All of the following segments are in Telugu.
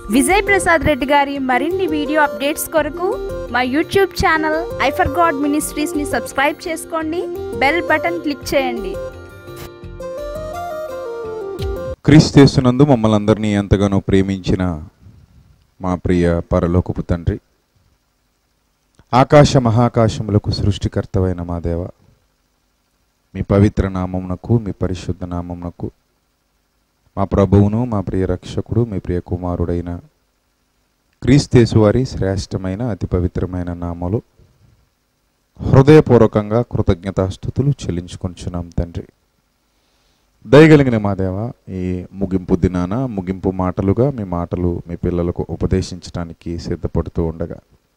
విజయ్ ప్రసాద్ రెడ్డి గారి మరిన్ని వీడియో అప్డేట్స్ కొరకు మా యూట్యూబ్ ఛానల్ ఐఫర్ గాడ్ మినిస్ట్రీస్ని సబ్స్క్రైబ్ చేసుకోండి బెల్ బటన్ క్లిక్ చేయండి క్రీస్తేస్తునందు మమ్మల్ని అందరినీ ఎంతగానో ప్రేమించిన మా ప్రియ పరలోకపు తండ్రి ఆకాశ మహాకాశములకు సృష్టికర్తవైన మా దేవ మీ పవిత్ర నామమునకు మీ పరిశుద్ధ నామమునకు మా ప్రభువును మా ప్రియ రక్షకుడు మీ ప్రియ కుమారుడైన క్రీస్తేసు వారి శ్రేష్టమైన అతి పవిత్రమైన నామలు హృదయపూర్వకంగా కృతజ్ఞతాస్థుతులు చెల్లించుకొంచున్నాం తండ్రి దయగలిగిన మా దేవ ఈ ముగింపు దినాన ముగింపు మాటలుగా మీ మాటలు మీ పిల్లలకు ఉపదేశించడానికి సిద్ధపడుతూ ఉండగా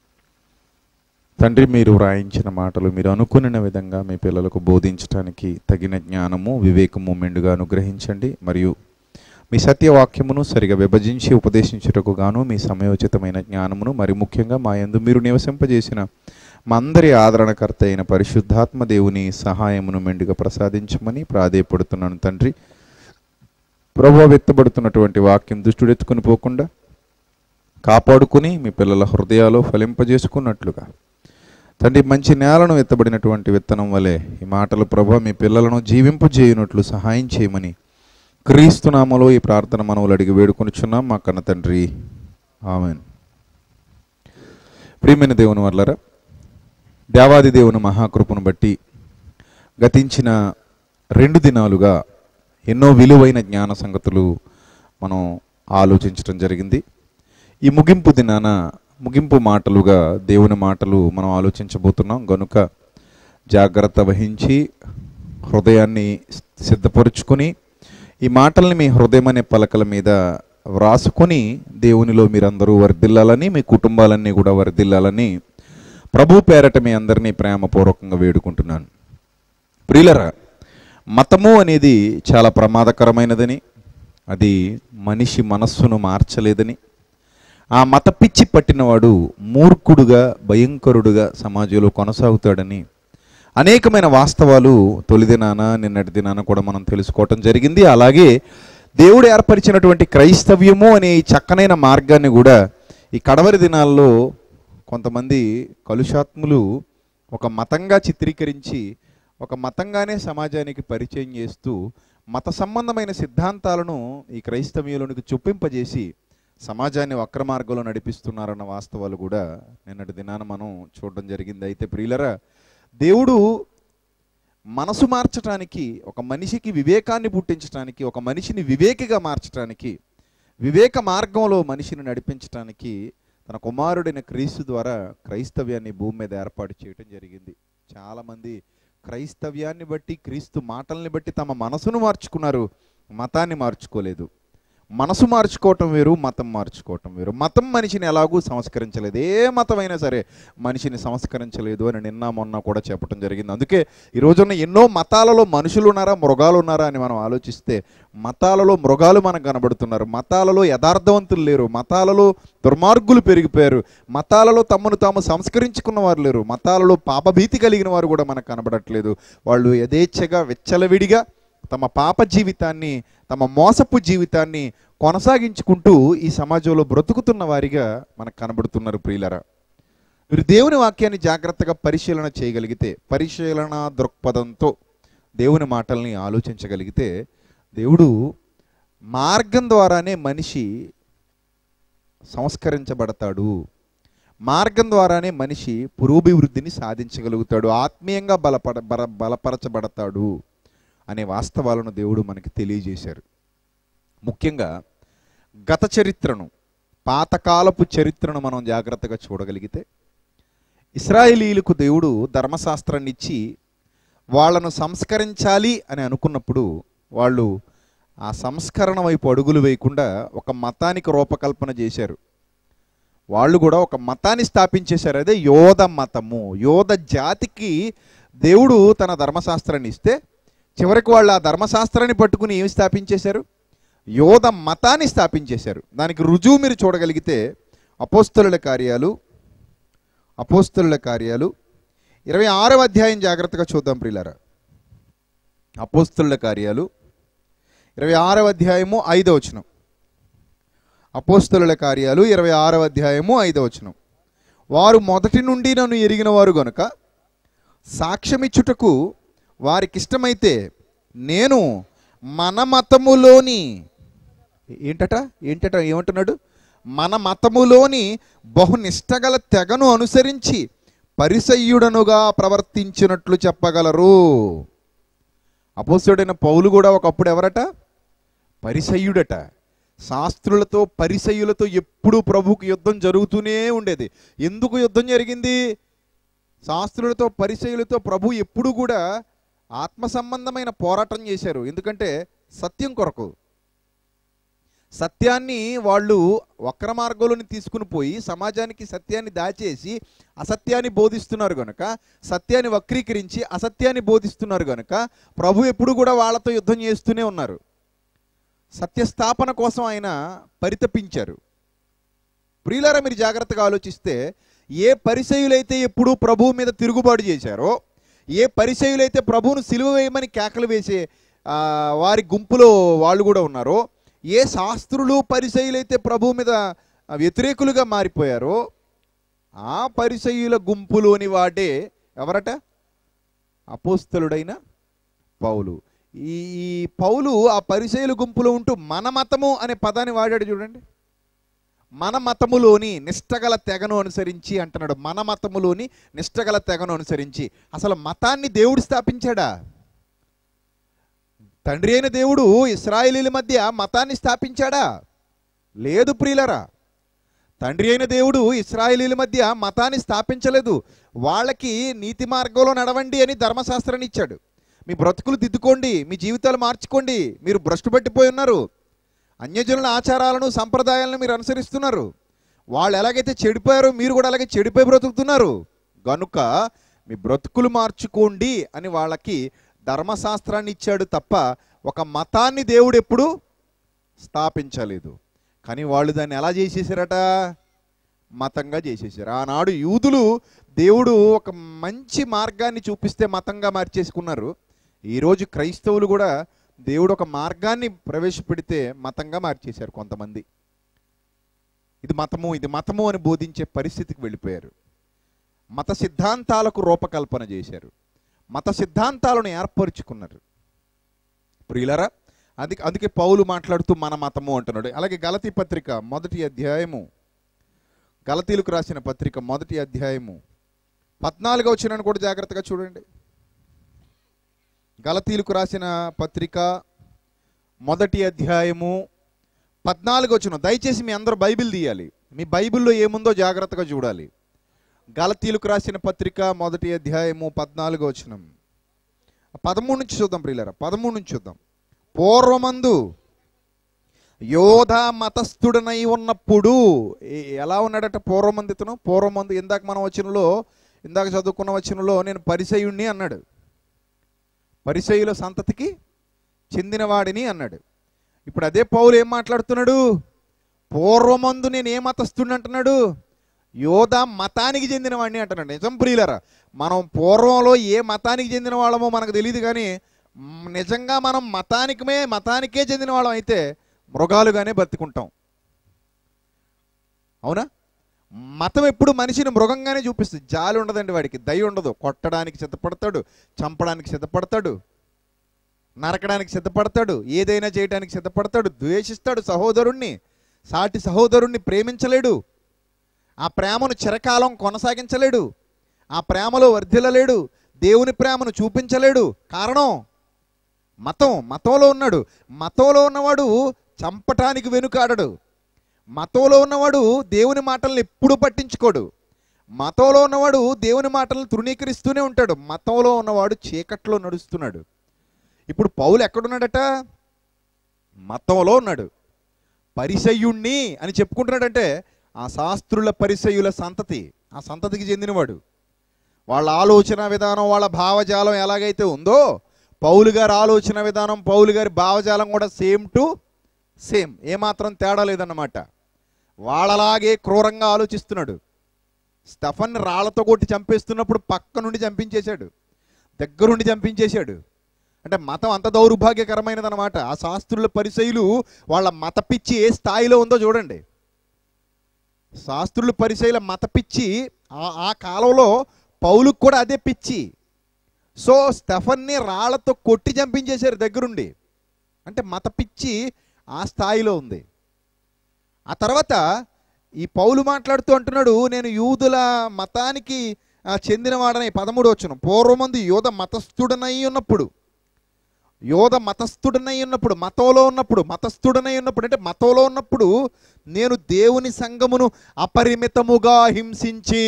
తండ్రి మీరు వ్రాయించిన మాటలు మీరు అనుకున్న విధంగా మీ పిల్లలకు బోధించడానికి తగిన జ్ఞానము వివేకము మెండుగా అనుగ్రహించండి మరియు మీ సత్యవాక్యమును సరిగా విభజించి ఉపదేశించుటకు గాను మీ సమయోచితమైన జ్ఞానమును మరి ముఖ్యంగా మా యందు మీరు నివసింపజేసిన మా అందరి ఆదరణకర్త అయిన పరిశుద్ధాత్మ దేవుని సహాయమును మెండుగా ప్రసాదించమని ప్రాధేయపడుతున్నాను తండ్రి ప్రభు వెత్తబడుతున్నటువంటి వాక్యం దుష్టుడెత్తుకుని పోకుండా కాపాడుకుని మీ పిల్లల హృదయాలు ఫలింపజేసుకున్నట్లుగా తండ్రి మంచి నేలను ఎత్తబడినటువంటి విత్తనం వలె ఈ మాటలు ప్రభు మీ పిల్లలను జీవింపజేయునట్లు సహాయం చేయమని క్రీస్తునామలో ఈ ప్రార్థన మనవులు అడిగి వేడుకొనిచున్నాం మా కన్న తండ్రి ఆమెన్ ప్రియమైన దేవుని వల్లరా దేవాది దేవుని మహాకృపను బట్టి గతించిన రెండు దినాలుగా ఎన్నో విలువైన జ్ఞాన సంగతులు మనం ఆలోచించడం జరిగింది ఈ ముగింపు దినాన ముగింపు మాటలుగా దేవుని మాటలు మనం ఆలోచించబోతున్నాం గనుక జాగ్రత్త వహించి హృదయాన్ని సిద్ధపరుచుకొని ఈ మాటల్ని మీ హృదయం అనే పలకల మీద వ్రాసుకొని దేవునిలో మీరందరూ వర్ధిల్లాలని మీ కుటుంబాలన్నీ కూడా వర్ధిల్లాలని ప్రభు పేరట మీ అందరినీ ప్రేమపూర్వకంగా వేడుకుంటున్నాను ప్రియులరా మతము అనేది చాలా ప్రమాదకరమైనదని అది మనిషి మనస్సును మార్చలేదని ఆ మత పిచ్చి పట్టినవాడు మూర్ఖుడుగా భయంకరుడుగా సమాజంలో కొనసాగుతాడని అనేకమైన వాస్తవాలు తొలి దినాన నిన్నటి దినాన కూడా మనం తెలుసుకోవటం జరిగింది అలాగే దేవుడు ఏర్పరిచినటువంటి క్రైస్తవ్యము అనే ఈ చక్కనైన మార్గాన్ని కూడా ఈ కడవరి దినాల్లో కొంతమంది కలుషాత్ములు ఒక మతంగా చిత్రీకరించి ఒక మతంగానే సమాజానికి పరిచయం చేస్తూ మత సంబంధమైన సిద్ధాంతాలను ఈ క్రైస్తవ్యంలోనికి చొప్పింపజేసి సమాజాన్ని వక్ర మార్గంలో నడిపిస్తున్నారన్న వాస్తవాలు కూడా నిన్నటి దినాన మనం చూడడం జరిగింది అయితే ప్రియులరా దేవుడు మనసు మార్చడానికి ఒక మనిషికి వివేకాన్ని పుట్టించడానికి ఒక మనిషిని వివేకిగా మార్చడానికి వివేక మార్గంలో మనిషిని నడిపించడానికి తన కుమారుడైన క్రీస్తు ద్వారా క్రైస్తవ్యాన్ని భూమి మీద ఏర్పాటు చేయడం జరిగింది చాలామంది క్రైస్తవ్యాన్ని బట్టి క్రీస్తు మాటల్ని బట్టి తమ మనసును మార్చుకున్నారు మతాన్ని మార్చుకోలేదు మనసు మార్చుకోవటం వేరు మతం మార్చుకోవటం వేరు మతం మనిషిని ఎలాగూ సంస్కరించలేదు ఏ మతమైనా సరే మనిషిని సంస్కరించలేదు అని నిన్న మొన్న కూడా చెప్పడం జరిగింది అందుకే ఈ రోజున ఎన్నో మతాలలో మనుషులు ఉన్నారా మృగాలు ఉన్నారా అని మనం ఆలోచిస్తే మతాలలో మృగాలు మనకు కనబడుతున్నారు మతాలలో యథార్థవంతులు లేరు మతాలలో దుర్మార్గులు పెరిగిపోయారు మతాలలో తమను తాము సంస్కరించుకున్న వారు లేరు మతాలలో పాపభీతి కలిగిన వారు కూడా మనకు కనబడట్లేదు వాళ్ళు యథేచ్ఛగా వెచ్చలవిడిగా తమ పాప జీవితాన్ని తమ మోసపు జీవితాన్ని కొనసాగించుకుంటూ ఈ సమాజంలో బ్రతుకుతున్న వారిగా మనకు కనబడుతున్నారు ప్రియులరా మీరు దేవుని వాక్యాన్ని జాగ్రత్తగా పరిశీలన చేయగలిగితే పరిశీలన దృక్పథంతో దేవుని మాటల్ని ఆలోచించగలిగితే దేవుడు మార్గం ద్వారానే మనిషి సంస్కరించబడతాడు మార్గం ద్వారానే మనిషి పురోభివృద్ధిని సాధించగలుగుతాడు ఆత్మీయంగా బలపడ బల బలపరచబడతాడు అనే వాస్తవాలను దేవుడు మనకి తెలియజేశారు ముఖ్యంగా గత చరిత్రను పాతకాలపు చరిత్రను మనం జాగ్రత్తగా చూడగలిగితే ఇస్రాయేలీలకు దేవుడు ధర్మశాస్త్రాన్ని ఇచ్చి వాళ్ళను సంస్కరించాలి అని అనుకున్నప్పుడు వాళ్ళు ఆ సంస్కరణ వైపు అడుగులు వేయకుండా ఒక మతానికి రూపకల్పన చేశారు వాళ్ళు కూడా ఒక మతాన్ని స్థాపించేశారు అదే యోధ మతము యోధ జాతికి దేవుడు తన ధర్మశాస్త్రాన్ని ఇస్తే చివరికి వాళ్ళు ఆ ధర్మశాస్త్రాన్ని పట్టుకుని ఏమి స్థాపించేశారు యోధ మతాన్ని స్థాపించేశారు దానికి రుజువు మీరు చూడగలిగితే అపోస్తలుల కార్యాలు అపోస్తలుల కార్యాలు ఇరవై ఆరవ అధ్యాయం జాగ్రత్తగా చూద్దాం ప్రియులారా అపోస్తలుల కార్యాలు ఇరవై ఆరవ అధ్యాయము ఐదవ వచనం అపోస్తలుల కార్యాలు ఇరవై ఆరవ అధ్యాయము ఐదవ వచనం వారు మొదటి నుండి నన్ను ఎరిగిన వారు గనుక సాక్ష్యమిచ్చుటకు వారికిష్టమైతే నేను మన మతములోని ఏంటట ఏంటట ఏమంటున్నాడు మన మతములోని బహునిష్టగల తెగను అనుసరించి పరిసయ్యుడనుగా ప్రవర్తించినట్లు చెప్పగలరు అపోస్తుడైన పౌలు కూడా ఒకప్పుడు ఎవరట పరిసయ్యుడట శాస్త్రులతో పరిసయ్యులతో ఎప్పుడూ ప్రభువుకి యుద్ధం జరుగుతూనే ఉండేది ఎందుకు యుద్ధం జరిగింది శాస్త్రులతో పరిచయులతో ప్రభు ఎప్పుడు కూడా ఆత్మ సంబంధమైన పోరాటం చేశారు ఎందుకంటే సత్యం కొరకు సత్యాన్ని వాళ్ళు వక్ర మార్గంలోని తీసుకుని పోయి సమాజానికి సత్యాన్ని దాచేసి అసత్యాన్ని బోధిస్తున్నారు గనుక సత్యాన్ని వక్రీకరించి అసత్యాన్ని బోధిస్తున్నారు గనుక ప్రభు ఎప్పుడు కూడా వాళ్ళతో యుద్ధం చేస్తూనే ఉన్నారు సత్యస్థాపన కోసం ఆయన పరితపించారు ప్రియులారా మీరు జాగ్రత్తగా ఆలోచిస్తే ఏ పరిచయులైతే ఎప్పుడూ ప్రభువు మీద తిరుగుబాటు చేశారో ఏ పరిచయులైతే ప్రభువును సిలువ వేయమని కేకలు వేసే ఆ, వారి గుంపులో వాళ్ళు కూడా ఉన్నారో ఏ శాస్త్రులు పరిచయులైతే ప్రభువు మీద ఆ, వ్యతిరేకులుగా మారిపోయారో ఆ పరిచయుల గుంపులోని వాడే ఎవరట అపోస్తలుడైన పౌలు ఈ ఈ పౌలు ఆ పరిచయుల గుంపులో ఉంటూ మన మతము అనే పదాన్ని వాడాడు చూడండి మన మతములోని నిష్టగల తెగను అనుసరించి అంటున్నాడు మన మతములోని నిష్టగల తెగను అనుసరించి అసలు మతాన్ని దేవుడు స్థాపించాడా తండ్రి అయిన దేవుడు ఇస్రాయేలీల మధ్య మతాన్ని స్థాపించాడా లేదు ప్రియులరా తండ్రి అయిన దేవుడు ఇస్రాయేలీల మధ్య మతాన్ని స్థాపించలేదు వాళ్ళకి నీతి మార్గంలో నడవండి అని ధర్మశాస్త్రాన్ని ఇచ్చాడు మీ బ్రతుకులు దిద్దుకోండి మీ జీవితాలు మార్చుకోండి మీరు భ్రష్టు పట్టిపోయి ఉన్నారు అన్యజనుల ఆచారాలను సంప్రదాయాలను మీరు అనుసరిస్తున్నారు వాళ్ళు ఎలాగైతే చెడిపోయారో మీరు కూడా అలాగే చెడిపోయి బ్రతుకుతున్నారు గనుక మీ బ్రతుకులు మార్చుకోండి అని వాళ్ళకి ధర్మశాస్త్రాన్ని ఇచ్చాడు తప్ప ఒక మతాన్ని దేవుడు ఎప్పుడు స్థాపించలేదు కానీ వాళ్ళు దాన్ని ఎలా చేసేసారట మతంగా చేసేసారు ఆనాడు యూదులు దేవుడు ఒక మంచి మార్గాన్ని చూపిస్తే మతంగా మార్చేసుకున్నారు ఈరోజు క్రైస్తవులు కూడా దేవుడు ఒక మార్గాన్ని ప్రవేశపెడితే మతంగా మార్చేశారు కొంతమంది ఇది మతము ఇది మతము అని బోధించే పరిస్థితికి వెళ్ళిపోయారు మత సిద్ధాంతాలకు రూపకల్పన చేశారు మత సిద్ధాంతాలను ఏర్పరుచుకున్నారు ప్రియులరా అందుకే అందుకే పౌలు మాట్లాడుతూ మన మతము అంటున్నాడు అలాగే గలతీ పత్రిక మొదటి అధ్యాయము గలతీలకు రాసిన పత్రిక మొదటి అధ్యాయము పద్నాలుగో వచ్చినాను కూడా జాగ్రత్తగా చూడండి గలతీలకు రాసిన పత్రిక మొదటి అధ్యాయము పద్నాలుగు వచ్చిన దయచేసి మీ అందరూ బైబిల్ తీయాలి మీ బైబిల్లో ఏముందో జాగ్రత్తగా చూడాలి గలతీలకు రాసిన పత్రిక మొదటి అధ్యాయము పద్నాలుగో వచనం పదమూడు నుంచి చూద్దాం ప్రియులరా పదమూడు నుంచి చూద్దాం పూర్వమందు యోధ మతస్థుడనై ఉన్నప్పుడు ఏ- ఎలా ఉన్నాడట పూర్వమందు ఇతను పూర్వమందు ఇందాక మనం వచనంలో ఇందాక చదువుకున్న వచనంలో నేను పరిసయుణ్ణి అన్నాడు పరిసయుల సంతతికి చెందినవాడిని అన్నాడు ఇప్పుడు అదే పౌలు ఏం మాట్లాడుతున్నాడు పూర్వమందు నేను ఏ మతస్థుడిని అంటున్నాడు యోధ మతానికి చెందినవాడిని అంటున్నాడు నిజం ప్రియులరా మనం పూర్వంలో ఏ మతానికి చెందిన వాళ్ళమో మనకు తెలియదు కానీ మ్, నిజంగా మనం మతానికమే మతానికే చెందిన వాళ్ళం అయితే మృగాలుగానే బతుకుంటాం అవునా మతం ఎప్పుడు మనిషిని మృగంగానే చూపిస్తుంది జాలి ఉండదండి వాడికి దయ ఉండదు కొట్టడానికి సిద్ధపడతాడు చంపడానికి సిద్ధపడతాడు నరకడానికి సిద్ధపడతాడు ఏదైనా చేయడానికి సిద్ధపడతాడు ద్వేషిస్తాడు సహోదరుణ్ణి సాటి సహోదరుణ్ణి ప్రేమించలేడు ఆ ప్రేమను చిరకాలం కొనసాగించలేడు ఆ ప్రేమలో వర్ధిల్లలేడు దేవుని ప్రేమను చూపించలేడు కారణం మతం మతంలో ఉన్నాడు మతంలో ఉన్నవాడు చంపటానికి వెనుకాడడు మతంలో ఉన్నవాడు దేవుని మాటలను ఎప్పుడూ పట్టించుకోడు మతంలో ఉన్నవాడు దేవుని మాటలను తృణీకరిస్తూనే ఉంటాడు మతంలో ఉన్నవాడు చీకట్లో నడుస్తున్నాడు ఇప్పుడు పౌలు ఎక్కడున్నాడట మతంలో ఉన్నాడు పరిసయ్యుణ్ణి అని చెప్పుకుంటున్నాడంటే ఆ శాస్త్రుల పరిసయ్యుల సంతతి ఆ సంతతికి చెందినవాడు వాళ్ళ ఆలోచన విధానం వాళ్ళ భావజాలం ఎలాగైతే ఉందో పౌలు గారి ఆలోచన విధానం పౌలు గారి భావజాలం కూడా సేమ్ టు సేమ్ ఏమాత్రం తేడా లేదన్నమాట వాళ్ళలాగే క్రూరంగా ఆలోచిస్తున్నాడు స్టఫన్ రాళ్లతో కొట్టి చంపేస్తున్నప్పుడు పక్క నుండి చంపించేశాడు దగ్గరుండి చంపించేశాడు అంటే మతం అంత దౌర్భాగ్యకరమైనదన్నమాట ఆ శాస్త్రుల పరిచయులు వాళ్ళ మత పిచ్చి ఏ స్థాయిలో ఉందో చూడండి శాస్త్రులు పరిచయల మత పిచ్చి ఆ- ఆ కాలంలో పౌలుకు కూడా అదే పిచ్చి సో స్టెఫన్ని రాళ్లతో కొట్టి చంపించేశారు దగ్గరుండి అంటే మత పిచ్చి ఆ స్థాయిలో ఉంది ఆ తర్వాత ఈ పౌలు మాట్లాడుతూ అంటున్నాడు నేను యూదుల మతానికి ఆ, చెందినవాడని పదమూడు వచ్చును పూర్వమంది యోధ మతస్థుడనై ఉన్నప్పుడు యోధ మతస్థుడనై ఉన్నప్పుడు మతంలో ఉన్నప్పుడు మతస్థుడనై ఉన్నప్పుడు అంటే మతంలో ఉన్నప్పుడు నేను దేవుని సంఘమును అపరిమితముగా హింసించి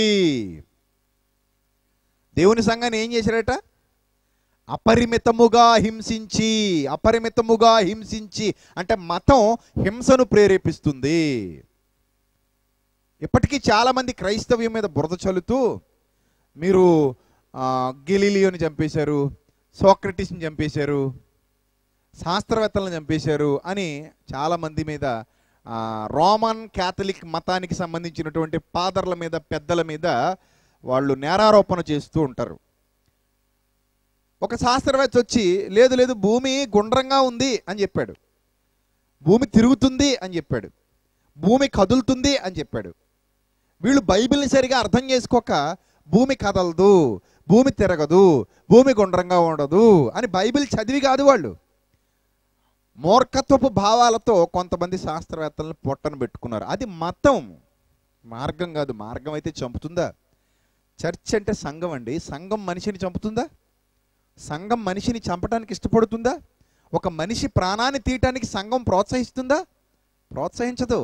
దేవుని సంఘాన్ని ఏం చేశాడట అపరిమితముగా హింసించి అపరిమితముగా హింసించి అంటే మతం హింసను ప్రేరేపిస్తుంది ఇప్పటికీ చాలామంది క్రైస్తవ్యం మీద బురద చల్లుతూ మీరు ఆ, గెలీలియోని చంపేశారు సోక్రటీస్ని చంపేశారు శాస్త్రవేత్తలను చంపేశారు అని చాలామంది మీద ఆ, రోమన్ క్యాథలిక్ మతానికి సంబంధించినటువంటి పాదర్ల మీద పెద్దల మీద వాళ్ళు నేరారోపణ చేస్తూ ఉంటారు ఒక శాస్త్రవేత్త వచ్చి లేదు లేదు భూమి గుండ్రంగా ఉంది అని చెప్పాడు భూమి తిరుగుతుంది అని చెప్పాడు భూమి కదులుతుంది అని చెప్పాడు వీళ్ళు బైబిల్ని సరిగా అర్థం చేసుకోక భూమి కదలదు భూమి తిరగదు భూమి గుండ్రంగా ఉండదు అని బైబిల్ చదివి కాదు వాళ్ళు మూర్ఖత్వపు భావాలతో కొంతమంది శాస్త్రవేత్తలను పొట్టను పెట్టుకున్నారు అది మతం మార్గం కాదు మార్గం అయితే చంపుతుందా చర్చ్ అంటే సంఘం అండి సంఘం మనిషిని చంపుతుందా సంఘం మనిషిని చంపడానికి ఇష్టపడుతుందా ఒక మనిషి ప్రాణాన్ని తీయటానికి సంఘం ప్రోత్సహిస్తుందా ప్రోత్సహించదు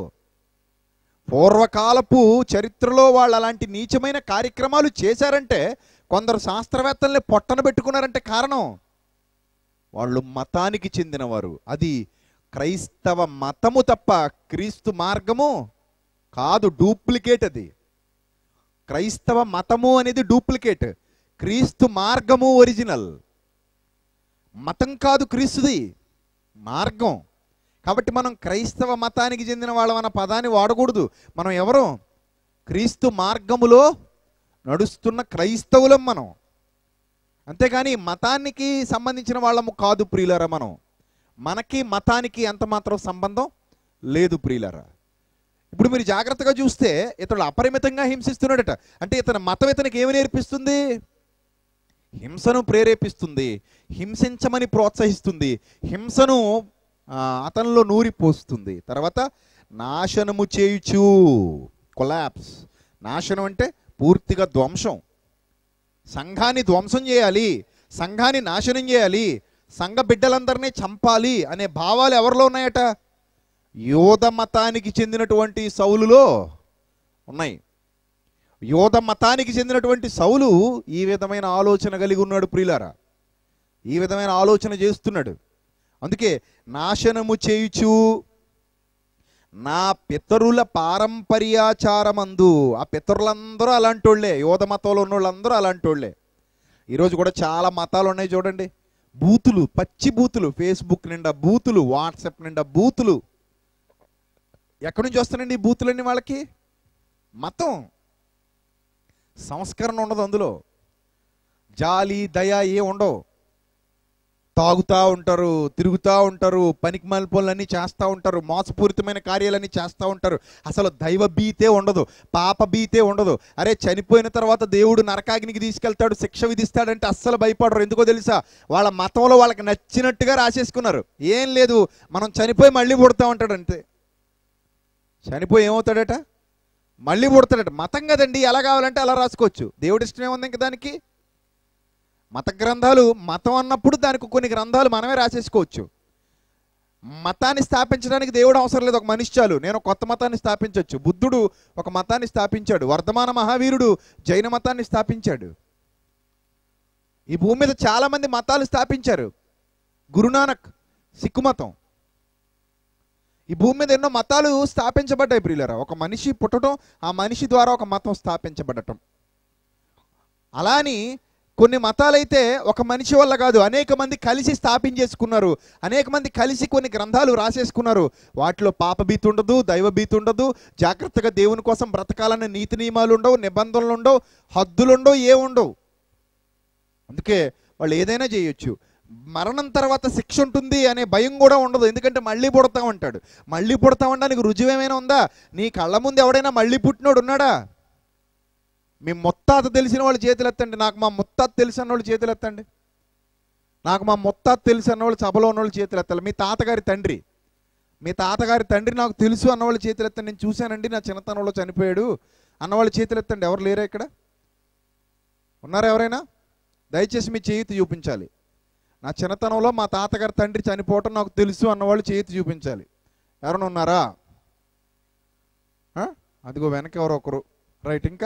పూర్వకాలపు చరిత్రలో వాళ్ళు అలాంటి నీచమైన కార్యక్రమాలు చేశారంటే కొందరు శాస్త్రవేత్తల్ని పొట్టన పెట్టుకున్నారంటే కారణం వాళ్ళు మతానికి చెందినవారు అది క్రైస్తవ మతము తప్ప క్రీస్తు మార్గము కాదు డూప్లికేట్ అది క్రైస్తవ మతము అనేది డూప్లికేట్ క్రీస్తు మార్గము ఒరిజినల్ మతం కాదు క్రీస్తుది మార్గం కాబట్టి మనం క్రైస్తవ మతానికి చెందిన వాళ్ళం అన్న పదాన్ని వాడకూడదు మనం ఎవరు క్రీస్తు మార్గములో నడుస్తున్న క్రైస్తవులం మనం అంతేగాని మతానికి సంబంధించిన వాళ్ళము కాదు ప్రియులరా మనం మనకి మతానికి ఎంత మాత్రం సంబంధం లేదు ప్రియులరా ఇప్పుడు మీరు జాగ్రత్తగా చూస్తే ఇతడు అపరిమితంగా హింసిస్తున్నాడట అంటే ఇతని మతం ఇతనికి ఏమి నేర్పిస్తుంది హింసను ప్రేరేపిస్తుంది హింసించమని ప్రోత్సహిస్తుంది హింసను ఆ, అతనిలో నూరి పోస్తుంది తర్వాత నాశనము చేయుచు కొలాప్స్ నాశనం అంటే పూర్తిగా ధ్వంసం సంఘాన్ని ధ్వంసం చేయాలి సంఘాన్ని నాశనం చేయాలి సంఘ బిడ్డలందరినీ చంపాలి అనే భావాలు ఎవరిలో ఉన్నాయట యోధ మతానికి చెందినటువంటి సౌలులో ఉన్నాయి యోధ మతానికి చెందినటువంటి సౌలు ఈ విధమైన ఆలోచన కలిగి ఉన్నాడు ప్రియులారా ఈ విధమైన ఆలోచన చేస్తున్నాడు అందుకే నాశనము చేయుచు నా పితరుల పారంపర్యాచారమందు ఆ పితరులందరూ అలాంటి వాళ్ళే యోధ మతంలో ఉన్న వాళ్ళందరూ అలాంటి వాళ్ళే ఈరోజు కూడా చాలా మతాలు ఉన్నాయి చూడండి బూతులు పచ్చి బూతులు ఫేస్బుక్ నిండా బూతులు వాట్సాప్ నిండా బూతులు ఎక్కడి నుంచి వస్తానండి ఈ బూతులన్నీ వాళ్ళకి మతం సంస్కరణ ఉండదు అందులో జాలి దయ ఏ ఉండవు తాగుతూ ఉంటారు తిరుగుతూ ఉంటారు పనికి పనులన్నీ చేస్తూ ఉంటారు మోసపూరితమైన కార్యాలన్నీ చేస్తూ ఉంటారు అసలు దైవ భీతే ఉండదు పాప భీతే ఉండదు అరే చనిపోయిన తర్వాత దేవుడు నరకాగ్నికి తీసుకెళ్తాడు శిక్ష విధిస్తాడంటే అస్సలు భయపడరు ఎందుకో తెలుసా వాళ్ళ మతంలో వాళ్ళకి నచ్చినట్టుగా రాసేసుకున్నారు ఏం లేదు మనం చనిపోయి మళ్ళీ పుడతా ఉంటాడు అంతే చనిపోయి ఏమవుతాడట మళ్ళీ పుడతాడట మతం కదండి ఎలా కావాలంటే అలా రాసుకోవచ్చు దేవుడి ఇష్టం ఏముంది ఇంక దానికి మత గ్రంథాలు మతం అన్నప్పుడు దానికి కొన్ని గ్రంథాలు మనమే రాసేసుకోవచ్చు మతాన్ని స్థాపించడానికి దేవుడు అవసరం లేదు ఒక మనిషి చాలు నేను ఒక కొత్త మతాన్ని స్థాపించవచ్చు బుద్ధుడు ఒక మతాన్ని స్థాపించాడు వర్ధమాన మహావీరుడు జైన మతాన్ని స్థాపించాడు ఈ భూమి మీద చాలా మంది మతాలు స్థాపించారు గురునానక్ సిక్కు మతం ఈ భూమి మీద ఎన్నో మతాలు స్థాపించబడ్డాయి ప్రియులరా ఒక మనిషి పుట్టడం ఆ మనిషి ద్వారా ఒక మతం స్థాపించబడటం అలాని కొన్ని మతాలైతే ఒక మనిషి వల్ల కాదు అనేక మంది కలిసి స్థాపించేసుకున్నారు అనేక మంది కలిసి కొన్ని గ్రంథాలు రాసేసుకున్నారు వాటిలో పాపభీతి ఉండదు దైవభీతి ఉండదు జాగ్రత్తగా దేవుని కోసం బ్రతకాలనే నీతి నియమాలు ఉండవు నిబంధనలు ఉండవు హద్దులు ఉండవు ఏ ఉండవు అందుకే వాళ్ళు ఏదైనా చేయొచ్చు మరణం తర్వాత శిక్ష ఉంటుంది అనే భయం కూడా ఉండదు ఎందుకంటే మళ్ళీ పుడతాం అంటాడు మళ్ళీ పుడతాం అనడానికి రుజువు ఏమైనా ఉందా నీ కళ్ళ ముందు ఎవడైనా మళ్ళీ పుట్టినోడు ఉన్నాడా మీ ముత్తాత తెలిసిన వాళ్ళు చేతులు ఎత్తండి నాకు మా ముత్తాత తెలిసిన వాళ్ళు చేతులు ఎత్తండి నాకు మా ముత్తాత తెలుసు అన్నవాళ్ళు సభలో ఉన్నవాళ్ళు చేతులు ఎత్తాలి మీ తాతగారి తండ్రి మీ తాతగారి తండ్రి నాకు తెలుసు అన్నవాళ్ళు చేతులు ఎత్తండి నేను చూశానండి నా చిన్నతనంలో చనిపోయాడు అన్నవాళ్ళు చేతులు ఎత్తండి ఎవరు లేరా ఇక్కడ ఉన్నారా ఎవరైనా దయచేసి మీ చేతి చూపించాలి నా చిన్నతనంలో మా తాతగారి తండ్రి చనిపోవటం నాకు తెలుసు అన్నవాళ్ళు చేతి చూపించాలి ఎవరైనా ఉన్నారా ఆ? అదిగో వెనక ఎవరో ఒకరు రైట్ ఇంకా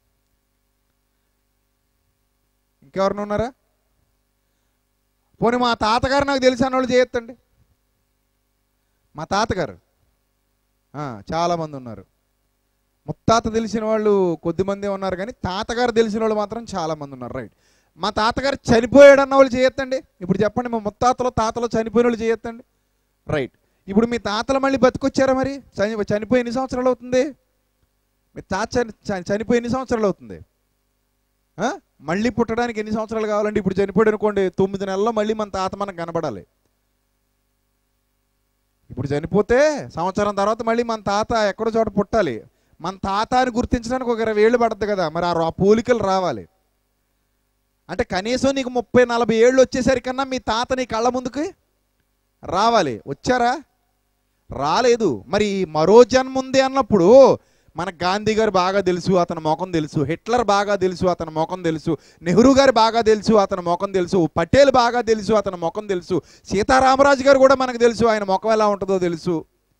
ఇంకెవరైనా ఉన్నారా పోనీ మా తాతగారు నాకు తెలిసి అన్నవాళ్ళు చేయొద్దండి మా తాతగారు ఆ, చాలామంది ఉన్నారు ముత్తాత తెలిసిన వాళ్ళు కొద్దిమంది ఉన్నారు కానీ తాతగారు తెలిసిన వాళ్ళు మాత్రం చాలామంది ఉన్నారు రైట్ మా తాతగారు చనిపోయాడు అన్న వాళ్ళు చేయొద్దండి ఇప్పుడు చెప్పండి మా ముత్తాతలో తాతలో చనిపోయిన వాళ్ళు చేయొద్దండి రైట్ ఇప్పుడు మీ తాతలు మళ్ళీ బతికొచ్చారా మరి చని చనిపోయి ఎన్ని సంవత్సరాలు అవుతుంది మీ తాత చని చని- చనిపోయి ఎన్ని సంవత్సరాలు అవుతుంది ఆ? మళ్ళీ పుట్టడానికి ఎన్ని సంవత్సరాలు కావాలండి ఇప్పుడు చనిపోయాడు అనుకోండి తొమ్మిది నెలల్లో మళ్ళీ మన తాత మనకు కనబడాలి ఇప్పుడు చనిపోతే సంవత్సరం తర్వాత మళ్ళీ మన తాత ఎక్కడో చోట పుట్టాలి మన తాత అని గుర్తించడానికి ఒక ఇరవై ఏళ్ళు పడుతుంది కదా మరి ఆ రా- పోలికలు రావాలి అంటే కనీసం నీకు ముప్పై నలభై ఏళ్ళు వచ్చేసరికన్నా మీ తాత నీ కళ్ళ ముందుకి రావాలి వచ్చారా రాలేదు మరి మరో జన్మ ఉంది అన్నప్పుడు మన గాంధీ గారు బాగా తెలుసు అతని ముఖం తెలుసు హిట్లర్ బాగా తెలుసు అతని ముఖం తెలుసు నెహ్రూ గారు బాగా తెలుసు అతని ముఖం తెలుసు పటేల్ బాగా తెలుసు అతని ముఖం తెలుసు సీతారామరాజు గారు కూడా మనకు తెలుసు ఆయన ముఖం ఎలా ఉంటుందో తెలుసు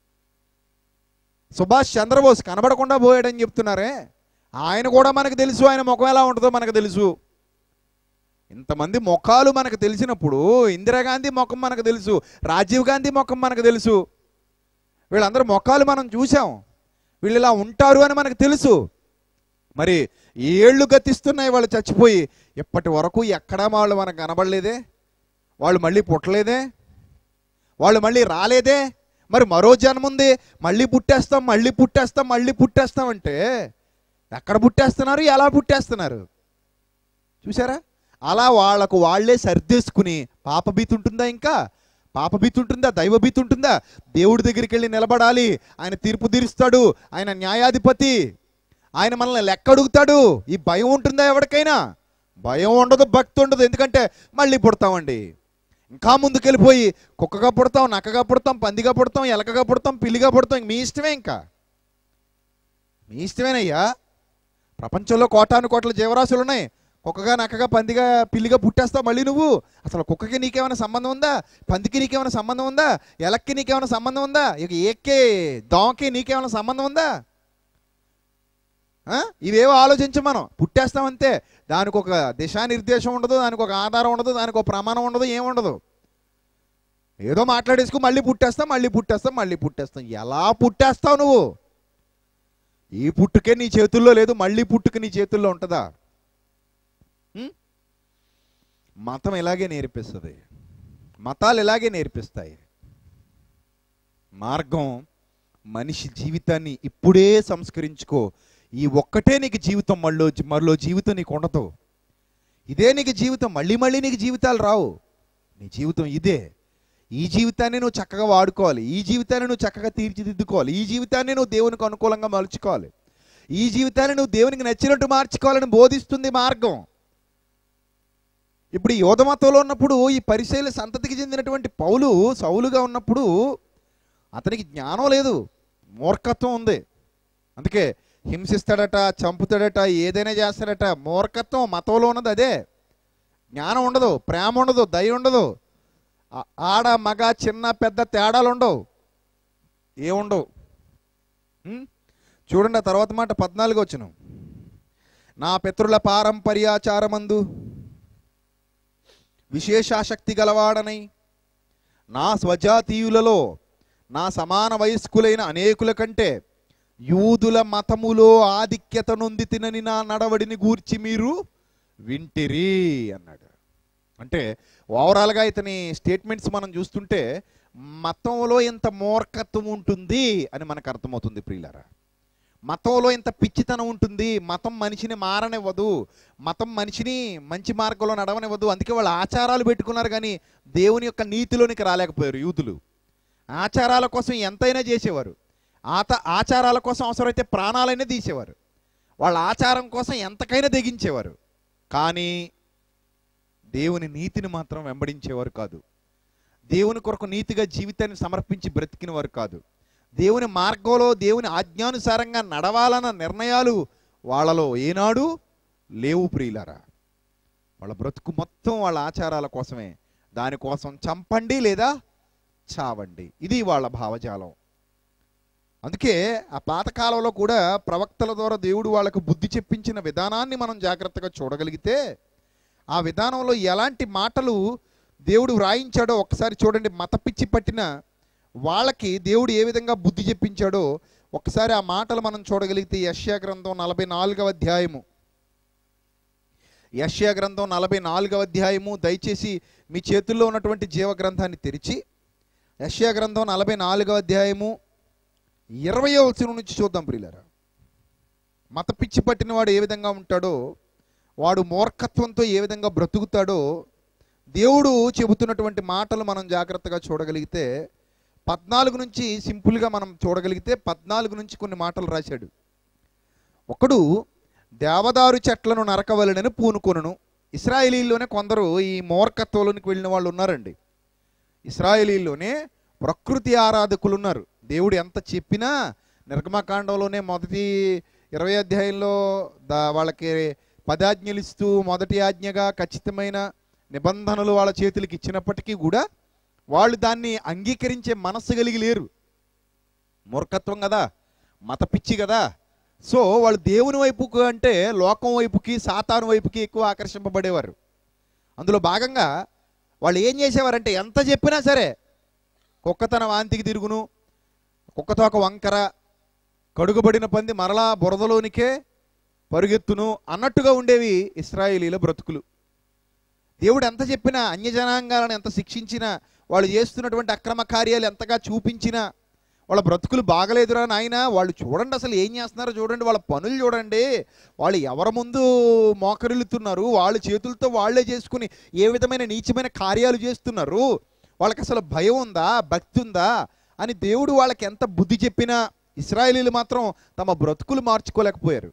సుభాష్ చంద్రబోస్ కనబడకుండా పోయాడని చెప్తున్నారే ఆయన కూడా మనకు తెలుసు ఆయన ముఖం ఎలా ఉంటుందో మనకు తెలుసు ఇంతమంది ముఖాలు మనకు తెలిసినప్పుడు ఇందిరాగాంధీ ముఖం మనకు తెలుసు రాజీవ్ గాంధీ ముఖం మనకు తెలుసు వీళ్ళందరూ ముఖాలు మనం చూసాం వీళ్ళు ఇలా ఉంటారు అని మనకు తెలుసు మరి ఏళ్ళు గతిస్తున్నాయి వాళ్ళు చచ్చిపోయి ఇప్పటి వరకు ఎక్కడా వాళ్ళు మనకు కనబడలేదే వాళ్ళు మళ్ళీ పుట్టలేదే వాళ్ళు మళ్ళీ రాలేదే మరి మరో జన్మ ఉంది మళ్ళీ పుట్టేస్తాం మళ్ళీ పుట్టేస్తాం మళ్ళీ పుట్టేస్తాం అంటే ఎక్కడ పుట్టేస్తున్నారు ఎలా పుట్టేస్తున్నారు చూసారా అలా వాళ్లకు వాళ్ళే సర్దేసుకుని పాపభీతి ఉంటుందా ఇంకా పాపభీతి ఉంటుందా దైవభీతి ఉంటుందా దేవుడి దగ్గరికి వెళ్ళి నిలబడాలి ఆయన తీర్పు తీరుస్తాడు ఆయన న్యాయాధిపతి ఆయన మనల్ని లెక్క అడుగుతాడు ఈ భయం ఉంటుందా ఎవరికైనా భయం ఉండదు భక్తి ఉండదు ఎందుకంటే మళ్ళీ పుడతామండి ఇంకా ముందుకెళ్ళిపోయి కుక్కగా పుడతాం నక్కగా పుడతాం పందిగా పుడతాం ఎలకగా పుడతాం పిల్లిగా పుడతాం మీ ఇష్టమే ఇంకా మీ ఇష్టమేనయ్యా ప్రపంచంలో కోటాను కోట్ల జీవరాశులు ఉన్నాయి కుక్కగా నక్కగా పందిగా పిల్లిగా పుట్టేస్తావు మళ్ళీ నువ్వు అసలు కుక్కకి నీకేమైనా సంబంధం ఉందా పందికి నీకేమైనా సంబంధం ఉందా ఎలక్కి నీకేమైనా సంబంధం ఉందా ఇక ఏకే దోమకి నీకేమైనా సంబంధం ఉందా ఆ? ఇవేవో ఆలోచించం మనం పుట్టేస్తాం అంతే దానికి ఒక దిశానిర్దేశం ఉండదు దానికి ఒక ఆధారం ఉండదు దానికి ఒక ప్రమాణం ఉండదు ఏముండదు ఏదో మాట్లాడేసుకు మళ్ళీ పుట్టేస్తాం మళ్ళీ పుట్టేస్తాం మళ్ళీ పుట్టేస్తాం ఎలా పుట్టేస్తావు నువ్వు ఈ పుట్టుకే నీ చేతుల్లో లేదు మళ్ళీ పుట్టుక నీ చేతుల్లో ఉంటుందా ఉం? మతం ఇలాగే నేర్పిస్తుంది మతాలు ఇలాగే నేర్పిస్తాయి మార్గం మనిషి జీవితాన్ని ఇప్పుడే సంస్కరించుకో ఈ ఒక్కటే నీకు జీవితం మళ్ళీ మరో జీవితం నీకు ఉండదు ఇదే నీకు జీవితం మళ్ళీ మళ్ళీ నీకు జీవితాలు రావు నీ జీవితం ఇదే ఈ జీవితాన్ని నువ్వు చక్కగా వాడుకోవాలి ఈ జీవితాన్ని నువ్వు చక్కగా తీర్చిదిద్దుకోవాలి ఈ జీవితాన్ని నువ్వు దేవునికి అనుకూలంగా మలుచుకోవాలి ఈ జీవితాన్ని నువ్వు దేవునికి నచ్చినట్టు మార్చుకోవాలని బోధిస్తుంది మార్గం ఇప్పుడు ఈ యోధమతంలో ఉన్నప్పుడు ఈ పరిశీల సంతతికి చెందినటువంటి పౌలు సౌలుగా ఉన్నప్పుడు అతనికి జ్ఞానం లేదు మూర్ఖత్వం ఉంది అందుకే హింసిస్తాడట చంపుతాడట ఏదైనా చేస్తాడట మూర్ఖత్వం మతంలో ఉన్నది అదే జ్ఞానం ఉండదు ప్రేమ ఉండదు దయ ఉండదు ఆ- ఆడ మగ చిన్న పెద్ద తేడాలు ఉండవు ఏముండవు ఉం? చూడండి ఆ తర్వాత మాట పద్నాలుగు వచ్చిన నా పితరుల పారంపర్యాచారమందు విశేషాశక్తి గలవాడనై నా స్వజాతీయులలో నా సమాన వయస్కులైన అనేకుల కంటే యూదుల మతములో ఆధిక్యత నొంది తినని నా నడవడిని గూర్చి మీరు వింటిరి అన్నాడు అంటే ఓవరాల్గా ఇతని స్టేట్మెంట్స్ మనం చూస్తుంటే మతంలో ఇంత మూర్ఖత్వం ఉంటుంది అని మనకు అర్థమవుతుంది ప్రియులారా మతంలో ఇంత పిచ్చితనం ఉంటుంది మతం మనిషిని మారనివ్వదు మతం మనిషిని మంచి మార్గంలో నడవనివ్వదు అందుకే వాళ్ళు ఆచారాలు పెట్టుకున్నారు కానీ దేవుని యొక్క నీతిలోనికి రాలేకపోయారు యూతులు ఆచారాల కోసం ఎంతైనా చేసేవారు ఆత ఆచారాల కోసం అవసరమైతే ప్రాణాలైనా తీసేవారు వాళ్ళ ఆచారం కోసం ఎంతకైనా తెగించేవారు కానీ దేవుని నీతిని మాత్రం వెంబడించేవారు కాదు దేవుని కొరకు నీతిగా జీవితాన్ని సమర్పించి బ్రతికిన వారు కాదు దేవుని మార్గంలో దేవుని ఆజ్ఞానుసారంగా నడవాలన్న నిర్ణయాలు వాళ్ళలో ఏనాడు లేవు ప్రియులారా వాళ్ళ బ్రతుకు మొత్తం వాళ్ళ ఆచారాల కోసమే దానికోసం చంపండి లేదా చావండి ఇది వాళ్ళ భావజాలం అందుకే ఆ పాతకాలంలో కూడా ప్రవక్తల ద్వారా దేవుడు వాళ్ళకు బుద్ధి చెప్పించిన విధానాన్ని మనం జాగ్రత్తగా చూడగలిగితే ఆ విధానంలో ఎలాంటి మాటలు దేవుడు వ్రాయించాడో ఒకసారి చూడండి మత పిచ్చి పట్టిన వాళ్ళకి దేవుడు ఏ విధంగా బుద్ధి చెప్పించాడో ఒకసారి ఆ మాటలు మనం చూడగలిగితే యష్యా గ్రంథం నలభై నాలుగవ అధ్యాయము యష్యా గ్రంథం నలభై నాలుగవ అధ్యాయము దయచేసి మీ చేతుల్లో ఉన్నటువంటి జీవ గ్రంథాన్ని తెరిచి యష్యా గ్రంథం నలభై నాలుగవ అధ్యాయము ఇరవయో వచనం నుంచి చూద్దాం ప్రియులారా మత పిచ్చి పట్టిన వాడు ఏ విధంగా ఉంటాడో వాడు మూర్ఖత్వంతో ఏ విధంగా బ్రతుకుతాడో దేవుడు చెబుతున్నటువంటి మాటలు మనం జాగ్రత్తగా చూడగలిగితే పద్నాలుగు నుంచి సింపుల్గా మనం చూడగలిగితే పద్నాలుగు నుంచి కొన్ని మాటలు రాశాడు ఒకడు దేవదారు చెట్లను నరకవలనని పూనుకొనును ఇస్రాయేలీల్లోనే కొందరు ఈ మూర్ఖత్వంలోనికి వెళ్ళిన వాళ్ళు ఉన్నారండి ఇస్రాయేలీల్లోనే ప్రకృతి ఆరాధకులు ఉన్నారు దేవుడు ఎంత చెప్పినా నిర్గమకాండంలోనే మొదటి ఇరవై అధ్యాయంలో దా వాళ్ళకి పదాజ్ఞలు ఇస్తూ మొదటి ఆజ్ఞగా ఖచ్చితమైన నిబంధనలు వాళ్ళ చేతులకి ఇచ్చినప్పటికీ కూడా వాళ్ళు దాన్ని అంగీకరించే మనస్సు కలిగి లేరు మూర్ఖత్వం కదా మత పిచ్చి కదా సో వాళ్ళు దేవుని వైపుకు అంటే లోకం వైపుకి సాతాను వైపుకి ఎక్కువ ఆకర్షింపబడేవారు అందులో భాగంగా వాళ్ళు ఏం చేసేవారంటే ఎంత చెప్పినా సరే కుక్క తన వాంతికి తిరుగును కుక్కతో ఒక వంకర కడుగుబడిన పంది మరలా బురదలోనికే పరుగెత్తును అన్నట్టుగా ఉండేవి ఇస్రాయేలీల బ్రతుకులు దేవుడు ఎంత చెప్పినా అన్యజనాంగాలను ఎంత శిక్షించినా వాళ్ళు చేస్తున్నటువంటి అక్రమ కార్యాలు ఎంతగా చూపించినా వాళ్ళ బ్రతుకులు బాగలేదురా నాయన వాళ్ళు చూడండి అసలు ఏం చేస్తున్నారో చూడండి వాళ్ళ పనులు చూడండి వాళ్ళు ఎవరి ముందు మోకరిల్లుతున్నారు వాళ్ళ చేతులతో వాళ్ళే చేసుకుని ఏ విధమైన నీచమైన కార్యాలు చేస్తున్నారు వాళ్ళకి అసలు భయం ఉందా భక్తి ఉందా అని దేవుడు వాళ్ళకి ఎంత బుద్ధి చెప్పినా ఇస్రాయేలీలు మాత్రం తమ బ్రతుకులు మార్చుకోలేకపోయారు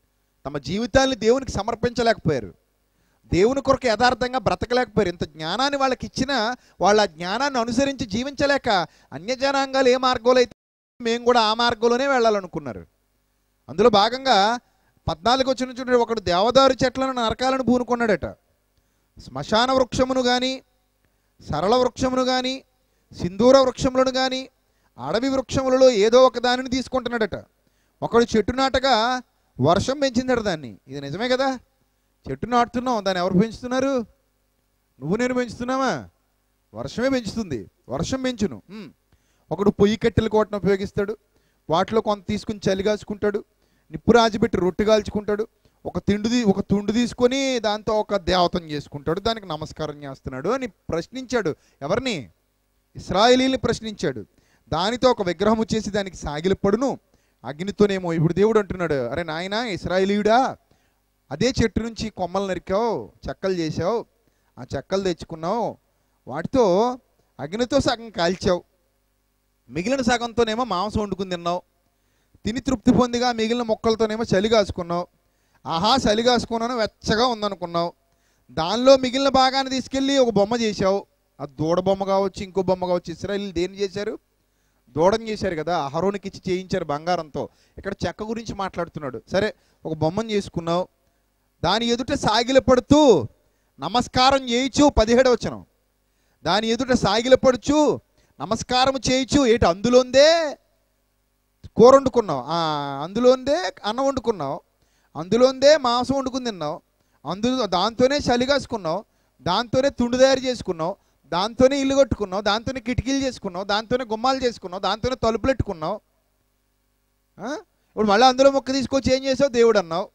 తమ జీవితాన్ని దేవునికి సమర్పించలేకపోయారు దేవుని కొరకు యథార్థంగా బ్రతకలేకపోయారు ఇంత జ్ఞానాన్ని వాళ్ళకి ఇచ్చినా వాళ్ళ ఆ జ్ఞానాన్ని అనుసరించి జీవించలేక అన్యజనాంగాలు ఏ మార్గంలో అయితే మేము కూడా ఆ మార్గంలోనే వెళ్ళాలనుకున్నారు అందులో భాగంగా పద్నాలుగు వచ్చిన చూడండి ఒకడు దేవదారు చెట్లను నరకాలను పూనుకున్నాడట శ్మశాన వృక్షమును కానీ సరళ వృక్షమును కానీ సింధూర వృక్షములను కానీ అడవి వృక్షములలో ఏదో ఒక దానిని తీసుకుంటున్నాడట ఒకడు చెట్టు నాటగా వర్షం పెంచిందట దాన్ని ఇది నిజమే కదా చెట్టు నాటుతున్నాం దాన్ని ఎవరు పెంచుతున్నారు నువ్వు నేను పెంచుతున్నావా వర్షమే పెంచుతుంది వర్షం పెంచును ఉమ్. ఒకడు పొయ్యి కట్టెలు కోటను ఉపయోగిస్తాడు వాటిలో కొంత తీసుకుని చలి కాచుకుంటాడు నిప్పు రాజుపెట్టి రొట్టె కాల్చుకుంటాడు ఒక తిండు తీ- ఒక తుండు తీసుకొని దాంతో ఒక దేవతను చేసుకుంటాడు దానికి నమస్కారం చేస్తున్నాడు అని ప్రశ్నించాడు ఎవరిని ఇస్రాయేలీని ప్రశ్నించాడు దానితో ఒక విగ్రహం వచ్చేసి దానికి సాగిలపడును అగ్నితోనేమో ఇప్పుడు దేవుడు అంటున్నాడు అరే నాయనా ఇస్రాయేలీయుడా అదే చెట్టు నుంచి కొమ్మలు నరికావు చెక్కలు చేసావు ఆ చెక్కలు తెచ్చుకున్నావు వాటితో అగ్నితో సగం కాల్చావు మిగిలిన సగంతోనేమో మాంసం వండుకుని తిన్నావు తిని తృప్తి పొందిగా మిగిలిన మొక్కలతోనేమో చలి కాసుకున్నావు ఆహా చలి కాసుకున్నాను వెచ్చగా ఉందనుకున్నావు దానిలో మిగిలిన భాగాన్ని తీసుకెళ్ళి ఒక బొమ్మ చేశావు ఆ దూడ బొమ్మ కావచ్చు ఇంకో బొమ్మ కావచ్చు ఇస్రాయల్ దేన్ని చేశారు దూడని చేశారు కదా అహరోనికి ఇచ్చి చేయించారు బంగారంతో ఇక్కడ చెక్క గురించి మాట్లాడుతున్నాడు సరే ఒక బొమ్మను చేసుకున్నావు దాని ఎదుట సాగిలపడుతూ నమస్కారం చేయించు పదిహేడు వచనం దాని ఎదుట సాగిలపడుచు నమస్కారం చేయించు ఏంటి అందులోందే కూర వండుకున్నావు ఆ, అందులోందే అన్నం వండుకున్నావు అందులోందే మాంసం వండుకుని తిన్నావు అందులో దాంతోనే చలిగాసుకున్నావు దాంతోనే తుండు తయారు చేసుకున్నావు దాంతోనే ఇల్లు కట్టుకున్నావు దాంతోనే కిటికీలు చేసుకున్నావు దాంతోనే గుమ్మాలు చేసుకున్నావు దాంతోనే తలుపులు పెట్టుకున్నావు ఆ? ఇప్పుడు మళ్ళీ అందులో మొక్క తీసుకొచ్చి ఏం చేసావు దేవుడు అన్నావు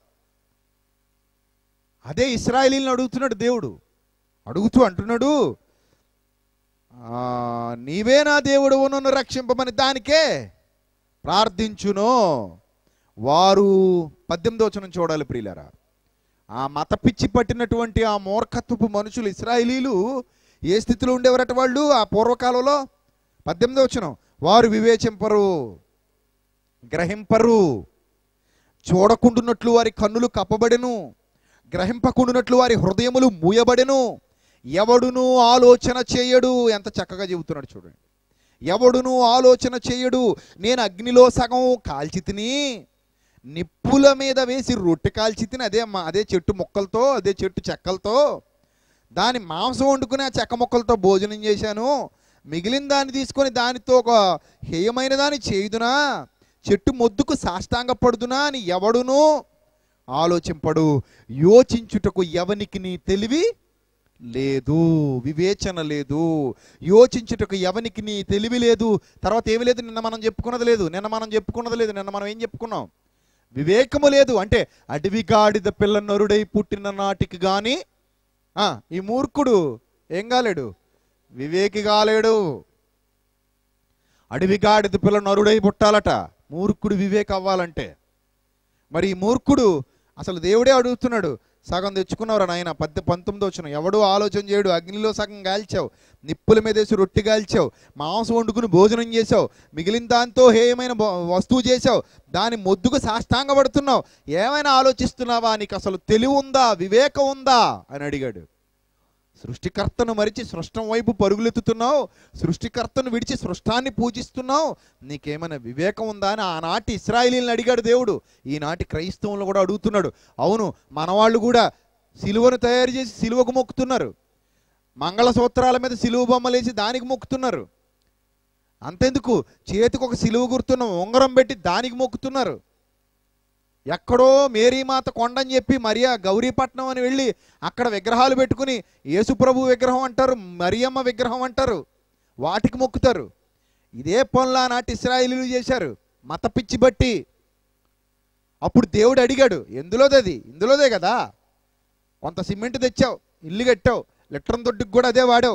అదే ఇస్రాయలీలను అడుగుతున్నాడు దేవుడు అడుగుతూ అంటున్నాడు "ఆ, నీవే నా దేవుడు నన్ను రక్షింపమని దానికే ప్రార్థించును వారు పద్దెనిమిదో వచనం చూడాలి ప్రియులరా ఆ మత పిచ్చి పట్టినటువంటి ఆ మూర్ఖత్వపు మనుషులు ఇస్రాయేలీలు ఏ స్థితిలో ఉండేవారట వాళ్ళు ఆ పూర్వకాలంలో పద్దెనిమిదో వచనం వారు వివేచింపరు గ్రహింపరు చూడకుండునట్లు వారి కన్నులు కప్పబడెను గ్రహింపకుండునట్లు వారి హృదయములు మూయబడెను ఎవడును ఆలోచన చేయడు ఎంత చక్కగా చెబుతున్నాడు చూడండి ఎవడును ఆలోచన చేయడు నేను అగ్నిలో సగం కాల్చి తిని నిప్పుల మీద వేసి రొట్టె కాల్చి తిని అదే మా అదే చెట్టు మొక్కలతో అదే చెట్టు చెక్కలతో దాని మాంసం వండుకుని ఆ చెక్క మొక్కలతో భోజనం చేశాను మిగిలిన దాన్ని తీసుకొని దానితో ఒక హేయమైన దాన్ని చేయుదునా చెట్టు మొద్దుకు సాష్టాంగ పడుదునా అని ఎవడును ఆలోచింపడు యోచించుటకు ఎవనికి నీ తెలివి లేదు వివేచన లేదు యోచించుటకు ఎవనికి నీ తెలివి లేదు తర్వాత ఏమి లేదు నిన్న మనం చెప్పుకున్నది లేదు నిన్న మనం చెప్పుకున్నది లేదు నిన్న మనం ఏం చెప్పుకున్నాం వివేకము లేదు అంటే అడవి గాడిద పిల్ల నరుడై పుట్టిన నాటికి గాని ఆ, ఈ మూర్ఖుడు ఏం కాలేడు వివేకి కాలేడు అడవి గాడిద పిల్ల నరుడై పుట్టాలట మూర్ఖుడు వివేక్ అవ్వాలంటే మరి ఈ మూర్ఖుడు అసలు దేవుడే అడుగుతున్నాడు సగం తెచ్చుకున్నవరా నాయన పద్దె పంతొమ్మిది వచ్చిన ఎవడు ఆలోచన చేయడు అగ్నిలో సగం కాల్చావు నిప్పుల మీద వేసి రొట్టె కాల్చావు మాంసం వండుకుని భోజనం చేసావు మిగిలిన దాంతో హేయమైన బ- వస్తువు చేసావు దాని మొద్దుకు సాష్టాంగపడుతున్నావు ఏమైనా ఆలోచిస్తున్నావా నీకు అసలు తెలివి ఉందా వివేకం ఉందా అని అడిగాడు సృష్టికర్తను మరిచి సృష్టం వైపు పరుగులెత్తుతున్నావు సృష్టికర్తను విడిచి సృష్టాన్ని పూజిస్తున్నావు నీకేమైనా వివేకం ఉందా అని ఆనాటి ఇస్రాయిలీలను అడిగాడు దేవుడు ఈనాటి క్రైస్తవులను కూడా అడుగుతున్నాడు అవును మనవాళ్ళు కూడా సిలువను తయారు చేసి సిలువకు మొక్కుతున్నారు మంగళసూత్రాల మీద సిలువ బొమ్మలేసి దానికి మొక్కుతున్నారు అంతెందుకు చేతికి ఒక సిలువ గుర్తున్న ఉంగరం పెట్టి దానికి మొక్కుతున్నారు ఎక్కడో మేరీమాత కొండ అని చెప్పి మరియా గౌరీపట్నం అని వెళ్ళి అక్కడ విగ్రహాలు పెట్టుకుని యేసుప్రభు విగ్రహం అంటారు మరియమ్మ విగ్రహం అంటారు వాటికి మొక్కుతారు ఇదే పనులు నాటి ఇస్రాయిలీలు చేశారు మత పిచ్చి బట్టి అప్పుడు దేవుడు అడిగాడు ఎందులోదది ఇందులోదే కదా కొంత సిమెంట్ తెచ్చావు ఇల్లు కట్టావు లిట్రం దొడ్డుకి కూడా అదే వాడావు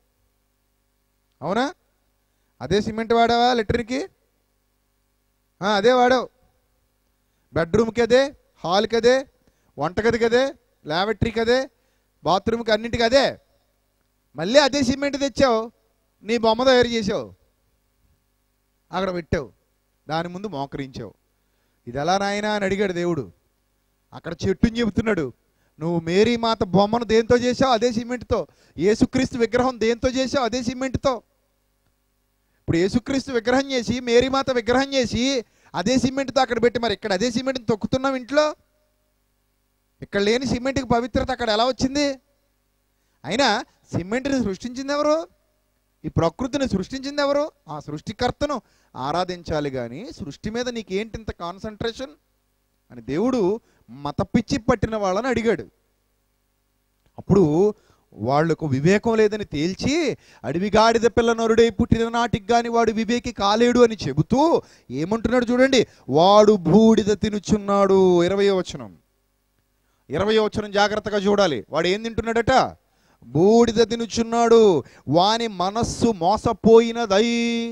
అవునా అదే సిమెంట్ వాడావా లిటర్కి ఆ, అదే వాడావు బెడ్రూమ్కి అదే హాల్కి అదే వంటగదికి అదే ల్యాబరేటరీకి అదే బాత్రూమ్కి అన్నింటికి అదే మళ్ళీ అదే సిమెంట్ తెచ్చావు నీ బొమ్మ తయారు చేసావు అక్కడ పెట్టావు దాని ముందు మోకరించావు ఇది ఎలా నాయనా అని అడిగాడు దేవుడు అక్కడ చెట్టుని చెబుతున్నాడు నువ్వు మేరీ మాత బొమ్మను దేంతో చేసావు అదే సిమెంట్తో యేసుక్రీస్తు విగ్రహం దేంతో చేసావు అదే సిమెంట్తో ఇప్పుడు యేసుక్రీస్తు విగ్రహం చేసి మేరీమాత విగ్రహం చేసి అదే సిమెంట్తో అక్కడ పెట్టి మరి ఇక్కడ అదే సిమెంట్ని తొక్కుతున్నాం ఇంట్లో ఇక్కడ లేని సిమెంట్కి పవిత్రత అక్కడ ఎలా వచ్చింది అయినా సిమెంట్ని సృష్టించింది ఎవరు ఈ ప్రకృతిని సృష్టించింది ఎవరు ఆ సృష్టికర్తను ఆరాధించాలి కానీ సృష్టి మీద నీకేంటి ఇంత కాన్సన్ట్రేషన్ అని దేవుడు మత పిచ్చి పట్టిన వాళ్ళని అడిగాడు అప్పుడు వాళ్లకు వివేకం లేదని తేల్చి అడవిగాడిద పిల్ల నరుడై పుట్టిన నాటికి గాని వాడు వివేకి కాలేడు అని చెబుతూ ఏమంటున్నాడు చూడండి వాడు బూడిద తినుచున్నాడు ఇరవయో వచనం ఇరవయో వచనం జాగ్రత్తగా చూడాలి వాడు ఏం తింటున్నాడట బూడిద తినుచున్నాడు వాని మనస్సు మోసపోయినదై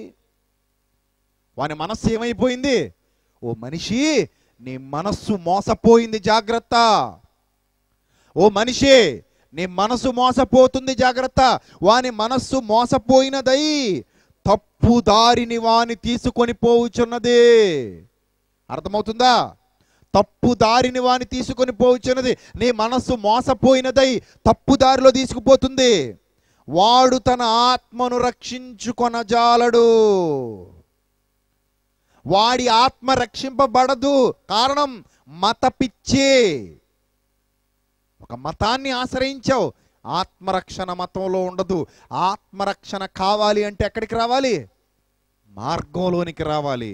వాని మనస్సు ఏమైపోయింది ఓ మనిషి నీ మనస్సు మోసపోయింది జాగ్రత్త ఓ మనిషి నీ మనసు మోసపోతుంది జాగ్రత్త వాని మనస్సు మోసపోయినదై తప్పు దారిని వాని తీసుకొని పోవుచున్నది అర్థమవుతుందా తప్పు దారిని వాని తీసుకొని పోవచ్చున్నది నీ మనస్సు మోసపోయినదై తప్పు దారిలో తీసుకుపోతుంది వాడు తన ఆత్మను రక్షించుకొనజాలడు వాడి ఆత్మ రక్షింపబడదు కారణం మత పిచ్చే ఒక మతాన్ని ఆశ్రయించావు ఆత్మరక్షణ మతంలో ఉండదు ఆత్మరక్షణ కావాలి అంటే ఎక్కడికి రావాలి మార్గంలోనికి రావాలి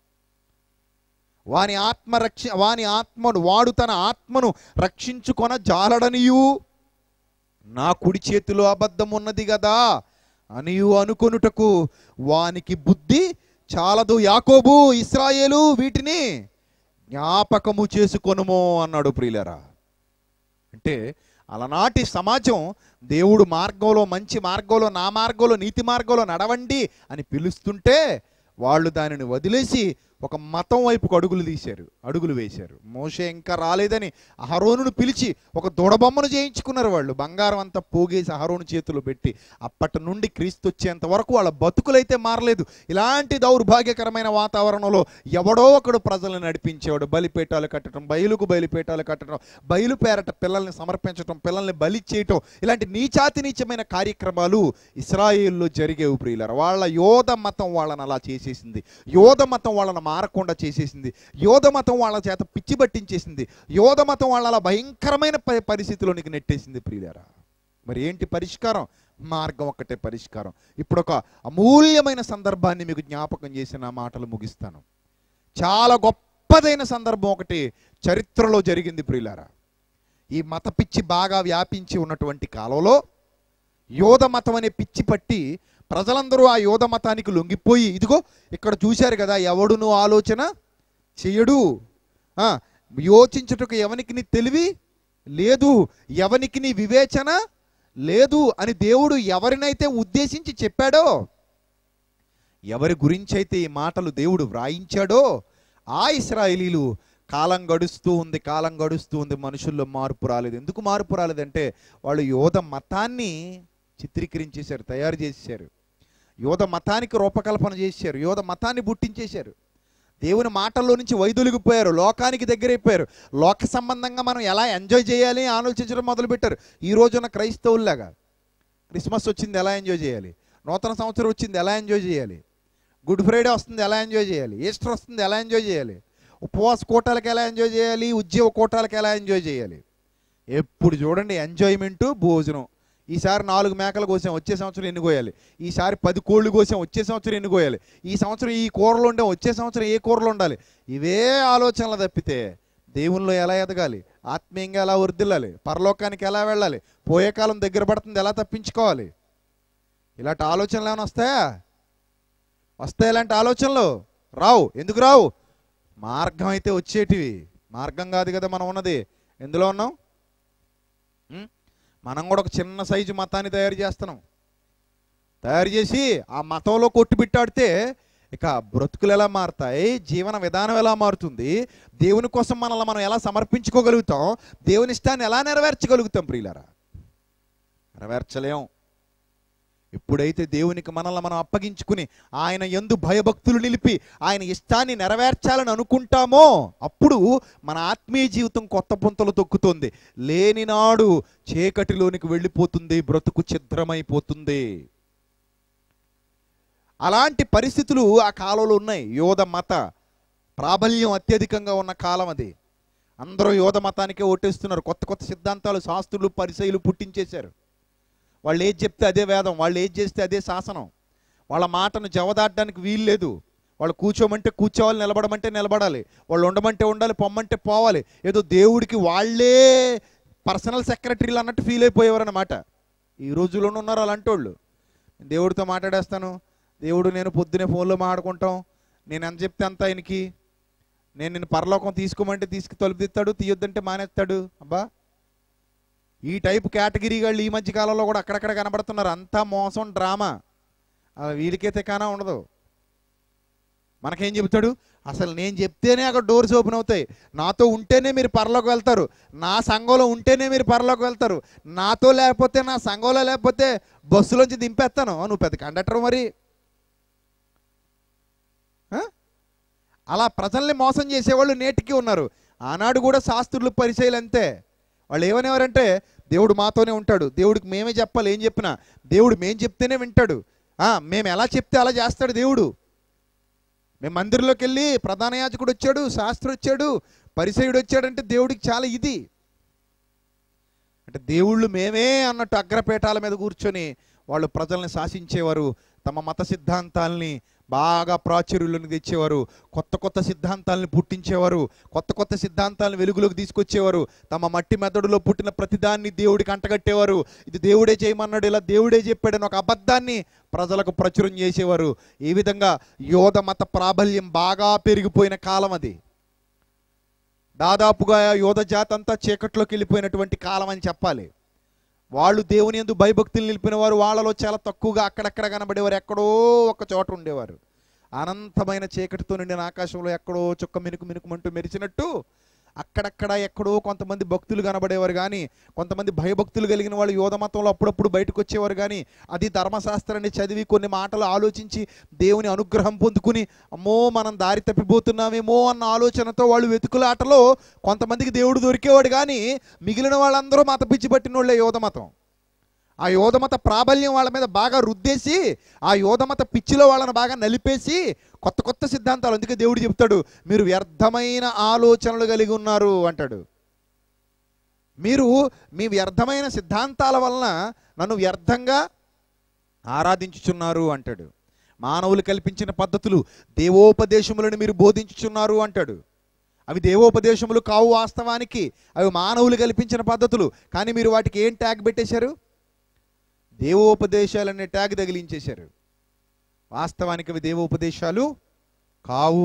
వాని ఆత్మ రక్ష వాని ఆత్మను వాడు తన ఆత్మను రక్షించుకొన జాలడనియు నా కుడి చేతిలో అబద్ధం ఉన్నది కదా అనియు అనుకొనుటకు వానికి బుద్ధి చాలదు యాకోబు ఇస్రాయేలు వీటిని జ్ఞాపకము చేసుకొనుమో అన్నాడు ప్రియులరా అంటే అలనాటి సమాజం దేవుడు మార్గంలో మంచి మార్గంలో నా మార్గంలో నీతి మార్గంలో నడవండి అని పిలుస్తుంటే వాళ్ళు దానిని వదిలేసి ఒక మతం వైపుకు అడుగులు తీశారు అడుగులు వేశారు మోషే ఇంకా రాలేదని అహరోనును పిలిచి ఒక దొడబొమ్మను చేయించుకున్నారు వాళ్ళు బంగారం అంతా పోగేసి అహరోను చేతిలో పెట్టి అప్పటి నుండి క్రీస్తు వచ్చేంత వరకు వాళ్ళ బతుకులైతే మారలేదు ఇలాంటి దౌర్భాగ్యకరమైన వాతావరణంలో ఎవడో ఒకడు ప్రజలను నడిపించేవాడు బలిపేటాలు కట్టడం బయలుకు బయలుపేటాలు కట్టడం బయలు పేరట పిల్లల్ని సమర్పించడం పిల్లల్ని బలి చేయటం ఇలాంటి నీచాతి నీచమైన కార్యక్రమాలు ఇస్రాయేల్లో జరిగేవి ప్రియులరు వాళ్ళ యోధ మతం వాళ్ళని అలా చేసేసింది యోధ మతం వాళ్ళని మారకుండా చేసేసింది యోధ మతం వాళ్ళ చేత పిచ్చి పట్టించేసింది యోధ మతం వాళ్ళ అలా భయంకరమైన ప- పరిస్థితిలోనికి నెట్టేసింది ప్రియులరా మరి ఏంటి పరిష్కారం మార్గం ఒక్కటే పరిష్కారం ఇప్పుడు ఒక అమూల్యమైన సందర్భాన్ని మీకు జ్ఞాపకం చేసి నా మాటలు ముగిస్తాను చాలా గొప్పదైన సందర్భం ఒకటి చరిత్రలో జరిగింది ప్రియులారా ఈ మత పిచ్చి బాగా వ్యాపించి ఉన్నటువంటి కాలంలో యోధ మతం అనే పిచ్చి పట్టి ప్రజలందరూ ఆ యోధ మతానికి లొంగిపోయి ఇదిగో ఇక్కడ చూశారు కదా ఎవడును ఆలోచన చెయ్యడు ఆ, యోచించుటకు ఎవనికి నీ తెలివి లేదు ఎవనికి నీ వివేచన లేదు అని దేవుడు ఎవరినైతే ఉద్దేశించి చెప్పాడో ఎవరి గురించి అయితే ఈ మాటలు దేవుడు వ్రాయించాడో ఆ ఇస్రాయేలీలు కాలం గడుస్తూ ఉంది కాలం గడుస్తూ ఉంది మనుషుల్లో మార్పు రాలేదు ఎందుకు మార్పు రాలేదంటే వాళ్ళు యోధ మతాన్ని చిత్రీకరించేశారు తయారు చేసేశారు యోధ మతానికి రూపకల్పన చేశారు యోధ మతాన్ని పుట్టించేశారు దేవుని మాటల్లో నుంచి వైదొలిగిపోయారు లోకానికి దగ్గరైపోయారు లోక సంబంధంగా మనం ఎలా ఎంజాయ్ చేయాలి అని ఆలోచించడం మొదలుపెట్టారు ఈ రోజున క్రైస్తవుల్లాగా క్రిస్మస్ వచ్చింది ఎలా ఎంజాయ్ చేయాలి నూతన సంవత్సరం వచ్చింది ఎలా ఎంజాయ్ చేయాలి గుడ్ ఫ్రైడే వస్తుంది ఎలా ఎంజాయ్ చేయాలి ఈస్టర్ వస్తుంది ఎలా ఎంజాయ్ చేయాలి ఉపవాస కోటాలకు ఎలా ఎంజాయ్ చేయాలి ఉద్యోగ కోటాలకు ఎలా ఎంజాయ్ చేయాలి ఎప్పుడు చూడండి ఎంజాయ్మెంటు భోజనం ఈసారి నాలుగు మేకలు కోసాం వచ్చే సంవత్సరం ఎన్ని కోయాలి ఈసారి పది కోళ్ళు కోసాం వచ్చే సంవత్సరం ఎన్ని కోయాలి ఈ సంవత్సరం ఈ కూరలు ఉండే వచ్చే సంవత్సరం ఏ కూరలు ఉండాలి ఇవే ఆలోచనలు తప్పితే దేవుల్లో ఎలా ఎదగాలి ఆత్మీయంగా ఎలా వర్దిల్లాలి పరలోకానికి ఎలా వెళ్ళాలి పోయే కాలం దగ్గర పడుతుంది ఎలా తప్పించుకోవాలి ఇలాంటి ఆలోచనలు ఏమైనా వస్తాయా వస్తాయి ఇలాంటి ఆలోచనలు రావు ఎందుకు రావు మార్గం అయితే వచ్చేటివి మార్గం కాదు కదా మనం ఉన్నది ఎందులో ఉన్నాం ఉం? మనం కూడా ఒక చిన్న సైజు మతాన్ని తయారు చేస్తున్నాం తయారు చేసి ఆ మతంలో కొట్టుబిట్టాడితే ఇక బ్రతుకులు ఎలా మారుతాయి జీవన విధానం ఎలా మారుతుంది దేవుని కోసం మనల్ని మనం ఎలా సమర్పించుకోగలుగుతాం దేవుని ఇష్టాన్ని ఎలా నెరవేర్చగలుగుతాం ప్రియులారా నెరవేర్చలేం ఎప్పుడైతే దేవునికి మనల్ని మనం అప్పగించుకుని ఆయన ఎందు భయభక్తులు నిలిపి ఆయన ఇష్టాన్ని నెరవేర్చాలని అనుకుంటామో అప్పుడు మన ఆత్మీయ జీవితం కొత్త పుంతలు తొక్కుతుంది లేనినాడు చీకటిలోనికి వెళ్ళిపోతుంది బ్రతుకు ఛిద్రమైపోతుంది అలాంటి పరిస్థితులు ఆ కాలంలో ఉన్నాయి యోధ మత ప్రాబల్యం అత్యధికంగా ఉన్న కాలం అది అందరూ యోధ మతానికే ఓటేస్తున్నారు కొత్త కొత్త సిద్ధాంతాలు శాస్త్రులు పరిచయులు పుట్టించేశారు వాళ్ళు ఏది చెప్తే అదే వేదం వాళ్ళు ఏది చేస్తే అదే శాసనం వాళ్ళ మాటను జవదాటడానికి వీలు లేదు వాళ్ళు కూర్చోమంటే కూర్చోవాలి నిలబడమంటే నిలబడాలి వాళ్ళు ఉండమంటే ఉండాలి పొమ్మంటే పోవాలి ఏదో దేవుడికి వాళ్ళే పర్సనల్ సెక్రటరీలు అన్నట్టు ఫీల్ అయిపోయేవారు అనమాట ఈ రోజుల్లోనూ ఉన్నారు అలాంటి వాళ్ళు దేవుడితో మాట్లాడేస్తాను దేవుడు నేను పొద్దునే ఫోన్లో మాట్లాడుకుంటాం నేను ఎంత చెప్తే అంత ఆయనకి నేను నిన్ను పరలోకం తీసుకోమంటే తీసుకు తలుపు తీస్తాడు తీయొద్దంటే మానేస్తాడు అబ్బా ఈ టైప్ కేటగిరీ వాళ్ళు ఈ మధ్య కాలంలో కూడా అక్కడక్కడ కనబడుతున్నారు అంతా మోసం డ్రామా అలా వీడికైతే కానా ఉండదు మనకేం చెబుతాడు అసలు నేను చెప్తేనే అక్కడ డోర్స్ ఓపెన్ అవుతాయి నాతో ఉంటేనే మీరు పరలోకి వెళ్తారు నా సంఘంలో ఉంటేనే మీరు పరలోకి వెళ్తారు నాతో లేకపోతే నా సంఘంలో లేకపోతే బస్సులోంచి దింపేస్తాను ఆ, నువ్వు పెద్ద కండక్టర్ మరి ఆ? అలా ప్రజల్ని మోసం చేసేవాళ్ళు నేటికి ఉన్నారు ఆనాడు కూడా శాస్త్రులు పరిచయాలు అంతే వాళ్ళు ఏమనేవారంటే దేవుడు మాతోనే ఉంటాడు దేవుడికి మేమే చెప్పాలి ఏం చెప్పినా దేవుడు మేం చెప్తేనే వింటాడు ఆ, మేము ఎలా చెప్తే అలా చేస్తాడు దేవుడు మేము మందిరంలోకి వెళ్ళి ప్రధాన యాజకుడు వచ్చాడు శాస్త్రి వచ్చాడు పరిసయుడు వచ్చాడంటే దేవుడికి చాలా ఇది అంటే దేవుళ్ళు మేమే అన్నట్టు అగ్రపేటాల మీద కూర్చొని వాళ్ళు ప్రజల్ని శాసించేవారు తమ మత సిద్ధాంతాల్ని బాగా ప్రాచుర్యంలోకి తెచ్చేవారు కొత్త కొత్త సిద్ధాంతాలను పుట్టించేవారు కొత్త కొత్త సిద్ధాంతాలను వెలుగులోకి తీసుకొచ్చేవారు తమ మట్టి మెదడులో పుట్టిన ప్రతిదాన్ని దేవుడికి అంటగట్టేవారు ఇది దేవుడే చేయమన్నాడు ఇలా దేవుడే చెప్పాడని ఒక అబద్ధాన్ని ప్రజలకు ప్రచురం చేసేవారు ఈ విధంగా యోధ మత ప్రాబల్యం బాగా పెరిగిపోయిన కాలం అది దాదాపుగా యోధ జాతి అంతా చీకట్లోకి వెళ్ళిపోయినటువంటి కాలం అని చెప్పాలి వాళ్ళు దేవుని ఎందు భయభక్తులు నిలిపిన వారు వాళ్ళలో చాలా తక్కువగా అక్కడక్కడ కనబడేవారు ఎక్కడో ఒక చోట ఉండేవారు అనంతమైన చీకటితో నిండిన ఆకాశంలో ఎక్కడో చుక్క మినుకు మినుకుమంటూ మెరిచినట్టు అక్కడక్కడ ఎక్కడో కొంతమంది భక్తులు కనబడేవారు కానీ కొంతమంది భయభక్తులు కలిగిన వాళ్ళు యోధ మతంలో అప్పుడప్పుడు బయటకు వచ్చేవారు కానీ అది ధర్మశాస్త్రాన్ని చదివి కొన్ని మాటలు ఆలోచించి దేవుని అనుగ్రహం పొందుకుని అమ్మో మనం దారి తప్పిపోతున్నామేమో అన్న ఆలోచనతో వాళ్ళు వెతుకులాటలో కొంతమందికి దేవుడు దొరికేవాడు కానీ మిగిలిన వాళ్ళందరూ మత పిచ్చి పట్టిన వాళ్ళే యోధ మతం ఆ యోధమత ప్రాబల్యం వాళ్ళ మీద బాగా రుద్దేసి ఆ యోధమత పిచ్చిలో వాళ్ళని బాగా నలిపేసి కొత్త కొత్త సిద్ధాంతాలు అందుకే దేవుడు చెప్తాడు మీరు వ్యర్థమైన ఆలోచనలు కలిగి ఉన్నారు అంటాడు మీరు మీ వ్యర్థమైన సిద్ధాంతాల వలన నన్ను వ్యర్థంగా ఆరాధించుచున్నారు అంటాడు మానవులు కల్పించిన పద్ధతులు దేవోపదేశములను మీరు బోధించుచున్నారు అంటాడు అవి దేవోపదేశములు కావు వాస్తవానికి అవి మానవులు కల్పించిన పద్ధతులు కానీ మీరు వాటికి ఏం ట్యాగ్ పెట్టేశారు దేవోపదేశాలనే ట్యాగ్ తగిలించేశారు వాస్తవానికి అవి దేవోపదేశాలు కావు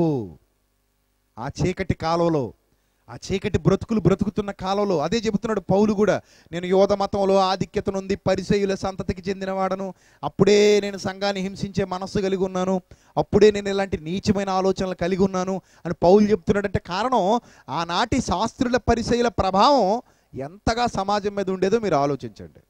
ఆ చీకటి కాలంలో ఆ చీకటి బ్రతుకులు బ్రతుకుతున్న కాలంలో అదే చెబుతున్నాడు పౌలు కూడా నేను యోధ మతంలో ఆధిక్యత నుండి పరిసయుల సంతతికి చెందినవాడను అప్పుడే నేను సంఘాన్ని హింసించే మనస్సు కలిగి ఉన్నాను అప్పుడే నేను ఇలాంటి నీచమైన ఆలోచనలు కలిగి ఉన్నాను అని పౌలు చెప్తున్నాడంటే కారణం ఆనాటి శాస్త్రుల పరిసయుల ప్రభావం ఎంతగా సమాజం మీద ఉండేదో మీరు ఆలోచించండి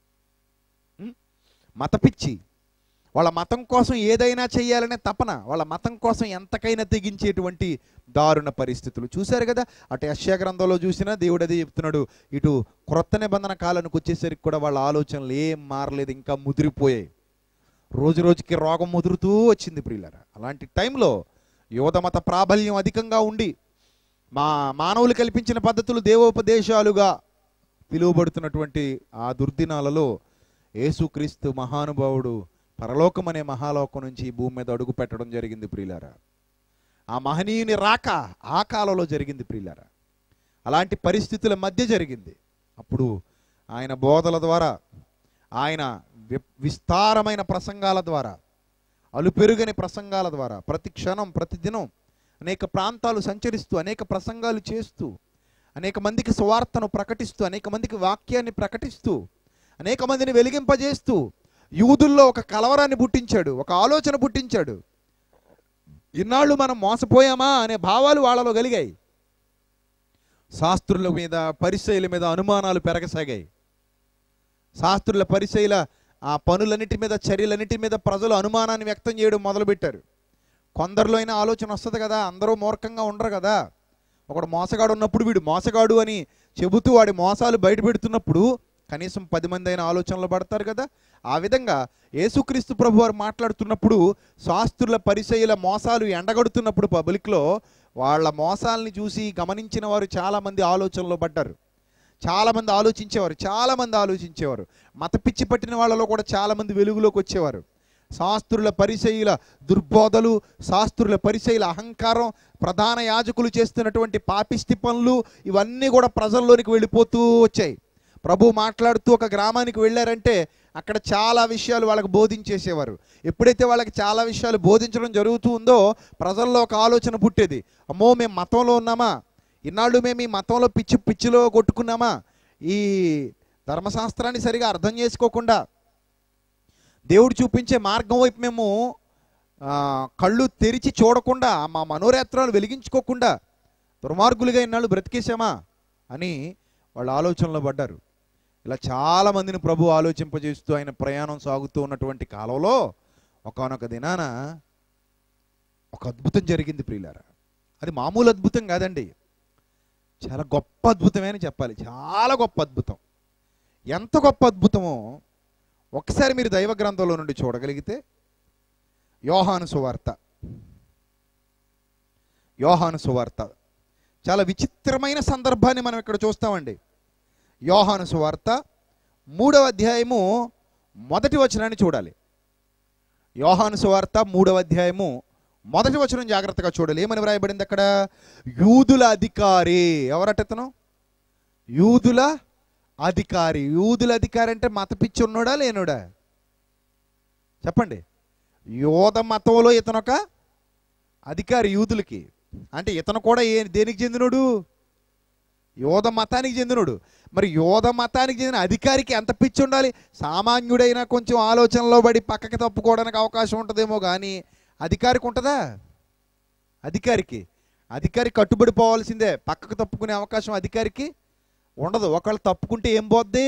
ఉం? మత పిచ్చి వాళ్ళ మతం కోసం ఏదైనా చేయాలనే తపన వాళ్ళ మతం కోసం ఎంతకైనా తెగించేటువంటి దారుణ పరిస్థితులు చూశారు కదా అటు యశ్యా గ్రంథంలో చూసినా దేవుడు అదే చెప్తున్నాడు ఇటు క్రొత్త నిబంధన కాలానికి వచ్చేసరికి కూడా వాళ్ళ ఆలోచనలు ఏం మారలేదు ఇంకా ముదిరిపోయాయి రోజు రోజుకి రోగం ముదురుతూ వచ్చింది ప్రియులరా అలాంటి టైంలో యువత ప్రాబల్యం అధికంగా ఉండి మా మానవులు కల్పించిన పద్ధతులు దేవోపదేశాలుగా పిలువబడుతున్నటువంటి ఆ దుర్దినాలలో యేసుక్రీస్తు మహానుభావుడు పరలోకం అనే మహాలోకం నుంచి ఈ భూమి మీద అడుగు పెట్టడం జరిగింది ప్రియులారా ఆ మహనీయుని రాక ఆ కాలంలో జరిగింది ప్రియులారా అలాంటి పరిస్థితుల మధ్య జరిగింది అప్పుడు ఆయన బోధల ద్వారా ఆయన వి- విస్తారమైన ప్రసంగాల ద్వారా అలుపెరుగని ప్రసంగాల ద్వారా ప్రతి క్షణం ప్రతిదినం అనేక ప్రాంతాలు సంచరిస్తూ అనేక ప్రసంగాలు చేస్తూ అనేక మందికి సువార్తను ప్రకటిస్తూ అనేక మందికి వాక్యాన్ని ప్రకటిస్తూ అనేక మందిని వెలిగింపజేస్తూ యూదుల్లో ఒక కలవరాన్ని పుట్టించాడు ఒక ఆలోచన పుట్టించాడు ఇన్నాళ్ళు మనం మోసపోయామా అనే భావాలు వాళ్ళలో కలిగాయి శాస్త్రుల మీద పరిచయుల మీద అనుమానాలు పెరగసాగాయి శాస్త్రుల పరిచయుల ఆ పనులన్నిటి మీద చర్యలన్నిటి మీద ప్రజలు అనుమానాన్ని వ్యక్తం చేయడం మొదలుపెట్టారు కొందరిలో అయినా ఆలోచన వస్తుంది కదా అందరూ మూర్ఖంగా ఉండరు కదా ఒకడు మోసగాడు ఉన్నప్పుడు వీడు మోసగాడు అని చెబుతూ వాడి మోసాలు బయట పెడుతున్నప్పుడు కనీసం పది మంది అయిన ఆలోచనలు పడతారు కదా ఆ విధంగా యేసుక్రీస్తు ప్రభు వారు మాట్లాడుతున్నప్పుడు శాస్త్రుల పరిచయుల మోసాలు ఎండగడుతున్నప్పుడు పబ్లిక్లో వాళ్ళ మోసాలని చూసి గమనించిన వారు చాలామంది ఆలోచనలో పడ్డారు చాలామంది ఆలోచించేవారు చాలామంది ఆలోచించేవారు మత పిచ్చి పట్టిన వాళ్ళలో కూడా చాలామంది వెలుగులోకి వచ్చేవారు శాస్త్రుల పరిచయుల దుర్బోధలు శాస్త్రుల పరిచయుల అహంకారం ప్రధాన యాజకులు చేస్తున్నటువంటి పాపిష్టి పనులు ఇవన్నీ కూడా ప్రజల్లోనికి వెళ్ళిపోతూ వచ్చాయి ప్రభు మాట్లాడుతూ ఒక గ్రామానికి వెళ్ళారంటే అక్కడ చాలా విషయాలు వాళ్ళకి బోధించేసేవారు ఎప్పుడైతే వాళ్ళకి చాలా విషయాలు బోధించడం జరుగుతూ ఉందో ప్రజల్లో ఒక ఆలోచన పుట్టేది అమ్మో మేము మతంలో ఉన్నామా ఇన్నాళ్ళు మేము ఈ మతంలో పిచ్చి పిచ్చిలో కొట్టుకున్నామా ఈ ధర్మశాస్త్రాన్ని సరిగా అర్థం చేసుకోకుండా దేవుడు చూపించే మార్గం వైపు మేము ఆ, కళ్ళు తెరిచి చూడకుండా మా మనోరేత్రాలు వెలిగించుకోకుండా దుర్మార్గులుగా ఇన్నాళ్ళు బ్రతికేశామా అని వాళ్ళ ఆలోచనలో పడ్డారు ఇలా చాలా మందిని ప్రభు ఆలోచింపజేస్తూ ఆయన ప్రయాణం సాగుతూ ఉన్నటువంటి కాలంలో ఒకానొక దినాన ఒక అద్భుతం జరిగింది ప్రియులారా అది మామూలు అద్భుతం కాదండి చాలా గొప్ప అద్భుతమే అని చెప్పాలి చాలా గొప్ప అద్భుతం ఎంత గొప్ప అద్భుతమో ఒకసారి మీరు దైవ గ్రంథంలో నుండి చూడగలిగితే యోహాను సువార్త యోహాను సువార్త చాలా విచిత్రమైన సందర్భాన్ని మనం ఇక్కడ చూస్తామండి యోహాను సువార్త మూడవ అధ్యాయము మొదటి వచనాన్ని చూడాలి యోహాను సువార్త మూడవ అధ్యాయము మొదటి వచనం జాగ్రత్తగా చూడాలి ఏమని వ్రాయబడింది అక్కడ యూదుల అధికారి ఎవరట ఇతను యూదుల అధికారి యూదుల అధికారి అంటే మత పిచ్చి ఉన్నాడా లేనుడా చెప్పండి యోధ మతంలో ఇతను ఒక అధికారి యూదులకి అంటే ఇతను కూడా ఏ దేనికి చెందినోడు యోధ మతానికి చెందినోడు మరి యోధ మతానికి చెందిన అధికారికి ఎంత పిచ్చి ఉండాలి సామాన్యుడైనా కొంచెం ఆలోచనలో పడి పక్కకి తప్పుకోవడానికి అవకాశం ఉంటుందేమో కానీ అధికారికి ఉంటుందా అధికారికి అధికారి కట్టుబడి పోవాల్సిందే పక్కకు తప్పుకునే అవకాశం అధికారికి ఉండదు ఒకళ్ళు తప్పుకుంటే ఏం పోద్ది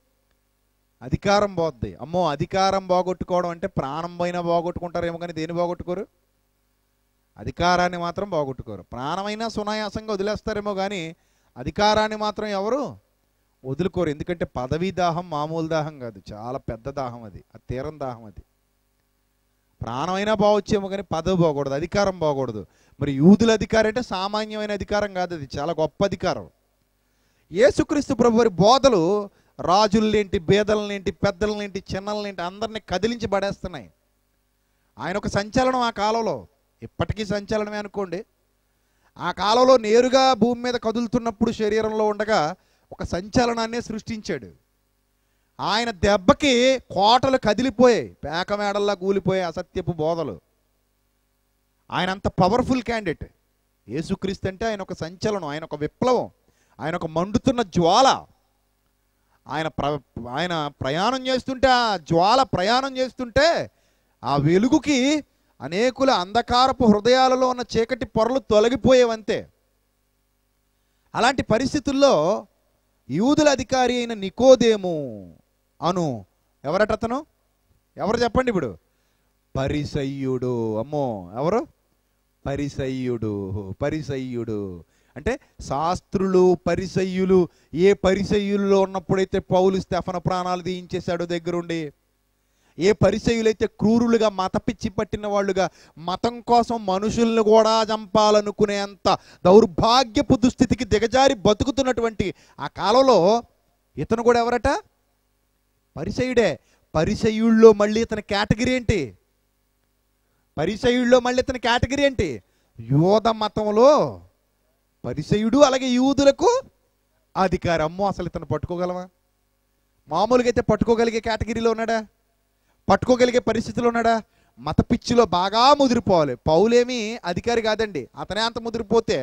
అధికారం పోద్ది అమ్మో అధికారం పోగొట్టుకోవడం అంటే ప్రాణం పైన పోగొట్టుకుంటారేమో కానీ దేని పోగొట్టుకోరు అధికారాన్ని మాత్రం పోగొట్టుకోరు ప్రాణమైనా సునాయాసంగా వదిలేస్తారేమో కానీ అధికారాన్ని మాత్రం ఎవరు వదులుకోరు ఎందుకంటే పదవీ దాహం మామూలు దాహం కాదు చాలా పెద్ద దాహం అది ఆ తీరం దాహం అది ప్రాణమైనా బాగొచ్చేమో కానీ పదవి పోకూడదు అధికారం పోకూడదు మరి యూదుల అధికారం అంటే సామాన్యమైన అధికారం కాదు అది చాలా గొప్ప అధికారం యేసుక్రీస్తు ప్రభు వారి బోధలు రాజులనేంటి బేదలనేంటి పెద్దలనేంటి చిన్నలనేంటి అందరిని కదిలించి పడేస్తున్నాయి ఆయన ఒక సంచలనం ఆ కాలంలో ఇప్పటికీ సంచలనమే అనుకోండి ఆ కాలంలో నేరుగా భూమి మీద కదులుతున్నప్పుడు శరీరంలో ఉండగా ఒక సంచలనాన్ని సృష్టించాడు ఆయన దెబ్బకి కోటలు కదిలిపోయాయి పేక మేడల్లా కూలిపోయాయి అసత్యపు బోధలు ఆయన అంత పవర్ఫుల్ క్యాండిడేట్ యేసుక్రీస్తు అంటే ఆయన ఒక సంచలనం ఆయన ఒక విప్లవం ఆయన ఒక మండుతున్న జ్వాల ఆయన ప్ర ఆయన ప్రయాణం చేస్తుంటే ఆ జ్వాల ప్రయాణం చేస్తుంటే ఆ వెలుగుకి అనేకుల అంధకారపు హృదయాలలో ఉన్న చీకటి పొరలు తొలగిపోయేవంతే అలాంటి పరిస్థితుల్లో యూదుల అధికారి అయిన నికోదేము అను ఎవరట అతను ఎవరు చెప్పండి ఇప్పుడు పరిసయ్యుడు అమ్మో ఎవరు పరిసయ్యుడు పరిసయ్యుడు అంటే శాస్త్రులు పరిసయ్యులు ఏ పరిసయ్యుల్లో ఉన్నప్పుడైతే పౌలు స్తెఫన ప్రాణాలు తీయించేశాడో దగ్గరుండి ఏ పరిసయులైతే క్రూరులుగా మత పిచ్చి పట్టిన వాళ్ళుగా మతం కోసం మనుషుల్ని కూడా చంపాలనుకునేంత దౌర్భాగ్యపు దుస్థితికి దిగజారి బతుకుతున్నటువంటి ఆ కాలంలో ఇతను కూడా ఎవరట పరిసయుడే పరిసయుల్లో మళ్ళీ ఇతని కేటగిరీ ఏంటి పరిసయుల్లో మళ్ళీ ఇతని కేటగిరీ ఏంటి యోధ మతంలో పరిసయుడు అలాగే యూదులకు అధికారం అమ్మో అసలు ఇతను పట్టుకోగలమా మామూలుగా అయితే పట్టుకోగలిగే కేటగిరీలో ఉన్నాడా పట్టుకోగలిగే పరిస్థితిలో ఉన్నాడా మత పిచ్చిలో బాగా ముదిరిపోవాలి పౌలేమి అధికారి కాదండి అతనే అంత ముదిరిపోతే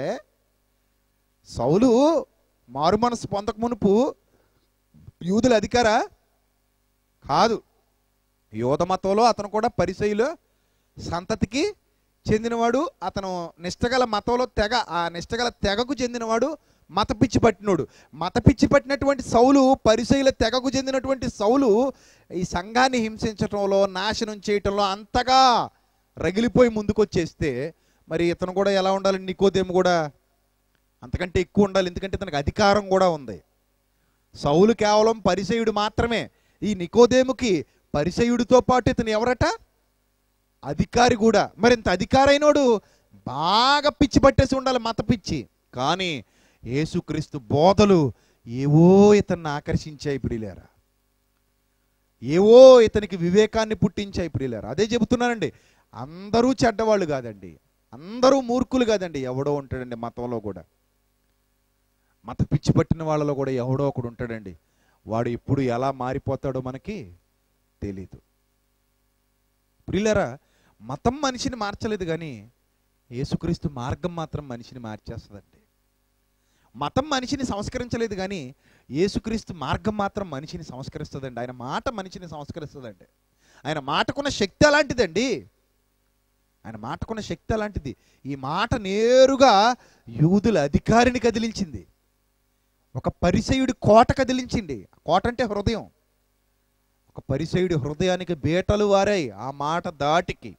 సౌలు మారు మనసు పొందక మునుపు యూదుల అధికారా కాదు యోధ మతంలో అతను కూడా పరిసయులో సంతతికి చెందినవాడు అతను నిష్టగల మతంలో తెగ ఆ నిష్టగల తెగకు చెందినవాడు మత పిచ్చి పట్టినోడు మత పిచ్చి పట్టినటువంటి సౌలు పరిసయుల తెగకు చెందినటువంటి సౌలు ఈ సంఘాన్ని హింసించటంలో నాశనం చేయటంలో అంతగా రగిలిపోయి ముందుకొచ్చేస్తే మరి ఇతను కూడా ఎలా ఉండాలి నికోదేము కూడా అంతకంటే ఎక్కువ ఉండాలి ఎందుకంటే ఇతనికి అధికారం కూడా ఉంది సౌలు కేవలం పరిసయుడు మాత్రమే ఈ నికోదేముకి పరిసయుడితో పాటు ఇతను ఎవరట అధికారి కూడా మరి ఇంత అధికారైనోడు బాగా పిచ్చి పట్టేసి ఉండాలి మత పిచ్చి కానీ యేసుక్రీస్తు బోధలు ఏవో ఇతన్ని ఆకర్షించాయి ప్రియులేరా ఏవో ఇతనికి వివేకాన్ని పుట్టించాయి ప్రియులేరా అదే చెబుతున్నానండి అందరూ చెడ్డవాళ్ళు కాదండి అందరూ మూర్ఖులు కాదండి ఎవడో ఉంటాడండి మతంలో కూడా మత పిచ్చి పట్టిన వాళ్ళలో కూడా ఎవడో ఒకడు ఉంటాడండి వాడు ఇప్పుడు ఎలా మారిపోతాడో మనకి తెలీదు ప్రియులరా మతం మనిషిని మార్చలేదు కానీ యేసుక్రీస్తు మార్గం మాత్రం మనిషిని మార్చేస్తుందండి మతం మనిషిని సంస్కరించలేదు కానీ యేసుక్రీస్తు మార్గం మాత్రం మనిషిని సంస్కరిస్తుందండి ఆయన మాట మనిషిని సంస్కరిస్తుందండి ఆయన మాటకున్న శక్తి అలాంటిదండి ఆయన మాటకున్న శక్తి అలాంటిది ఈ మాట నేరుగా యూదుల అధికారిని కదిలించింది ఒక పరిసయుడి కోట కదిలించింది కోట అంటే హృదయం ఒక పరిసయుడి హృదయానికి బీటలు వారాయి ఆ మాట దాటికి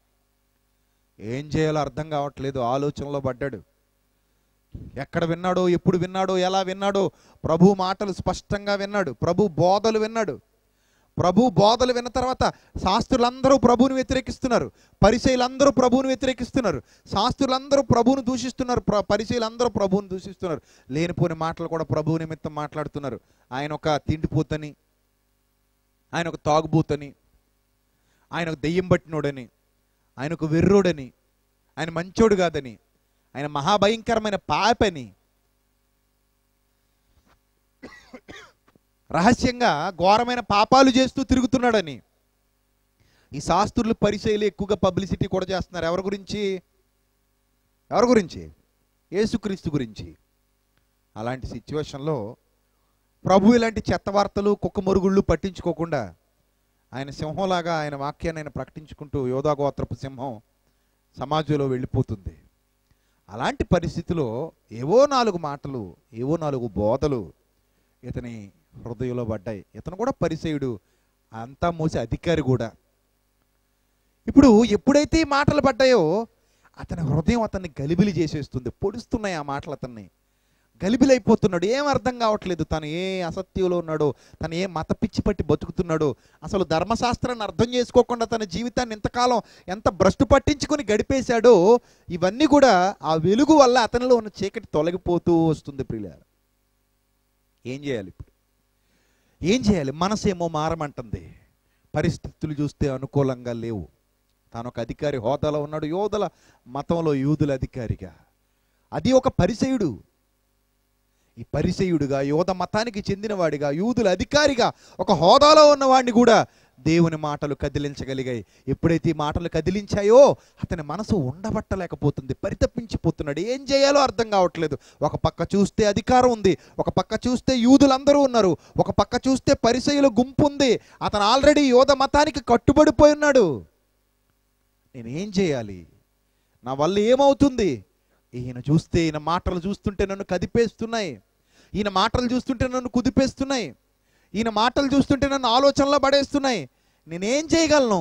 ఏం చేయాలో అర్థం కావట్లేదు ఆలోచనలో పడ్డాడు ఎక్కడ విన్నాడో ఎప్పుడు విన్నాడో ఎలా విన్నాడో ప్రభు మాటలు స్పష్టంగా విన్నాడు ప్రభు బోధలు విన్నాడు ప్రభు బోధలు విన్న తర్వాత శాస్త్రులందరూ ప్రభువుని వ్యతిరేకిస్తున్నారు పరిచయులందరూ ప్రభువుని వ్యతిరేకిస్తున్నారు శాస్త్రులందరూ ప్రభువుని దూషిస్తున్నారు ప్ర పరిచయులందరూ ప్రభువుని దూషిస్తున్నారు లేనిపోని మాటలు కూడా ప్రభువు నిమిత్తం మాట్లాడుతున్నారు ఆయన ఒక తిండిపోతని ఆయన ఒక తాగుబోతని ఆయన ఒక దెయ్యం పట్టినోడని ఆయన ఒక వెర్రోడని ఆయన మంచోడు కాదని ఆయన మహాభయంకరమైన పాపని రహస్యంగా ఘోరమైన పాపాలు చేస్తూ తిరుగుతున్నాడని ఈ శాస్త్రులు పరిచయలు ఎక్కువగా పబ్లిసిటీ కూడా చేస్తున్నారు ఎవరి గురించి ఎవరి గురించి యేసుక్రీస్తు గురించి అలాంటి సిచ్యువేషన్లో ప్రభు ఇలాంటి చెత్త వార్తలు కుక్క మురుగుళ్ళు పట్టించుకోకుండా ఆయన సింహంలాగా ఆయన వాక్యాన్ని ఆయన ప్రకటించుకుంటూ యోధాగోత్రపు సింహం సమాజంలో వెళ్ళిపోతుంది అలాంటి పరిస్థితిలో ఏవో నాలుగు మాటలు ఏవో నాలుగు బోధలు ఇతని హృదయంలో పడ్డాయి ఇతను కూడా పరిచయుడు అంతా మోసే అధికారి కూడా ఇప్పుడు ఎప్పుడైతే ఈ మాటలు పడ్డాయో అతని హృదయం అతన్ని గలిబిలి చేసేస్తుంది పొడుస్తున్నాయి ఆ మాటలు అతన్ని గలిబిలైపోతున్నాడు ఏం అర్థం కావట్లేదు తను ఏ అసత్యంలో ఉన్నాడో తను ఏ మత పిచ్చి పట్టి బతుకుతున్నాడో అసలు ధర్మశాస్త్రాన్ని అర్థం చేసుకోకుండా తన జీవితాన్ని ఇంతకాలం ఎంత భ్రష్టు పట్టించుకొని గడిపేశాడో ఇవన్నీ కూడా ఆ వెలుగు వల్ల అతనిలో ఉన్న చీకటి తొలగిపోతూ వస్తుంది ప్రియులారా ఏం చేయాలి ఇప్పుడు ఏం చేయాలి మనసేమో మారమంటుంది పరిస్థితులు చూస్తే అనుకూలంగా లేవు తాను ఒక అధికారి హోదాలో ఉన్నాడు యోధుల మతంలో యూదుల అధికారిగా అది ఒక పరిసయుడు ఈ పరిసయుడుగా యోధ మతానికి చెందినవాడిగా యూదుల అధికారిగా ఒక హోదాలో ఉన్నవాడిని కూడా దేవుని మాటలు కదిలించగలిగాయి ఎప్పుడైతే ఈ మాటలు కదిలించాయో అతని మనసు ఉండబట్టలేకపోతుంది పరితపించిపోతున్నాడు ఏం చేయాలో అర్థం కావట్లేదు ఒక పక్క చూస్తే అధికారం ఉంది ఒక పక్క చూస్తే యూదులందరూ ఉన్నారు ఒక పక్క చూస్తే పరిసయుల గుంపు ఉంది అతను ఆల్రెడీ యోధ మతానికి కట్టుబడిపోయి ఉన్నాడు నేనేం చేయాలి నా వల్ల ఏమవుతుంది ఈయన చూస్తే ఈయన మాటలు చూస్తుంటే నన్ను కదిపేస్తున్నాయి ఈయన మాటలు చూస్తుంటే నన్ను కుదిపేస్తున్నాయి ఈయన మాటలు చూస్తుంటే నన్ను ఆలోచనలో పడేస్తున్నాయి నేనేం చేయగలను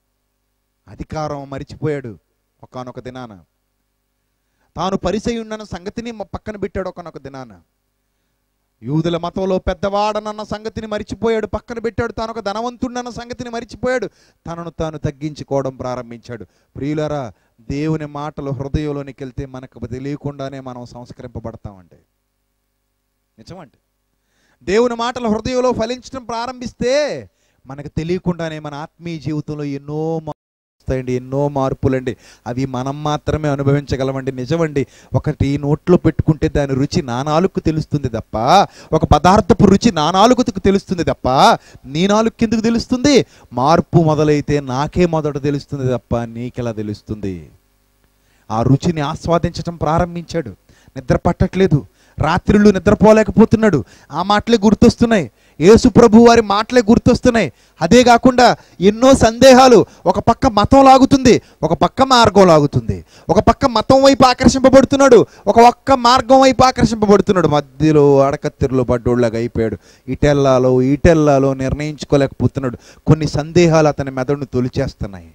అధికారం మరిచిపోయాడు ఒకానొక దినాన తాను పరిచయి ఉన్న సంగతిని మ- పక్కన పెట్టాడు ఒకనొక దినాన యూదుల మతంలో పెద్దవాడనన్న సంగతిని మరిచిపోయాడు పక్కన పెట్టాడు తాను ఒక ధనవంతుడన్న సంగతిని మరిచిపోయాడు తనను తాను తగ్గించుకోవడం ప్రారంభించాడు ప్రియులరా దేవుని మాటలు హృదయంలోనికి వెళ్తే మనకు తెలియకుండానే మనం సంస్కరింపబడతామంటే నిజమంటే దేవుని మాటలు హృదయంలో ఫలించడం ప్రారంభిస్తే మనకు తెలియకుండానే మన ఆత్మీయ జీవితంలో ఎన్నో మార్పులు వస్తాయండి ఎన్నో మార్పులండి అవి మనం మాత్రమే అనుభవించగలమండి నిజమండి ఒకటి నోట్లో పెట్టుకుంటే దాని రుచి నా నాలుగుకు తెలుస్తుంది తప్ప ఒక పదార్థపు రుచి నా నాలుగుకు తెలుస్తుంది తప్ప నీ నాలుగు కిందకు తెలుస్తుంది మార్పు మొదలైతే నాకే మొదట తెలుస్తుంది తప్ప నీకెలా తెలుస్తుంది ఆ రుచిని ఆస్వాదించటం ప్రారంభించాడు నిద్ర పట్టట్లేదు రాత్రులు నిద్రపోలేకపోతున్నాడు ఆ మాటలే గుర్తొస్తున్నాయి యేసు ప్రభు వారి మాటలే గుర్తొస్తున్నాయి అదే కాకుండా ఎన్నో సందేహాలు ఒక పక్క మతం లాగుతుంది ఒక పక్క మార్గం లాగుతుంది ఒక పక్క మతం వైపు ఆకర్షింపబడుతున్నాడు ఒక ఒక్క మార్గం వైపు ఆకర్షింపబడుతున్నాడు మధ్యలో అడకత్తెరలో పడ్డోళ్ళగా అయిపోయాడు ఇటెల్లాలో ఇటెల్లాలో నిర్ణయించుకోలేకపోతున్నాడు కొన్ని సందేహాలు అతని మెదడును తొలిచేస్తున్నాయి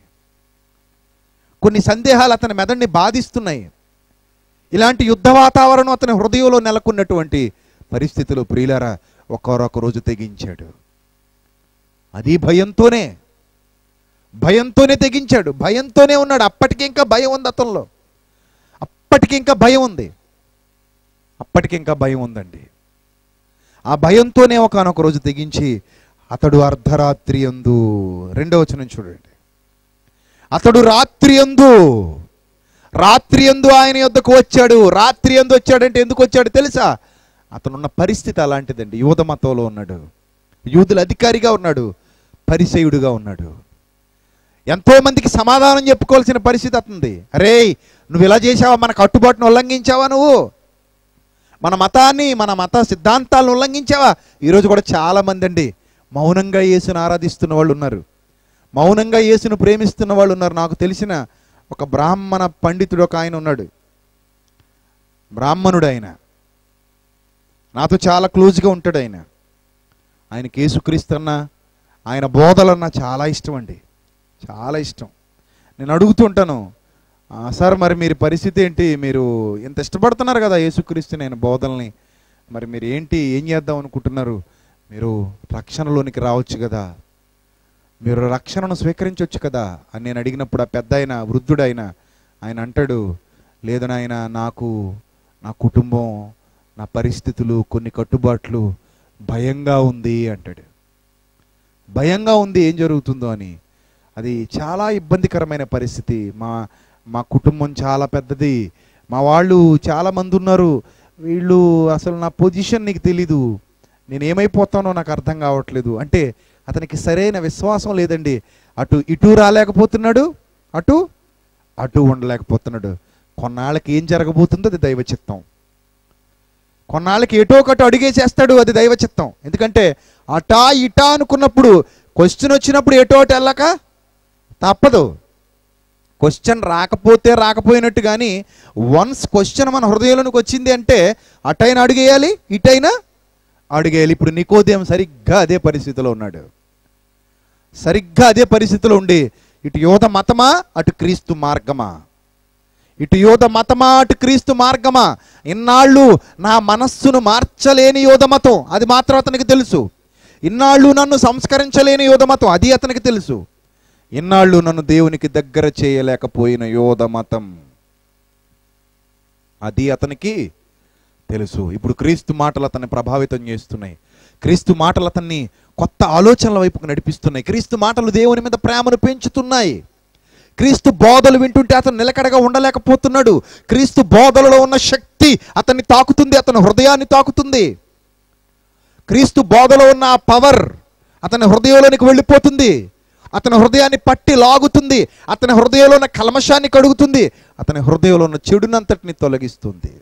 కొన్ని సందేహాలు అతని మెదడుని బాధిస్తున్నాయి ఇలాంటి యుద్ధ వాతావరణం అతని హృదయంలో నెలకొన్నటువంటి పరిస్థితులు ప్రియులారా ఒకరొక రోజు తెగించాడు అది భయంతోనే భయంతోనే తెగించాడు భయంతోనే ఉన్నాడు అప్పటికి ఇంకా భయం ఉంది అతనిలో అప్పటికి ఇంకా భయం ఉంది అప్పటికి ఇంకా భయం ఉందండి ఆ భయంతోనే ఒకనొక రోజు తెగించి అతడు అర్ధరాత్రి అందు రెండవ వచనం చూడండి అతడు రాత్రి అందు రాత్రి ఎందు ఆయన యొద్దకు వచ్చాడు రాత్రి ఎందు వచ్చాడంటే ఎందుకు వచ్చాడు తెలుసా అతనున్న పరిస్థితి అలాంటిదండి యూద మతంలో ఉన్నాడు యూదుల అధికారిగా ఉన్నాడు పరిసయుడుగా ఉన్నాడు ఎంతో మందికి సమాధానం చెప్పుకోవాల్సిన పరిస్థితి అతుంది అరే నువ్వు ఇలా చేసావా మన కట్టుబాటును ఉల్లంఘించావా నువ్వు మన మతాన్ని మన మత సిద్ధాంతాలను ఉల్లంఘించావా ఈరోజు కూడా చాలా మంది అండి మౌనంగా యేసును ఆరాధిస్తున్న వాళ్ళు ఉన్నారు మౌనంగా యేసును ప్రేమిస్తున్న వాళ్ళు ఉన్నారు నాకు తెలిసిన ఒక బ్రాహ్మణ పండితుడు ఒక ఆయన ఉన్నాడు బ్రాహ్మణుడు ఆయన నాతో చాలా క్లోజ్గా ఉంటాడు ఆయన ఆయనకి యేసుక్రీస్తన్నా ఆయన బోధలన్నా చాలా ఇష్టం అండి చాలా ఇష్టం నేను అడుగుతూ ఉంటాను "ఆ, సార్ మరి మీరు పరిస్థితి ఏంటి మీరు ఎంత ఇష్టపడుతున్నారు కదా యేసుక్రీస్తు నేను బోధల్ని మరి మీరు ఏంటి ఏం చేద్దాం అనుకుంటున్నారు మీరు రక్షణలోనికి రావచ్చు కదా మీరు రక్షణను స్వీకరించవచ్చు కదా అని నేను అడిగినప్పుడు ఆ పెద్ద ఆయన వృద్ధుడైన ఆయన అంటాడు లేదు నాయన నాకు నా కుటుంబం నా పరిస్థితులు కొన్ని కట్టుబాట్లు భయంగా ఉంది అంటాడు భయంగా ఉంది ఏం జరుగుతుందో అని అది చాలా ఇబ్బందికరమైన పరిస్థితి మా మా కుటుంబం చాలా పెద్దది మా వాళ్ళు చాలా మంది ఉన్నారు వీళ్ళు అసలు నా పొజిషన్ నీకు తెలీదు నేను ఏమైపోతానో నాకు అర్థం కావట్లేదు అంటే అతనికి సరైన విశ్వాసం లేదండి అటు ఇటు రాలేకపోతున్నాడు అటు అటు ఉండలేకపోతున్నాడు కొన్నాళ్ళకి ఏం జరగబోతుందో అది దైవ చిత్తం కొన్నాళ్ళకి ఎటో ఒకటి అడిగేసేస్తాడు అది దైవ చిత్తం ఎందుకంటే అటా ఇటా అనుకున్నప్పుడు క్వశ్చన్ వచ్చినప్పుడు ఎటో అటు వెళ్ళక తప్పదు క్వశ్చన్ రాకపోతే రాకపోయినట్టు కానీ వన్స్ క్వశ్చన్ మన హృదయంలోనికి వచ్చింది అంటే అటైనా అడిగేయాలి ఇటైనా అడిగేయాలి ఇప్పుడు నికోదేం సరిగ్గా అదే పరిస్థితిలో ఉన్నాడు సరిగ్గా అదే పరిస్థితిలో ఉండి ఇటు యోధ మతమా అటు క్రీస్తు మార్గమా ఇటు యోధ మతమా అటు క్రీస్తు మార్గమా ఇన్నాళ్ళు నా మనస్సును మార్చలేని యోధ మతం అది మాత్రం అతనికి తెలుసు ఇన్నాళ్ళు నన్ను సంస్కరించలేని యోధ మతం అది అతనికి తెలుసు ఇన్నాళ్ళు నన్ను దేవునికి దగ్గర చేయలేకపోయిన యోధ మతం అది అతనికి తెలుసు ఇప్పుడు క్రీస్తు మాటలు అతన్ని ప్రభావితం చేస్తున్నాయి క్రీస్తు మాటలు అతన్ని కొత్త ఆలోచనల వైపుకు నడిపిస్తున్నాయి క్రీస్తు మాటలు దేవుని మీద ప్రేమను పెంచుతున్నాయి క్రీస్తు బోధలు వింటుంటే అతను నిలకడగా ఉండలేకపోతున్నాడు క్రీస్తు బోధలలో ఉన్న శక్తి అతన్ని తాకుతుంది అతని హృదయాన్ని తాకుతుంది క్రీస్తు బోధలో ఉన్న ఆ పవర్ అతని హృదయంలోనికి వెళ్ళిపోతుంది అతని హృదయాన్ని పట్టి లాగుతుంది అతని హృదయంలో ఉన్న కల్మషాన్ని కడుగుతుంది అతని హృదయంలో ఉన్న చెడునంతటిని తొలగిస్తుంది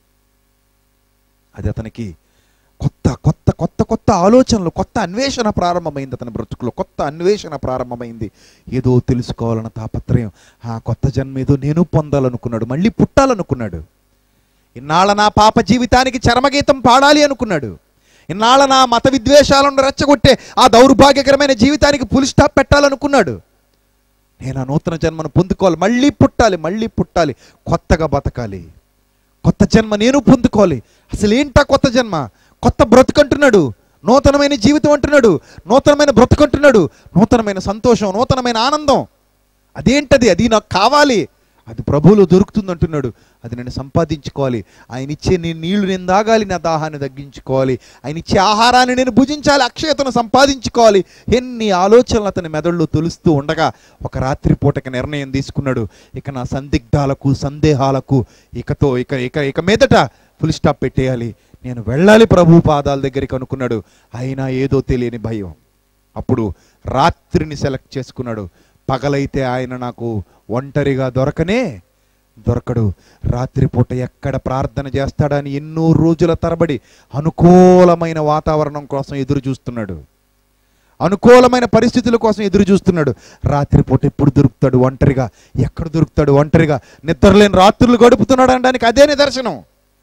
అది అతనికి కొత్త కొత్త కొత్త కొత్త ఆలోచనలు కొత్త అన్వేషణ ప్రారంభమైంది అతని బ్రతుకులో కొత్త అన్వేషణ ప్రారంభమైంది ఏదో తెలుసుకోవాలన్న తాపత్రయం ఆ కొత్త జన్మ ఏదో నేను పొందాలనుకున్నాడు మళ్ళీ పుట్టాలనుకున్నాడు ఇన్నాళ్ళ నా పాప జీవితానికి చరమగీతం పాడాలి అనుకున్నాడు ఇన్నాళ్ళ నా మత విద్వేషాలను రెచ్చగొట్టే ఆ దౌర్భాగ్యకరమైన జీవితానికి పులి స్టాప్ పెట్టాలనుకున్నాడు నేను ఆ నూతన జన్మను పొందుకోవాలి మళ్ళీ పుట్టాలి మళ్ళీ పుట్టాలి కొత్తగా బతకాలి కొత్త జన్మ నేను పొందుకోవాలి అసలు ఏంటా కొత్త జన్మ కొత్త బ్రతుకంటున్నాడు నూతనమైన జీవితం అంటున్నాడు నూతనమైన బ్రతుకంటున్నాడు నూతనమైన సంతోషం నూతనమైన ఆనందం అదేంటది అది నాకు కావాలి అది ప్రభువులో దొరుకుతుంది అంటున్నాడు అది నేను సంపాదించుకోవాలి ఆయన ఇచ్చే నేను నీళ్లు నేను తాగాలి నా దాహాన్ని తగ్గించుకోవాలి ఆయన ఇచ్చే ఆహారాన్ని నేను భుజించాలి అక్షయతను సంపాదించుకోవాలి ఎన్ని ఆలోచనలు అతని మెదడులో తొలుస్తూ ఉండగా ఒక రాత్రి పూటకి నిర్ణయం తీసుకున్నాడు ఇక నా సందిగ్ధాలకు సందేహాలకు ఇకతో ఇక ఇక ఇక మీదట ఫుల్ స్టాప్ పెట్టేయాలి నేను వెళ్ళాలి ప్రభు పాదాల దగ్గరికి అనుకున్నాడు అయినా ఏదో తెలియని భయం అప్పుడు రాత్రిని సెలెక్ట్ చేసుకున్నాడు పగలైతే ఆయన నాకు ఒంటరిగా దొరకనే దొరకడు రాత్రిపూట ఎక్కడ ప్రార్థన చేస్తాడని ఎన్నో రోజుల తరబడి అనుకూలమైన వాతావరణం కోసం ఎదురు చూస్తున్నాడు అనుకూలమైన పరిస్థితుల కోసం ఎదురు చూస్తున్నాడు రాత్రిపూట ఎప్పుడు దొరుకుతాడు ఒంటరిగా ఎక్కడ దొరుకుతాడు ఒంటరిగా నిద్రలేని రాత్రులు గడుపుతున్నాడు అనడానికి అదే నిదర్శనం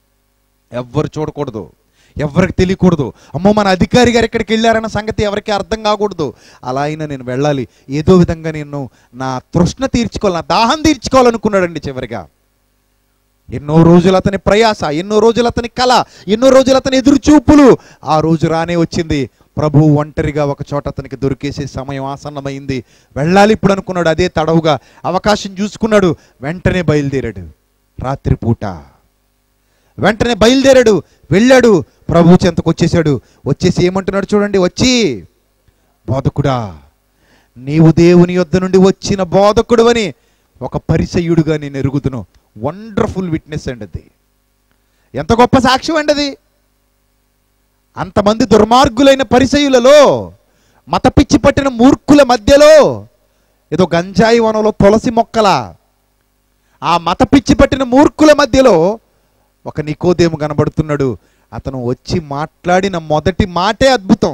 ఎవ్వరు చూడకూడదు ఎవరికి తెలియకూడదు అమ్మో మన అధికారి గారు ఎక్కడికి వెళ్ళారన్న సంగతి ఎవరికి అర్థం కాకూడదు అలా అయినా నేను వెళ్ళాలి ఏదో విధంగా నేను నా తృష్ణ తీర్చుకోవాలి నా దాహం తీర్చుకోవాలనుకున్నాడండి చివరిగా ఎన్నో రోజులు అతని ప్రయాస ఎన్నో రోజులు అతని కళ ఎన్నో రోజులు అతని ఎదురు చూపులు ఆ రోజు రానే వచ్చింది ప్రభు ఒంటరిగా ఒక చోట అతనికి దొరికేసే సమయం ఆసన్నమైంది వెళ్ళాలి ఇప్పుడు అనుకున్నాడు అదే తడవుగా అవకాశం చూసుకున్నాడు వెంటనే బయలుదేరాడు రాత్రిపూట వెంటనే బయలుదేరాడు వెళ్ళాడు ప్రభు చెంతకు వచ్చేసాడు వచ్చేసి ఏమంటున్నాడు చూడండి వచ్చి బోధకుడా నీవు దేవుని యొద్ద నుండి వచ్చిన బోధకుడు అని ఒక పరిసయుడుగా నేను ఎరుగుతును వండర్ఫుల్ విట్నెస్ అండి అది ఎంత గొప్ప సాక్ష్యం అండి అది అంతమంది దుర్మార్గులైన పరిసయులలో మత పిచ్చి పట్టిన మూర్ఖుల మధ్యలో ఏదో గంజాయి వనంలో తులసి మొక్కల ఆ మత పిచ్చి పట్టిన మూర్ఖుల మధ్యలో ఒక నికోదేము కనబడుతున్నాడు అతను వచ్చి మాట్లాడిన మొదటి మాటే అద్భుతం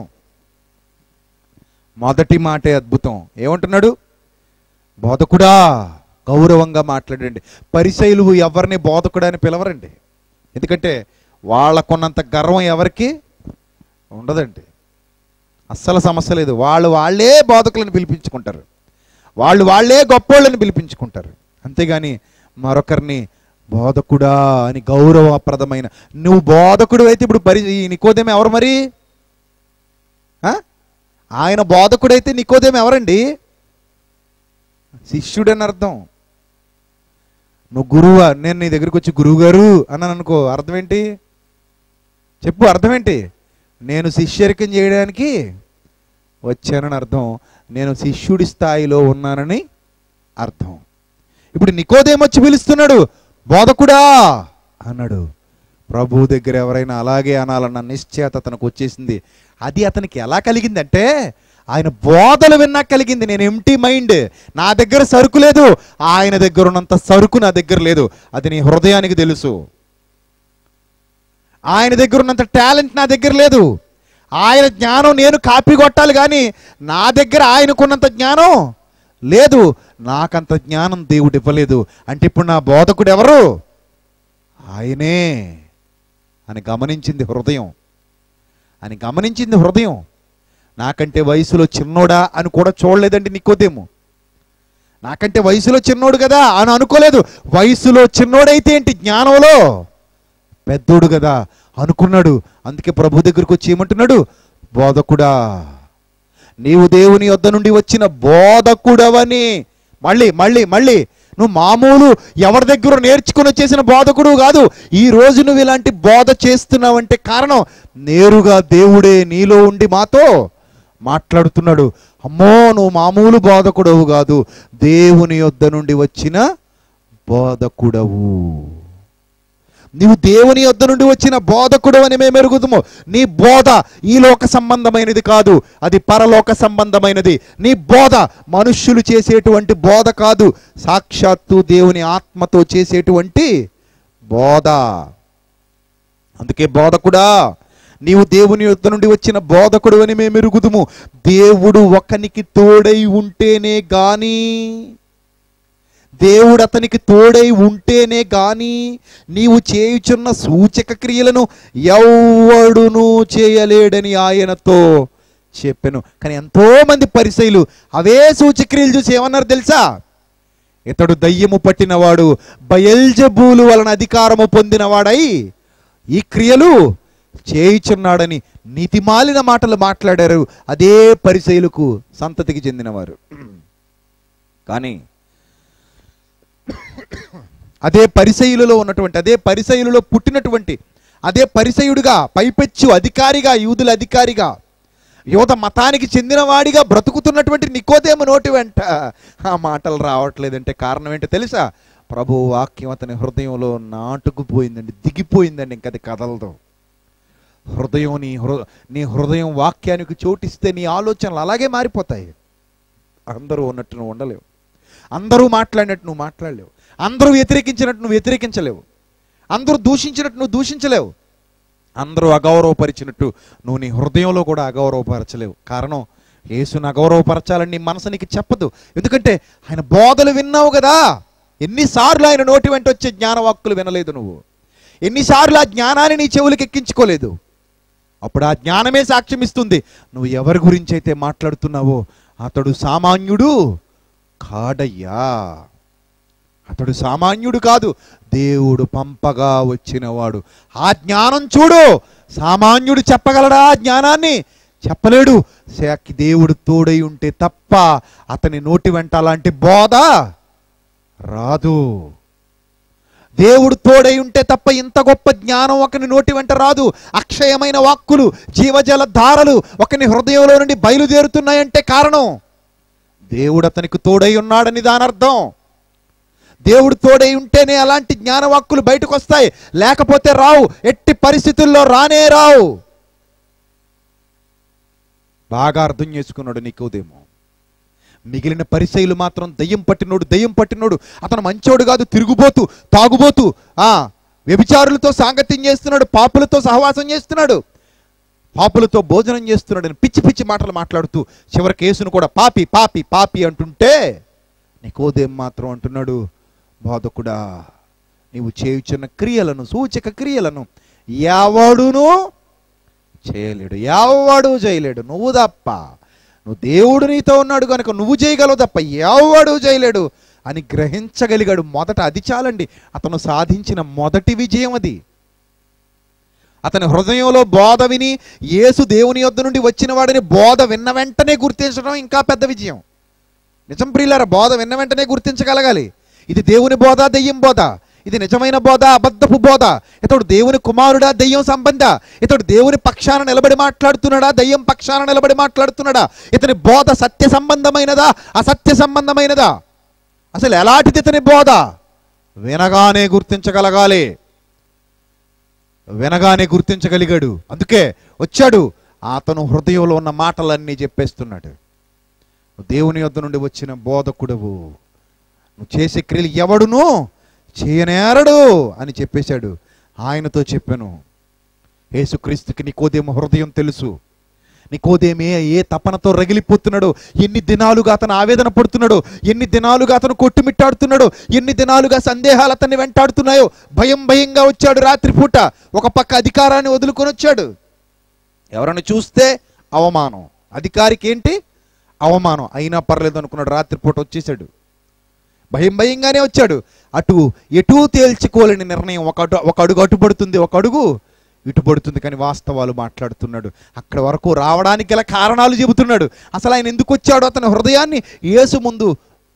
మొదటి మాటే అద్భుతం ఏమంటున్నాడు బోధకుడా గౌరవంగా మాట్లాడండి పరిశైలు ఎవరిని బోధకుడా అని పిలవరండి ఎందుకంటే వాళ్ళకున్నంత గర్వం ఎవరికి ఉండదండి అస్సలు సమస్య లేదు వాళ్ళు వాళ్ళే బోధకులను పిలిపించుకుంటారు వాళ్ళు వాళ్ళే గొప్పోళ్ళని పిలిపించుకుంటారు అంతేగాని మరొకరిని బోధకుడా అని గౌరవప్రదమైన నువ్వు బోధకుడు అయితే ఇప్పుడు పరి ఈ నికోదేం ఎవరు మరి ఆ? ఆయన బోధకుడైతే నికోదేం ఎవరండి శిష్యుడని అర్థం నువ్వు గురువా నేను నీ దగ్గరికి వచ్చి గురువు గారు అన్నాను అనుకో అర్థం ఏంటి చెప్పు అర్థం ఏంటి నేను శిష్యరికం చేయడానికి వచ్చానని అర్థం నేను శిష్యుడి స్థాయిలో ఉన్నానని అర్థం ఇప్పుడు నికోదేం వచ్చి పిలుస్తున్నాడు బోధకుడా అన్నాడు ప్రభు దగ్గర ఎవరైనా అలాగే అనాలన్న నిశ్చయత అతనికి వచ్చేసింది అది అతనికి ఎలా కలిగిందంటే ఆయన బోధలు విన్నా కలిగింది నేను ఎంటీ మైండ్ నా దగ్గర సరుకు లేదు ఆయన దగ్గర ఉన్నంత సరుకు నా దగ్గర లేదు అది నీ హృదయానికి తెలుసు ఆయన దగ్గర ఉన్నంత టాలెంట్ నా దగ్గర లేదు ఆయన జ్ఞానం నేను కాపీ కొట్టాలి కానీ నా దగ్గర ఆయనకున్నంత జ్ఞానం లేదు నాకంత జ్ఞానం దేవుడు ఇవ్వలేదు అంటే ఇప్పుడు నా బోధకుడు ఎవరు ఆయనే అని గమనించింది హృదయం అని గమనించింది హృదయం నాకంటే వయసులో చిన్నోడా అని కూడా చూడలేదండి నికోదేమో నాకంటే వయసులో చిన్నోడు కదా అని అనుకోలేదు వయసులో చిన్నోడైతే ఏంటి జ్ఞానంలో పెద్దోడు కదా అనుకున్నాడు అందుకే ప్రభు దగ్గరకు వచ్చి ఏమంటున్నాడు బోధకుడా నీవు దేవుని యొద్ద నుండి వచ్చిన బోధకుడవని మళ్ళీ మళ్ళీ మళ్ళీ నువ్వు మామూలు ఎవరి దగ్గర నేర్చుకుని వచ్చేసిన బోధకుడు కాదు ఈ రోజు నువ్వు ఇలాంటి బోధ చేస్తున్నావంటే కారణం నేరుగా దేవుడే నీలో ఉండి మాతో మాట్లాడుతున్నాడు అమ్మో నువ్వు మామూలు బోధకుడవు కాదు దేవుని యొద్ద నుండి వచ్చిన బోధకుడవు నీవు దేవుని యొద్ద నుండి వచ్చిన బోధకుడు అని మేము ఎరుగుదుము నీ బోధ ఈ లోక సంబంధమైనది కాదు అది పరలోక సంబంధమైనది నీ బోధ మనుష్యులు చేసేటువంటి బోధ కాదు సాక్షాత్తు దేవుని ఆత్మతో చేసేటువంటి బోధ అందుకే బోధకుడా నీవు దేవుని యొద్ద నుండి వచ్చిన బోధకుడు అని మేము ఎరుగుదుము దేవుడు ఒకనికి తోడై ఉంటేనే గాని దేవుడు అతనికి తోడై ఉంటేనే గాని నీవు చేయుచున్న సూచక క్రియలను ఎవ్వడును చేయలేడని ఆయనతో చెప్పాను కానీ ఎంతో మంది పరిసైలు అవే సూచక్రియలు చూసి ఏమన్నారు తెలుసా ఇతడు దయ్యము పట్టినవాడు బయల్జబూలు వలన అధికారము పొందినవాడై ఈ క్రియలు చేయుచున్నాడని నీతిమాలిన మాటలు మాట్లాడారు అదే పరిశైలకు సంతతికి చెందినవారు కానీ అదే పరిసయులలో ఉన్నటువంటి అదే పరిసయులలో పుట్టినటువంటి అదే పరిసయుడిగా పైపెచ్చు అధికారిగా యూదుల అధికారిగా యువత మతానికి చెందినవాడిగా బ్రతుకుతున్నటువంటి నికోదేము నోటి వెంట ఆ మాటలు రావట్లేదంటే కారణం ఏంటో తెలుసా ప్రభు వాక్యం అతని హృదయంలో నాటుకుపోయిందండి దిగిపోయిందండి ఇంకది కదలదు హృదయం నీ హృ నీ హృదయం వాక్యానికి చోటిస్తే నీ ఆలోచనలు అలాగే మారిపోతాయి అందరూ ఉన్నట్టు నువ్వు ఉండలేవు అందరూ మాట్లాడినట్టు నువ్వు మాట్లాడలేవు అందరూ వ్యతిరేకించినట్టు నువ్వు వ్యతిరేకించలేవు అందరూ దూషించినట్టు నువ్వు దూషించలేవు అందరూ అగౌరవపరిచినట్టు నువ్వు నీ హృదయంలో కూడా అగౌరవపరచలేవు కారణం యేసుని అగౌరవపరచాలని నీ మనసు నీకు చెప్పదు ఎందుకంటే ఆయన బోధలు విన్నావు కదా ఎన్నిసార్లు ఆయన నోటి వెంట వచ్చే జ్ఞానవాక్కులు వినలేదు నువ్వు ఎన్నిసార్లు ఆ జ్ఞానాన్ని నీ చెవులకు ఎక్కించుకోలేదు అప్పుడు ఆ జ్ఞానమే సాక్ష్యం ఇస్తుంది నువ్వు ఎవరి గురించి అయితే మాట్లాడుతున్నావో అతడు సామాన్యుడు కాడయ్యా అతడు సామాన్యుడు కాదు దేవుడు పంపగా వచ్చినవాడు ఆ జ్ఞానం చూడు సామాన్యుడు చెప్పగలడా ఆ జ్ఞానాన్ని చెప్పలేడు శాకి దేవుడు తోడై ఉంటే తప్ప అతని నోటి వెంట అలాంటి బోధ రాదు దేవుడు తోడై ఉంటే తప్ప ఇంత గొప్ప జ్ఞానం ఒకని నోటి వెంట రాదు అక్షయమైన వాక్కులు జీవజల ధారలు ఒకని హృదయంలో నుండి బయలుదేరుతున్నాయంటే కారణం దేవుడు అతనికి తోడై ఉన్నాడని దాని అర్థం దేవుడు తోడై ఉంటేనే అలాంటి జ్ఞానవాక్కులు బయటకు వస్తాయి లేకపోతే రావు ఎట్టి పరిస్థితుల్లో రానే రావు బాగా అర్థం చేసుకున్నాడు నీకోదేమో మిగిలిన పరిసైలు మాత్రం దయ్యం పట్టినోడు దయ్యం పట్టినోడు అతను మంచోడు కాదు తిరుగుబోతూ తాగుబోతూ ఆ వ్యభిచారులతో సాంగత్యం చేస్తున్నాడు పాపులతో సహవాసం చేస్తున్నాడు పాపులతో భోజనం చేస్తున్నాడని పిచ్చి పిచ్చి మాటలు మాట్లాడుతూ చివరికి యేసును కూడా పాపి పాపి పాపి అంటుంటే నీకోదేం మాత్రం అంటున్నాడు బోధకుడా నీవు చేయుచున్న క్రియలను సూచక క్రియలను ఎవడును చేయలేడు ఎవడు చేయలేడు నువ్వు తప్ప నువ్వు దేవుడు నీతో ఉన్నాడు కనుక నువ్వు చేయగలవు తప్ప ఎవడు చేయలేడు అని గ్రహించగలిగాడు మొదట అది చాలండి అతను సాధించిన మొదటి విజయం అది అతని హృదయంలో బోధ విని యేసు దేవుని యొద్ద నుండి వచ్చిన వాడిని బోధ విన్న వెంటనే గుర్తించడం ఇంకా పెద్ద విజయం నిజం ప్రియులారా బోధ విన్న వెంటనే గుర్తించగలగాలి ఇది దేవుని బోధ దెయ్యం బోధ ఇది నిజమైన బోధ అబద్ధపు బోధ ఇతడు దేవుని కుమారుడా దెయ్యం సంబంధ ఇతడు దేవుని పక్షాన నిలబడి మాట్లాడుతున్నాడా దెయ్యం పక్షాన నిలబడి మాట్లాడుతున్నాడా ఇతని బోధ సత్య సంబంధమైనదా అసత్య సంబంధమైనదా అసలు ఎలాంటిది ఇతని బోధ వినగానే గుర్తించగలగాలి వినగానే గుర్తించగలిగాడు అందుకే వచ్చాడు అతను హృదయంలో ఉన్న మాటలన్నీ చెప్పేస్తున్నాడు నువ్వు దేవుని యొద్ద నుండి వచ్చిన బోధకుడవు నువ్వు చేసే క్రియలు ఎవడును చేయనేరడు అని చెప్పేశాడు ఆయనతో చెప్పాను యేసుక్రీస్తుకి నీకోదేమో హృదయం తెలుసు నికోదేమే ఏ తపనతో రగిలిపోతున్నాడో ఎన్ని దినాలుగా అతను ఆవేదన పడుతున్నాడో ఎన్ని దినాలుగా అతను కొట్టుమిట్టాడుతున్నాడో ఎన్ని దినాలుగా సందేహాలు అతన్ని వెంటాడుతున్నాయో భయం భయంగా వచ్చాడు రాత్రిపూట ఒక పక్క అధికారాన్ని వదులుకొని వచ్చాడు ఎవరైనా చూస్తే అవమానం అధికారికి ఏంటి అవమానం అయినా పర్లేదు అనుకున్నాడు రాత్రిపూట వచ్చేసాడు భయం భయంగానే వచ్చాడు అటు ఎటు తేల్చుకోలేని నిర్ణయం ఒక అటు ఒక అడుగు అటు పడుతుంది ఒక అడుగు ఇటు పడుతుంది కానీ వాస్తవాలు మాట్లాడుతున్నాడు అక్కడ వరకు రావడానికి గల కారణాలు చెబుతున్నాడు అసలు ఆయన ఎందుకు వచ్చాడు అతని హృదయాన్ని యేసు ముందు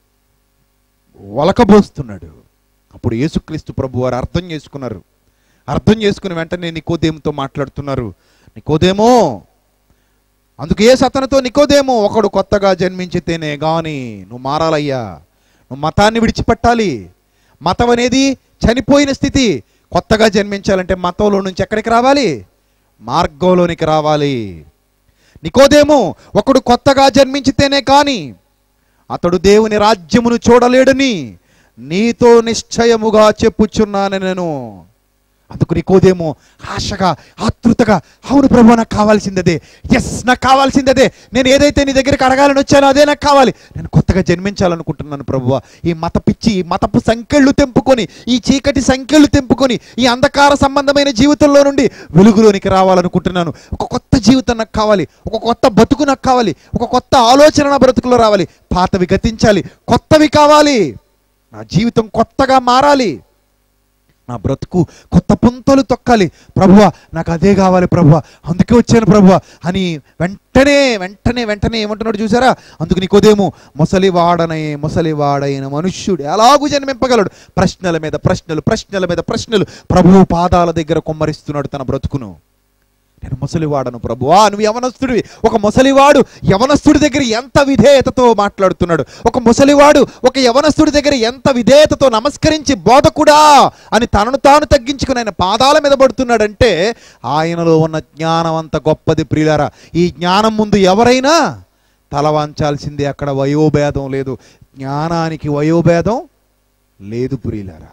ఒలకబోస్తున్నాడు అప్పుడు యేసుక్రీస్తు ప్రభు వారు అర్థం చేసుకున్నారు అర్థం చేసుకుని వెంటనే నికోదేముతో మాట్లాడుతున్నారు నికోదేమో అందుకు ఏ సతనతో నికోదేమో ఒకడు కొత్తగా జన్మించితేనే గాని నువ్వు మారాలయ్యా నువ్వు మతాన్ని విడిచిపెట్టాలి మతం అనేది చనిపోయిన స్థితి కొత్తగా జన్మించాలంటే మతంలో నుంచి ఎక్కడికి రావాలి మార్గంలోనికి రావాలి నికోదేమో ఒకడు కొత్తగా జన్మించితేనే కాని అతడు దేవుని రాజ్యమును చూడలేడని నీతో నిశ్చయముగా చెప్పుచున్నాను నేను అందుకు నీకోదేమో ఆశగా ఆతృతగా అవును ప్రభు నాకు కావాల్సిందదే ఎస్ నాకు కావాల్సిందదే నేను ఏదైతే నీ దగ్గరికి అడగాలని వచ్చానో అదే నాకు కావాలి నేను కొత్తగా జన్మించాలనుకుంటున్నాను ప్రభువ ఈ మత పిచ్చి ఈ మతపు సంఖ్యలు తెంపుకొని ఈ చీకటి సంఖ్యలు తెంపుకొని ఈ అంధకార సంబంధమైన జీవితంలో నుండి వెలుగులోనికి రావాలనుకుంటున్నాను ఒక కొత్త జీవితం నాకు కావాలి ఒక కొత్త బతుకు నాకు కావాలి ఒక కొత్త ఆలోచన నా బ్రతుకులో రావాలి పాతవి గతించాలి కొత్తవి కావాలి నా జీవితం కొత్తగా మారాలి నా బ్రతుకు కొత్త పుంతలు తొక్కాలి ప్రభువ నాకు అదే కావాలి ప్రభువ అందుకే వచ్చాను ప్రభువ అని వెంటనే వెంటనే వెంటనే ఏమంటున్నాడు చూసారా అందుకు నీకోదేమో ముసలివాడనే ముసలివాడైన మనుష్యుడు ఎలాగూ జన్మింపగలడు ప్రశ్నల మీద ప్రశ్నలు ప్రశ్నల మీద ప్రశ్నలు ప్రభువు పాదాల దగ్గర కుమ్మరిస్తున్నాడు తన బ్రతుకును నేను ముసలివాడను ప్రభువా నువ్వు యవనస్తుడివి ఒక ముసలివాడు యవనస్తుడి దగ్గర ఎంత విధేయతతో మాట్లాడుతున్నాడు ఒక ముసలివాడు ఒక యవనస్తుడి దగ్గర ఎంత విధేయతతో నమస్కరించి బోధకుడా అని తనను తాను తగ్గించుకుని ఆయన పాదాల మీద పడుతున్నాడంటే ఆయనలో ఉన్న జ్ఞానం అంత గొప్పది ప్రియులారా ఈ జ్ఞానం ముందు ఎవరైనా తల వంచాల్సిందే అక్కడ వయోభేదం లేదు జ్ఞానానికి వయోభేదం లేదు ప్రియులారా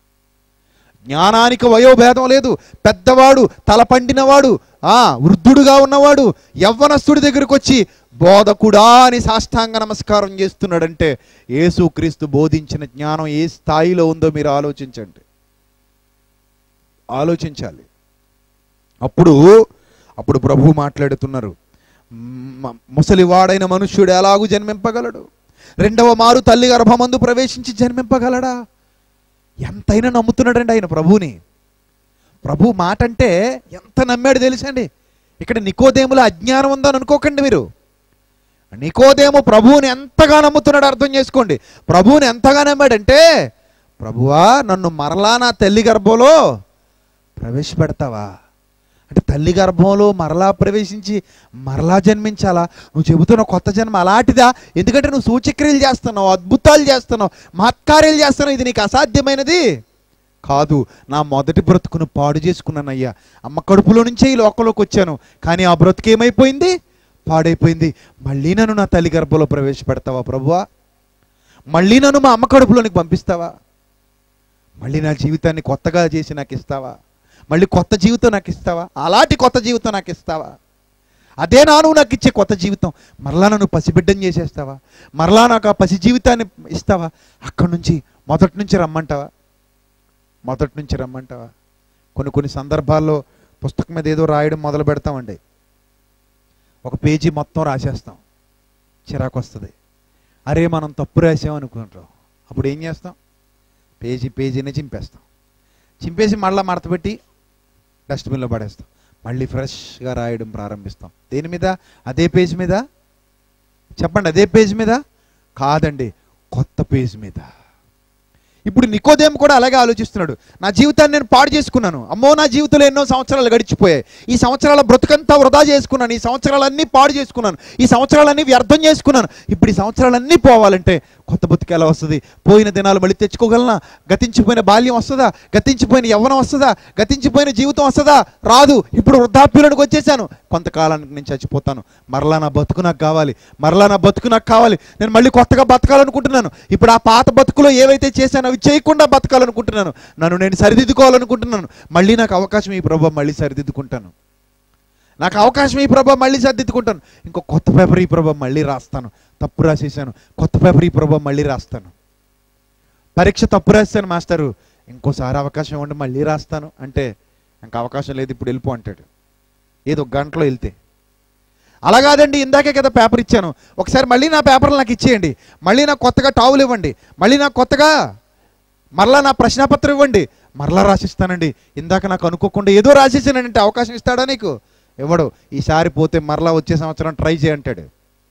జ్ఞానానికి వయోభేదం లేదు పెద్దవాడు తల పండినవాడు ఆ వృద్ధుడుగా ఉన్నవాడు యవ్వనస్తుడి దగ్గరికి వచ్చి బోధకుడా అని సాష్టాంగ నమస్కారం చేస్తున్నాడంటే యేసుక్రీస్తు బోధించిన జ్ఞానం ఏ స్థాయిలో ఉందో మీరు ఆలోచించండి ఆలోచించాలి అప్పుడు అప్పుడు ప్రభు మాట్లాడుతున్నారు మ- ముసలివాడైన మనుష్యుడు ఎలాగూ జన్మింపగలడు రెండవ మారు తల్లి గర్భమందు ప్రవేశించి జన్మింపగలడా ఎంతైనా నమ్ముతున్నాడండి ఆయన ప్రభువుని ప్రభు మాట అంటే ఎంత నమ్మాడు తెలుసండి ఇక్కడ నికోదేముల అజ్ఞానం ఉందని అనుకోకండి మీరు నికోదేము ప్రభువుని ఎంతగా నమ్ముతున్నాడు అర్థం చేసుకోండి ప్రభువుని ఎంతగా నమ్మాడంటే ప్రభువా నన్ను మరలా నా తల్లి గర్భంలో ప్రవేశపెడతావా అంటే తల్లి గర్భంలో మరలా ప్రవేశించి మరలా జన్మించాలా నువ్వు చెబుతున్న కొత్త జన్మ అలాంటిదా ఎందుకంటే నువ్వు సూచక్రియలు చేస్తున్నావు అద్భుతాలు చేస్తున్నావు మహత్కార్యాలు చేస్తున్నావు ఇది నీకు అసాధ్యమైనది కాదు నా మొదటి బ్రతుకును పాడు చేసుకున్నానయ్యా అమ్మ కడుపులో నుంచే ఈ లోకంలోకి వచ్చాను కానీ ఆ బ్రతుకు ఏమైపోయింది పాడైపోయింది మళ్ళీ నన్ను నా తల్లి గర్భంలో ప్రవేశపెడతావా ప్రభువా మళ్ళీ నన్ను మా అమ్మ కడుపులోనికి పంపిస్తావా మళ్ళీ నా జీవితాన్ని కొత్తగా చేసి నాకు ఇస్తావా మళ్ళీ కొత్త జీవితం నాకు ఇస్తావా అలాంటి కొత్త జీవితం నాకు ఇస్తావా అదే నా నువ్వు నాకు ఇచ్చే కొత్త జీవితం మరలా నన్ను పసిబిడ్డని చేసేస్తావా మరలా నాకు ఆ పసి జీవితాన్ని ఇస్తావా అక్కడి నుంచి మొదటి నుంచి రమ్మంటావా మొదటి నుంచి రమ్మంటావా కొన్ని కొన్ని సందర్భాల్లో పుస్తకం మీద ఏదో రాయడం మొదలు పెడతామండి ఒక పేజీ మొత్తం రాసేస్తాం చిరాకు వస్తుంది అరే మనం తప్పు రాసాం అనుకుంటాం అప్పుడు ఏం చేస్తాం పేజీ పేజీనే చింపేస్తాం చింపేసి మళ్ళీ మడతపెట్టి డస్ట్బిన్లో పడేస్తాం మళ్ళీ ఫ్రెష్గా రాయడం ప్రారంభిస్తాం దేని మీద అదే పేజ్ మీద చెప్పండి అదే పేజ్ మీద కాదండి కొత్త పేజ్ మీద ఇప్పుడు నికోదేం కూడా అలాగే ఆలోచిస్తున్నాడు నా జీవితాన్ని నేను పాడు చేసుకున్నాను అమ్మో నా జీవితంలో ఎన్నో సంవత్సరాలు గడిచిపోయాయి ఈ సంవత్సరాల బ్రతుకంతా వృధా చేసుకున్నాను ఈ సంవత్సరాలన్నీ పాడు చేసుకున్నాను ఈ సంవత్సరాలన్నీ వ్యర్థం చేసుకున్నాను ఇప్పుడు ఈ సంవత్సరాలన్నీ పోవాలంటే కొత్త బతుకు ఎలా వస్తుంది పోయిన దినాలు మళ్ళీ తెచ్చుకోగలనా గతించిపోయిన బాల్యం వస్తుందా గతించిపోయిన యవ్వనం వస్తుందా గతించిపోయిన జీవితం వస్తుందా రాదు ఇప్పుడు వృద్ధాప్యులకు వచ్చేసాను కొంతకాలానికి నేను చచ్చిపోతాను మరలా నా బతుకు నాకు కావాలి మరలా నా బతుకు నాకు కావాలి నేను మళ్ళీ కొత్తగా బతకాలనుకుంటున్నాను ఇప్పుడు ఆ పాత బతుకులో ఏవైతే చేశానో అవి చేయకుండా బతకాలనుకుంటున్నాను నన్ను నేను సరిదిద్దుకోవాలనుకుంటున్నాను మళ్ళీ నాకు అవకాశం ఈ ప్రభు మళ్ళీ సరిదిద్దుకుంటాను నాకు అవకాశం ఈ ప్రభా మళ్ళీ సర్దిద్దుకుంటాను ఇంకో కొత్త పేపర్ ఈ ప్రభా మళ్ళీ రాస్తాను తప్పు రాసేసాను కొత్త పేపర్ ఈ ప్రభా మళ్ళీ రాస్తాను పరీక్ష తప్పు రాస్తాను మాస్టరు ఇంకోసారి అవకాశం ఇవ్వండి మళ్ళీ రాస్తాను అంటే ఇంకా అవకాశం లేదు ఇప్పుడు వెళ్ళిపో అంటాడు ఏదో ఒక గంటలో వెళ్తే అలా కాదండి ఇందాకే కదా పేపర్ ఇచ్చాను ఒకసారి మళ్ళీ నా పేపర్లు నాకు ఇచ్చేయండి మళ్ళీ నాకు కొత్తగా టావులు ఇవ్వండి మళ్ళీ నాకు కొత్తగా మరలా నా ప్రశ్నపత్రం ఇవ్వండి మరలా రాసిస్తానండి ఇందాక నాకు అనుకోకుండా ఏదో రాసేసానంటే అవకాశం ఇస్తాడా నీకు ఇవ్వడు ఈసారి పోతే మరలా వచ్చే సంవత్సరం ట్రై చేయంటాడు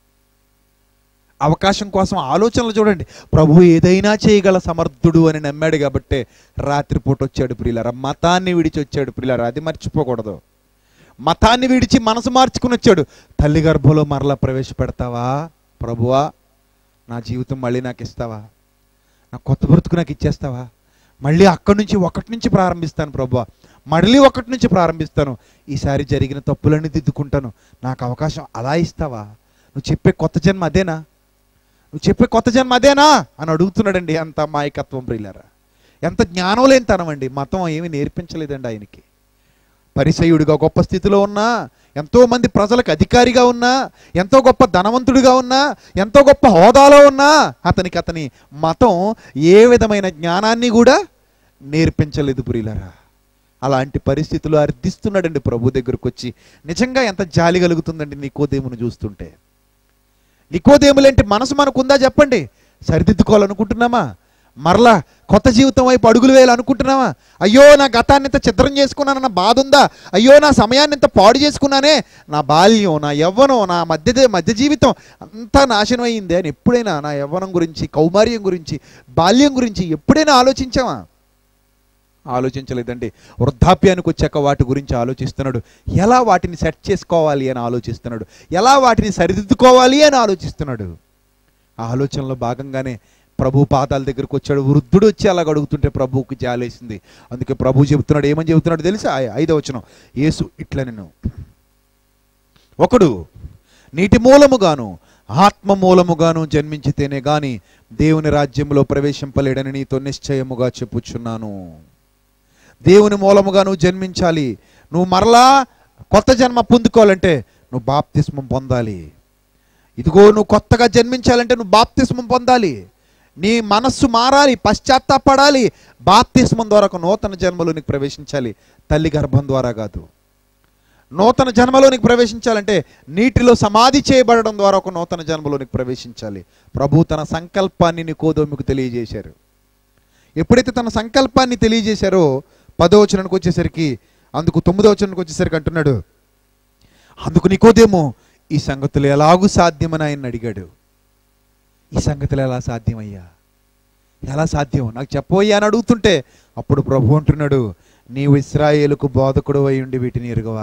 అవకాశం కోసం ఆలోచనలు చూడండి ప్రభు ఏదైనా చేయగల సమర్థుడు అని నమ్మాడు కాబట్టే రాత్రిపూట వచ్చాడు ప్రియులారా మతాన్ని విడిచి వచ్చాడు ప్రియులారా అది మర్చిపోకూడదు మతాన్ని విడిచి మనసు మార్చుకుని వచ్చాడు తల్లి గర్భంలో మరలా ప్రవేశపెడతావా ప్రభువా నా జీవితం మళ్ళీ నాకు ఇస్తావా నా కొత్త బ్రతుకు నాకు ఇచ్చేస్తావా మళ్ళీ అక్కడి నుంచి ఒకటి నుంచి ప్రారంభిస్తాను ప్రభువా మళ్ళీ ఒకటి నుంచి ప్రారంభిస్తాను ఈసారి జరిగిన తప్పులన్నీ దిద్దుకుంటాను నాకు అవకాశం అలా ఇస్తావా నువ్వు చెప్పే కొత్త జన్మ అదేనా నువ్వు చెప్పే కొత్త జన్మ అదేనా అని అడుగుతున్నాడండి ఎంత మాయకత్వం ప్రియులారా ఎంత జ్ఞానం లేనితనం అండి మతం ఏమీ నేర్పించలేదండి ఆయనకి పరిసయుడిగా గొప్ప స్థితిలో ఉన్నా ఎంతో మంది ప్రజలకు అధికారిగా ఉన్నా ఎంతో గొప్ప ధనవంతుడిగా ఉన్నా ఎంతో గొప్ప హోదాలో ఉన్నా అతనికి అతని మతం ఏ విధమైన జ్ఞానాన్ని కూడా నేర్పించలేదు పురిలరా అలాంటి పరిస్థితులు అర్థిస్తున్నాడండి ప్రభు దగ్గరకు వచ్చి నిజంగా ఎంత జాలి కలుగుతుందండి నికోదేమును చూస్తుంటే నికోదేములేంటి మనసు మనకుందా చెప్పండి సరిదిద్దుకోవాలనుకుంటున్నామా మరలా కొత్త జీవితం వైపు అడుగులు వేయాలనుకుంటున్నావా అయ్యో నా గతాన్ని ఇంత చిత్రం చేసుకున్నానన్న బాధ ఉందా అయ్యో నా సమయాన్ని ఇంత పాడు చేసుకున్నానే నా బాల్యం నా యవ్వనం నా మధ్య మధ్య జీవితం అంతా నాశనం అయింది అని ఎప్పుడైనా నా యవ్వనం గురించి కౌమార్యం గురించి బాల్యం గురించి ఎప్పుడైనా ఆలోచించావా ఆలోచించలేదండి వృద్ధాప్యానికి వచ్చాక వాటి గురించి ఆలోచిస్తున్నాడు ఎలా వాటిని సెట్ చేసుకోవాలి అని ఆలోచిస్తున్నాడు ఎలా వాటిని సరిదిద్దుకోవాలి అని ఆలోచిస్తున్నాడు ఆ ఆలోచనలో భాగంగానే ప్రభు పాదాల దగ్గరకు వచ్చాడు వృద్ధుడు వచ్చి అలా అడుగుతుంటే ప్రభువుకి జాలేసింది అందుకే ప్రభు చెబుతున్నాడు ఏమని చెబుతున్నాడు తెలుసా ఐ- ఐదవ వచనం యేసు ఇట్లా నేను ఒకడు నీటి మూలముగాను ఆత్మ మూలముగాను జన్మించితేనే గాని దేవుని రాజ్యంలో ప్రవేశింపలేడని నీతో నిశ్చయముగా చెప్పుచున్నాను దేవుని మూలముగా నువ్వు జన్మించాలి నువ్వు మరలా కొత్త జన్మ పొందుకోవాలంటే నువ్వు బాప్తిస్మం పొందాలి ఇదిగో నువ్వు కొత్తగా జన్మించాలంటే నువ్వు బాప్తిస్మం పొందాలి నీ మనస్సు మారాలి పశ్చాత్తాపడాలి బాప్తిస్మం ద్వారా ఒక నూతన జన్మలోనికి ప్రవేశించాలి తల్లి గర్భం ద్వారా కాదు నూతన జన్మలోనికి ప్రవేశించాలంటే నీటిలో సమాధి చేయబడడం ద్వారా ఒక నూతన జన్మలోనికి ప్రవేశించాలి ప్రభు తన సంకల్పాన్ని నికోదోమికు తెలియజేశారు ఎప్పుడైతే తన సంకల్పాన్ని తెలియజేశారో పదో వచనానికి వచ్చేసరికి అందుకు తొమ్మిదో వచనానికి వచ్చేసరికి అంటున్నాడు అందుకు నికోదేమో ఈ సంగతులు ఎలాగూ సాధ్యమని ఆయన అడిగాడు ఈ సంగతులు ఎలా సాధ్యమయ్యా ఎలా సాధ్యం నాకు చెప్పబోయ్యా అని అడుగుతుంటే అప్పుడు ప్రభు అంటున్నాడు నీవు ఇస్రాయేలుకు బోధకుడు అయి ఉండి వీటిని ఎరుగవా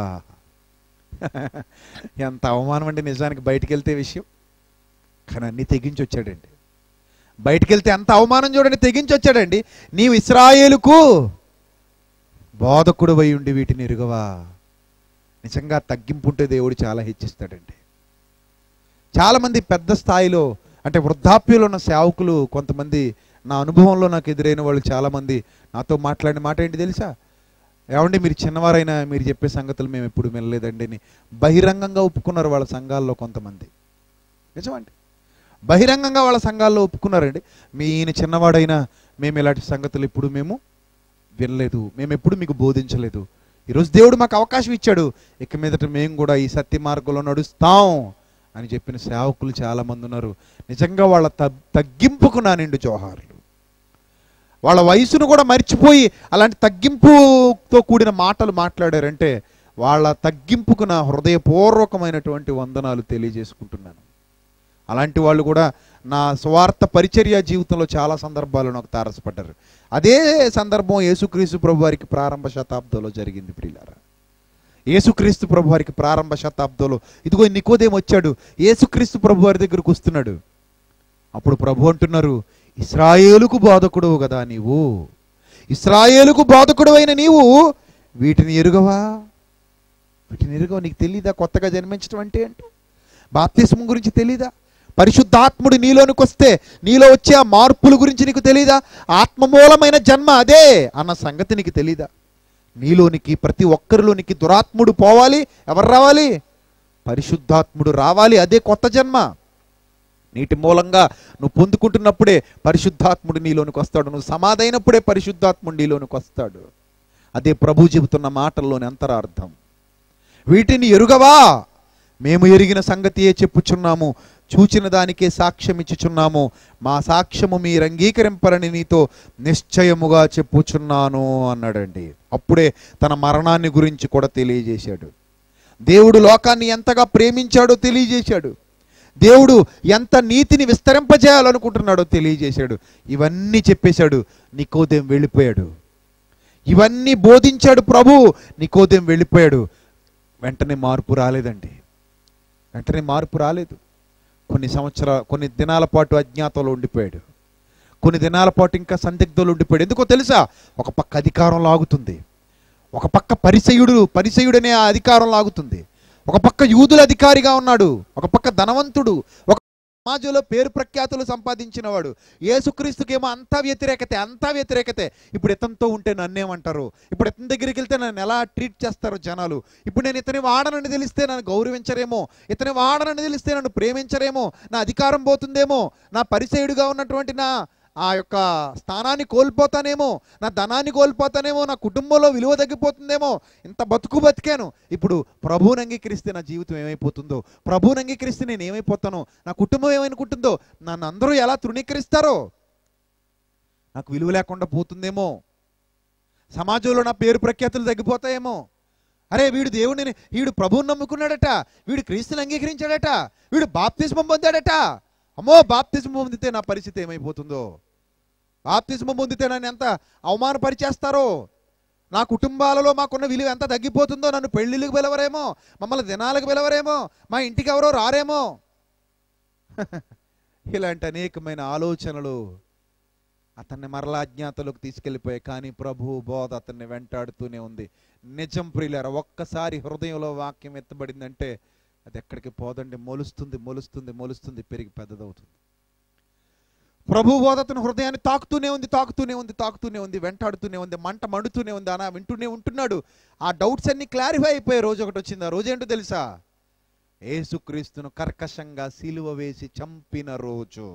ఎంత అవమానం అండి నిజానికి బయటికి వెళ్తే విషయం కానీ అన్ని తెగించి వచ్చాడండి బయటికి వెళ్తే ఎంత అవమానం చూడండి తెగించి వచ్చాడండి నీవు ఇస్రాయేలుకు బోధకుడు అయి ఉండి వీటిని ఎరుగవా నిజంగా తగ్గింపు ఉంటే దేవుడు చాలా హెచ్చిస్తాడండి చాలామంది పెద్ద స్థాయిలో అంటే వృద్ధాప్యంలో ఉన్న సేవకులు కొంతమంది నా అనుభవంలో నాకు ఎదురైన వాళ్ళు చాలామంది నాతో మాట్లాడిన మాట ఏంటి తెలుసా ఏమండి మీరు చిన్నవారైనా మీరు చెప్పే సంగతులు మేము ఎప్పుడు వినలేదండి అని బహిరంగంగా ఒప్పుకున్నారు వాళ్ళ సంఘాల్లో కొంతమంది నిజమండి బహిరంగంగా వాళ్ళ సంఘాల్లో ఒప్పుకున్నారండి మీ ఈయన చిన్నవాడైనా మేము ఇలాంటి సంగతులు ఇప్పుడు మేము వినలేదు మేము ఎప్పుడు మీకు బోధించలేదు ఈరోజు దేవుడు మాకు అవకాశం ఇచ్చాడు ఇక మీదట మేము కూడా ఈ సత్య మార్గంలో నడుస్తాం అని చెప్పిన సేవకులు చాలామంది ఉన్నారు నిజంగా వాళ్ళ త- తగ్గింపుకు నా నిండు జోహార్లు వాళ్ళ వయసును కూడా మర్చిపోయి అలాంటి తగ్గింపుతో కూడిన మాటలు మాట్లాడారంటే వాళ్ళ తగ్గింపుకు నా హృదయపూర్వకమైనటువంటి వందనాలు తెలియజేసుకుంటున్నాను అలాంటి వాళ్ళు కూడా నా స్వార్థ పరిచర్య జీవితంలో చాలా సందర్భాలు నాకు తారసపడ్డారు అదే సందర్భం యేసుక్రీస్తు ప్రభు వారికి ప్రారంభ శతాబ్దంలో జరిగింది ప్రియులారా యేసుక్రీస్తు ప్రభు వారికి ప్రారంభ శతాబ్దంలో ఇదిగో నికోదేం వచ్చాడు యేసుక్రీస్తు ప్రభు వారి దగ్గరకు వస్తున్నాడు అప్పుడు ప్రభు అంటున్నారు ఇస్రాయేలుకు బోధకుడు కదా నీవు ఇస్రాయేలుకు బోధకుడు అయిన నీవు వీటిని ఎరుగవా వీటిని ఎరుగవా నీకు తెలీదా కొత్తగా జన్మించడం అంటే ఏంటో బాప్తిస్మం గురించి తెలీదా పరిశుద్ధాత్ముడు నీలోనికి వస్తే నీలో వచ్చే ఆ మార్పుల గురించి నీకు తెలీదా ఆత్మమూలమైన జన్మ అదే అన్న సంగతి నీకు తెలీదా నీలోనికి ప్రతి ఒక్కరిలోనికి దురాత్ముడు పోవాలి ఎవరు రావాలి పరిశుద్ధాత్ముడు రావాలి అదే కొత్త జన్మ నీటి మూలంగా నువ్వు పొందుకుంటున్నప్పుడే పరిశుద్ధాత్ముడు నీలోనికి వస్తాడు నువ్వు సమాధైనప్పుడే పరిశుద్ధాత్ముడు నీలోనికి వస్తాడు అదే ప్రభు చెబుతున్న మాటల్లోని అంతరార్థం వీటిని ఎరుగవా మేము ఎరిగిన సంగతియే చెప్పుచున్నాము చూచిన దానికే సాక్ష్యం ఇచ్చుచున్నాము మా సాక్ష్యము మీరు అంగీకరింపరని నీతో నిశ్చయముగా చెప్పుచున్నాను అన్నాడండి అప్పుడే తన మరణాన్ని గురించి కూడా తెలియజేశాడు దేవుడు లోకాన్ని ఎంతగా ప్రేమించాడో తెలియజేశాడు దేవుడు ఎంత నీతిని విస్తరింపజేయాలనుకుంటున్నాడో తెలియజేశాడు ఇవన్నీ చెప్పేశాడు నికోదేం వెళ్ళిపోయాడు ఇవన్నీ బోధించాడు ప్రభు నికోదేం వెళ్ళిపోయాడు వెంటనే మార్పు రాలేదండి వెంటనే మార్పు రాలేదు కొన్ని సంవత్సరాల కొన్ని దినాల పాటు అజ్ఞాతంలో ఉండిపోయాడు కొన్ని దినాల పాటు ఇంకా సందిగ్ధంలో ఉండిపోయాడు ఎందుకో తెలుసా ఒక పక్క అధికారం లాగుతుంది ఒక పక్క పరిసయుడు పరిసయుడనే ఆ అధికారం లాగుతుంది ఒక పక్క యూదుల అధికారిగా ఉన్నాడు ఒక పక్క ధనవంతుడు ఒక సమాజంలో పేరు ప్రఖ్యాతులు సంపాదించిన వాడు ఏసుక్రీస్తుకేమో అంతా వ్యతిరేకతే అంతా వ్యతిరేకతే ఇప్పుడు ఇతనితో ఉంటే నన్నేమంటారు ఇప్పుడు ఇతని దగ్గరికి వెళ్తే నన్ను ఎలా ట్రీట్ చేస్తారు జనాలు ఇప్పుడు నేను ఇతని వాడనని తెలిస్తే నన్ను గౌరవించరేమో ఇతని వాడనని తెలిస్తే నన్ను ప్రేమించరేమో నా అధికారం పోతుందేమో నా పరిచయుడిగా ఉన్నటువంటి నా ఆ యొక్క స్థానాన్ని కోల్పోతానేమో నా ధనాన్ని కోల్పోతానేమో నా కుటుంబంలో విలువ తగ్గిపోతుందేమో ఇంత బతుకు బతికాను ఇప్పుడు ప్రభువుని అంగీకరిస్తే నా జీవితం ఏమైపోతుందో ప్రభువుని అంగీకరిస్తే నేను ఏమైపోతానో నా కుటుంబం ఏమనుకుంటుందో నన్ను అందరూ ఎలా తృణీకరిస్తారో నాకు విలువ లేకుండా పోతుందేమో సమాజంలో నా పేరు ప్రఖ్యాతులు తగ్గిపోతాయేమో అరే వీడు దేవుడిని వీడు ప్రభువుని నమ్ముకున్నాడట వీడు క్రీస్తుని అంగీకరించాడట వీడు బాప్తిస్మం పొందాడట అమ్మో బాప్తిస్మం పొందితే నా పరిస్థితి ఏమైపోతుందో బాప్తిస్మం పొందితే నన్ను ఎంత అవమానపరిచేస్తారో నా కుటుంబాలలో మాకున్న విలువ ఎంత తగ్గిపోతుందో నన్ను పెళ్ళిళ్ళకి పిలవరేమో మమ్మల్ని దినాలకు పిలవరేమో మా ఇంటికి ఎవరో రారేమో ఇలాంటి అనేకమైన ఆలోచనలు అతన్ని మరలా అజ్ఞాతలోకి తీసుకెళ్ళిపోయాయి కానీ ప్రభు బోధ అతన్ని వెంటాడుతూనే ఉంది నిజం ప్రియులారా ఒక్కసారి హృదయంలో వాక్యం ఎత్తబడిందంటే అది ఎక్కడికి పోదండి మొలుస్తుంది మొలుస్తుంది మొలుస్తుంది పెరిగి పెద్దదవుతుంది ప్రభు బోధ అతని హృదయాన్ని తాకుతూనే ఉంది తాకుతూనే ఉంది తాకుతూనే ఉంది వెంటాడుతూనే ఉంది మంట మండుతూనే ఉంది అనా వింటూనే ఉంటున్నాడు ఆ డౌట్స్ అన్ని క్లారిఫై అయిపోయే రోజు ఒకటి వచ్చింది ఆ రోజు ఏంటో తెలుసా ఏసుక్రీస్తును కర్కశంగా సిలువ వేసి చంపిన రోజు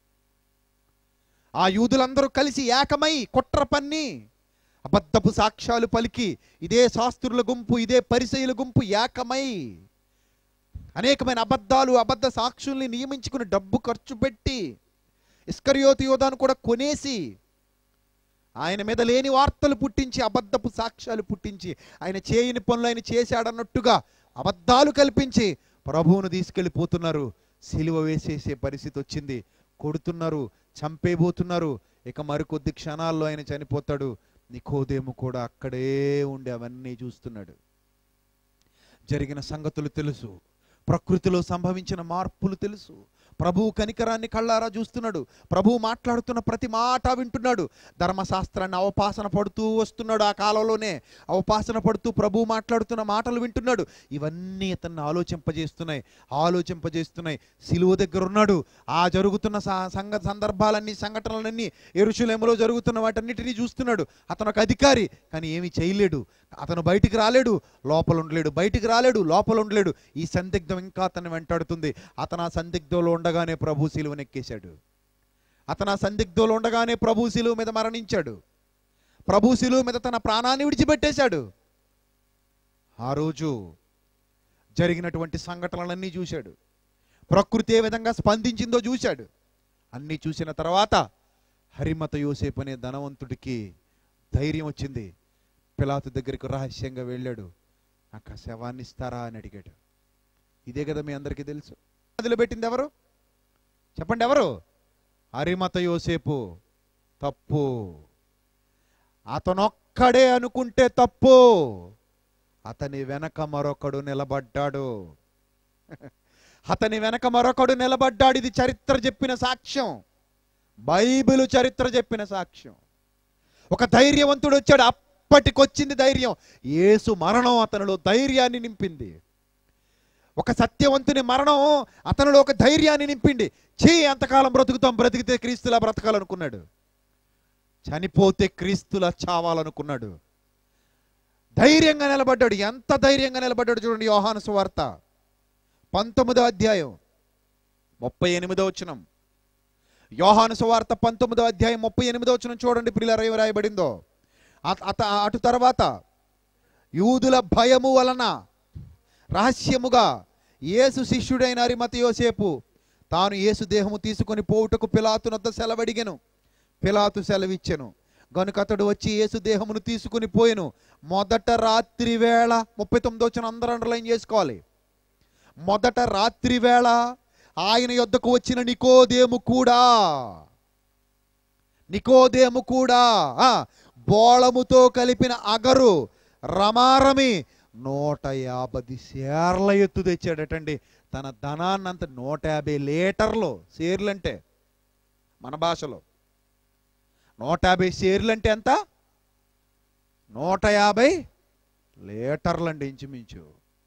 ఆ యూదులందరూ కలిసి ఏకమై కుట్ర పన్ని అబద్ధపు సాక్ష్యాలు పలికి ఇదే శాస్త్రుల గుంపు ఇదే పరిసయుల గుంపు ఏకమై అనేకమైన అబద్ధాలు అబద్ధ సాక్షుల్ని నియమించుకుని డబ్బు ఖర్చు పెట్టి ఇస్కరియోతి యోధాను కూడా కొనేసి ఆయన మీద లేని వార్తలు పుట్టించి అబద్ధపు సాక్ష్యాలు పుట్టించి ఆయన చేయని పనులు ఆయన చేశాడన్నట్టుగా అబద్ధాలు కల్పించి ప్రభువును తీసుకెళ్ళిపోతున్నారు సిలువ వేసేసే పరిస్థితి వచ్చింది కొడుతున్నారు చంపేబోతున్నారు ఇక మరికొద్ది క్షణాల్లో ఆయన చనిపోతాడు నికోదేము కూడా అక్కడే ఉండి అవన్నీ చూస్తున్నాడు జరిగిన సంగతులు తెలుసు ప్రకృతిలో సంభవించిన మార్పులు తెలుసు ప్రభువు కనికరాన్ని కళ్ళారా చూస్తున్నాడు ప్రభువు మాట్లాడుతున్న ప్రతి మాట వింటున్నాడు ధర్మశాస్త్రాన్ని అవపాసన పడుతూ వస్తున్నాడు ఆ కాలంలోనే అవపాసన పడుతూ ప్రభువు మాట్లాడుతున్న మాటలు వింటున్నాడు ఇవన్నీ అతన్ని ఆలోచింపజేస్తున్నాయి ఆలోచింపజేస్తున్నాయి సిలువ దగ్గర ఉన్నాడు ఆ జరుగుతున్న స- సంగ సందర్భాలన్నీ సంఘటనలన్నీ ఎరుషులేములో జరుగుతున్న వాటన్నిటినీ చూస్తున్నాడు అతను ఒక అధికారి కానీ ఏమీ చేయలేడు అతను బయటికి రాలేడు లోపల ఉండలేడు బయటికి రాలేడు లోపల ఉండలేడు ఈ సందిగ్ధం ఇంకా అతన్ని వెంటాడుతుంది అతను ఆ సందిగ్ధంలో ఉండగానే ప్రభు శిలువనెక్కేశాడు అతను ఆ సందిగ్ధంలో ఉండగానే ప్రభు శిలువ మీద మరణించాడు ప్రభు శిలువ మీద తన ప్రాణాన్ని విడిచిపెట్టేశాడు ఆ రోజు జరిగినటువంటి సంఘటనలన్నీ చూశాడు ప్రకృతి ఏ విధంగా స్పందించిందో చూశాడు అన్నీ చూసిన తర్వాత హరిమత యోసేపు అనే ధనవంతుడికి ధైర్యం వచ్చింది పిలాతు దగ్గరికి రహస్యంగా వెళ్ళాడు నాకు ఆ శవాన్ని ఇస్తారా అని అడిగాడు ఇదే కదా మీ అందరికీ తెలుసు అదిలో పెట్టింది ఎవరు చెప్పండి ఎవరు హరిమత యోసేపు తప్పు అతనొక్కడే అనుకుంటే తప్పు అతని వెనక మరొకడు నిలబడ్డాడు అతని వెనక మరొకడు నిలబడ్డాడు ఇది చరిత్ర చెప్పిన సాక్ష్యం బైబిల్ చరిత్ర చెప్పిన సాక్ష్యం ఒక ధైర్యవంతుడు వచ్చాడు అప్పటికొచ్చింది ధైర్యం యేసు మరణం అతనిలో ధైర్యాన్ని నింపింది ఒక సత్యవంతుని మరణం అతనిలో ఒక ధైర్యాన్ని నింపింది చీ ఎంతకాలం బ్రతుకుతాం బ్రతికితే క్రీస్తులా బ్రతకాలనుకున్నాడు చనిపోతే క్రీస్తులా చావాలనుకున్నాడు ధైర్యంగా నిలబడ్డాడు ఎంత ధైర్యంగా నిలబడ్డాడు చూడండి యోహాను సువార్త పంతొమ్మిదో అధ్యాయం ముప్పై ఎనిమిదో వచనం యోహాను సువార్త పంతొమ్మిదో అధ్యాయం ముప్పై ఎనిమిదో వచనం చూడండి ప్రియుల ఏమి రాయబడిందో అత అత- అటు తర్వాత యూదుల భయము వలన రహస్యముగా యేసు శిష్యుడైన అరిమతి యోసేపు తాను యేసు దేహము తీసుకొని పోవుటకు పిలాతునొద్ద సెలవడిగెను పిలాతు సెలవిచ్చెను గనుక అతడు వచ్చి యేసు దేహమును తీసుకుని పోయెను మొదట రాత్రి వేళ ముప్పై తొమ్మిది వచ్చిన అందరూ అండర్లైన్ చేసుకోవాలి మొదట రాత్రి వేళ ఆయన యొద్దకు వచ్చిన నికోదేము కూడా నికోదేము కూడా ఆ, బోళముతో కలిపిన అగరు రమారమి నూట యాభై సేర్ల ఎత్తు తెచ్చాడటండి తన ధనాన్నంత నూట యాభై లీటర్లు సేర్లు అంటే మన భాషలో నూట యాభై షేర్లు అంటే ఎంత నూట యాభై లీటర్లు అండి ఇంచుమించు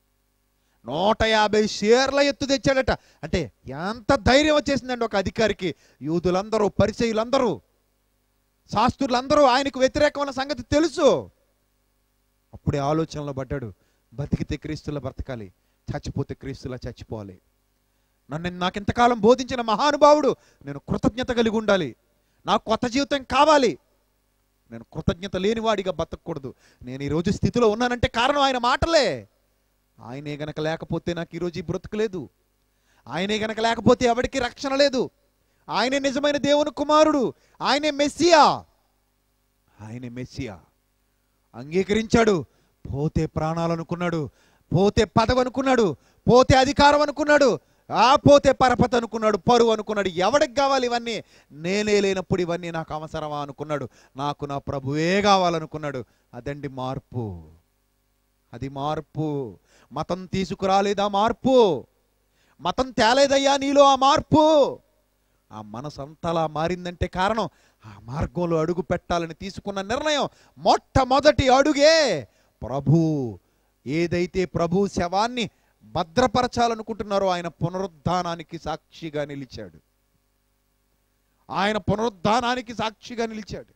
నూట యాభై షేర్ల ఎత్తు తెచ్చాడట అంటే ఎంత ధైర్యం వచ్చేసిందండి ఒక అధికారికి యూదులందరూ పరిచయులందరూ శాస్త్రులందరూ ఆయనకు వ్యతిరేకమైన సంగతి తెలుసు అప్పుడే ఆలోచనలో పడ్డాడు బతికితే క్రీస్తులా బ్రతకాలి చచ్చిపోతే క్రీస్తులా చచ్చిపోవాలి నన్ను నాకు ఇంతకాలం బోధించిన మహానుభావుడు నేను కృతజ్ఞత కలిగి ఉండాలి నాకు కొత్త జీవితం కావాలి నేను కృతజ్ఞత లేనివాడిగా బతకూడదు నేను ఈరోజు స్థితిలో ఉన్నానంటే కారణం ఆయన మాటలే ఆయనే గనక లేకపోతే నాకు ఈరోజు ఈ బ్రతుకులేదు ఆయనే గనక లేకపోతే ఎవరికి రక్షణ లేదు ఆయనే నిజమైన దేవుని కుమారుడు ఆయనే మెస్సియా ఆయనే మెస్సియా అంగీకరించాడు పోతే ప్రాణాలు అనుకున్నాడు పోతే పదవి అనుకున్నాడు పోతే అధికారం అనుకున్నాడు ఆ పోతే పరపతి అనుకున్నాడు పరువు అనుకున్నాడు ఎవడికి కావాలి ఇవన్నీ నేనే లేనప్పుడు ఇవన్నీ నాకు అవసరమా అనుకున్నాడు నాకు నా ప్రభువే కావాలనుకున్నాడు అదండి మార్పు అది మార్పు మతం తీసుకురాలేదా మార్పు మతం తేలేదయ్యా నీలో ఆ మార్పు ఆ మనసు అంతలా మారిందంటే కారణం ఆ మార్గంలో అడుగు పెట్టాలని తీసుకున్న నిర్ణయం మొట్టమొదటి అడుగే ప్రభు ఏదైతే ప్రభు శవాన్ని భద్రపరచాలనుకుంటున్నారో ఆయన పునరుద్ధానానికి సాక్షిగా నిలిచాడు ఆయన పునరుద్ధానానికి సాక్షిగా నిలిచాడు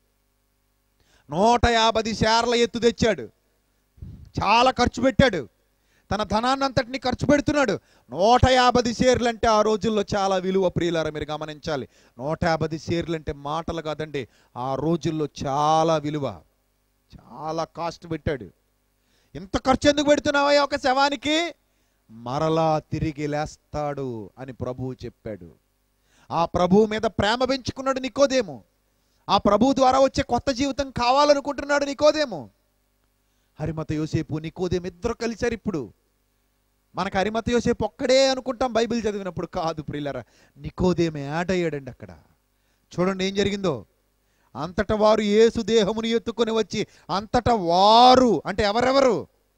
నూట యాభై షేర్ల ఎత్తు తెచ్చాడు చాలా ఖర్చు పెట్టాడు తన ధనాన్నంతటిని ఖర్చు పెడుతున్నాడు నూట యాభై షేర్లు అంటే ఆ రోజుల్లో చాలా విలువ ప్రియులారా మీరు గమనించాలి నూట యాభై షేర్లు అంటే మాటలు కాదండి ఆ రోజుల్లో చాలా విలువ చాలా కాస్ట్ పెట్టాడు ఇంత ఖర్చు ఎందుకు పెడుతున్నావయ్యా ఒక శవానికి మరలా తిరిగి లేస్తాడు అని ప్రభువు చెప్పాడు ఆ ప్రభువు మీద ప్రేమ పెంచుకున్నాడు నికోదేమో ఆ ప్రభువు ద్వారా వచ్చే కొత్త జీవితం కావాలనుకుంటున్నాడు నికోదేమో హరిమత యోసేపు నికోదేం ఇద్దరు కలిశారు ఇప్పుడు మనకు హరిమత యోసేపు ఒక్కడే అనుకుంటాం బైబిల్ చదివినప్పుడు కాదు ప్రియులరా నికోదేం యాడ్ అయ్యాడండి అక్కడ చూడండి ఏం జరిగిందో అంతట వారు యేసు దేహమును ఎత్తుకొని వచ్చి అంతట వారు అంటే ఎవరెవరు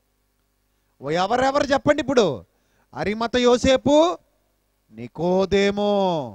ఓ ఎవరెవరు చెప్పండి ఇప్పుడు హరిమత యోసేపు నికోదేమో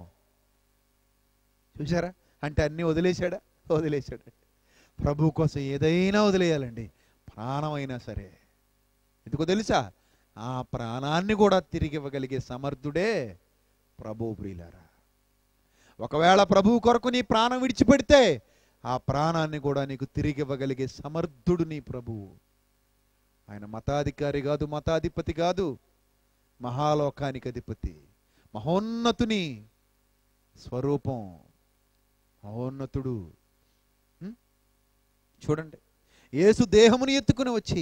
చూసారా అంటే అన్నీ వదిలేశాడా వదిలేశాడు ప్రభు కోసం ఏదైనా వదిలేయాలండి ప్రాణమైనా సరే ఎందుకో తెలుసా ఆ ప్రాణాన్ని కూడా తిరిగి ఇవ్వగలిగే సమర్థుడే ప్రభు ప్రియులారా ఒకవేళ ప్రభువు కొరకు నీ ప్రాణం విడిచిపెడితే ఆ ప్రాణాన్ని కూడా నీకు తిరిగి ఇవ్వగలిగే సమర్థుడు నీ ప్రభువు ఆయన మతాధికారి కాదు మతాధిపతి కాదు మహాలోకానికి అధిపతి మహోన్నతుని స్వరూపం మహోన్నతుడు ఉం? చూడండి యేసు దేహముని ఎత్తుకుని వచ్చి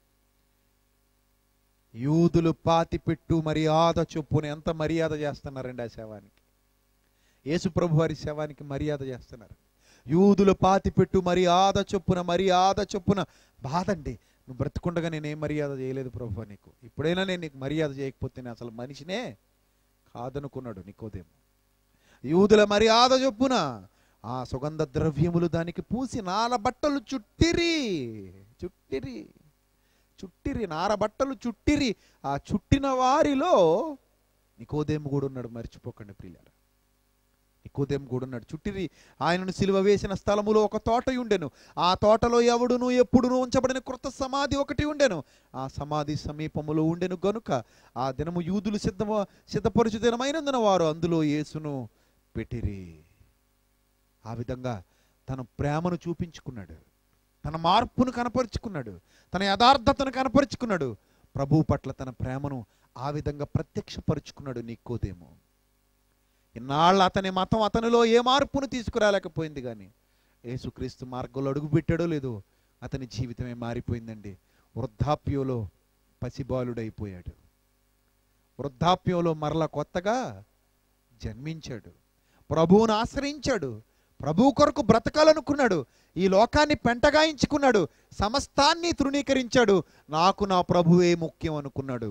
యూదులు పాతిపెట్టు మర్యాద చొప్పున ఎంత మర్యాద చేస్తున్నారండి ఆ శవానికి యేసు ప్రభు వారి శవానికి మర్యాద చేస్తున్నారు యూదులు పాతిపెట్టు మర్యాద చొప్పున మర్యాద చొప్పున బాధండి నువ్వు బ్రతుకుండగా నేనేం మర్యాద చేయలేదు ప్రభు నీకు ఇప్పుడైనా నేను నీకు మర్యాద చేయకపోతే నేను అసలు మనిషినే కాదనుకున్నాడు నీకోదేమో యూదుల మర్యాద చొప్పున ఆ సుగంధ ద్రవ్యములు దానికి పూసి నాల బట్టలు చుట్టిరి చుట్టిరి చుట్టిరి నార బట్టలు చుట్టిరి ఆ చుట్టిన వారిలో నికోదేము కూడా ఉన్నాడు మర్చిపోకండి ప్రియులారా నికోదేము కూడా ఉన్నాడు చుట్టిరి ఆయనను సిలువ వేసిన స్థలములో ఒక తోట ఉండెను ఆ తోటలో ఎవడును ఎప్పుడును ఉంచబడిన కృత సమాధి ఒకటి ఉండెను ఆ సమాధి సమీపములో ఉండెను గనుక ఆ దినము యూదులు సిద్ధ సిద్ధపరచు దినమైనందున వారు అందులో యేసును పెట్టిరి ఆ విధంగా తన ప్రేమను చూపించుకున్నాడు తన మార్పును కనపరుచుకున్నాడు తన యథార్థతను కనపరుచుకున్నాడు ప్రభువు పట్ల తన ప్రేమను ఆ విధంగా ప్రత్యక్షపరుచుకున్నాడు నీకోదేమో ఇన్నాళ్ళు అతని మతం అతనిలో ఏ మార్పును తీసుకురాలేకపోయింది కానీ యేసుక్రీస్తు మార్గంలో అడుగుపెట్టాడో లేదో అతని జీవితమే మారిపోయిందండి వృద్ధాప్యంలో పసిబాలుడైపోయాడు వృద్ధాప్యంలో మరల కొత్తగా జన్మించాడు ప్రభువును ఆశ్రయించాడు ప్రభు కొరకు బ్రతకాలనుకున్నాడు ఈ లోకాన్ని పెంటగాయించుకున్నాడు సమస్తాన్ని తృణీకరించాడు నాకు నా ప్రభువే ముఖ్యం అనుకున్నాడు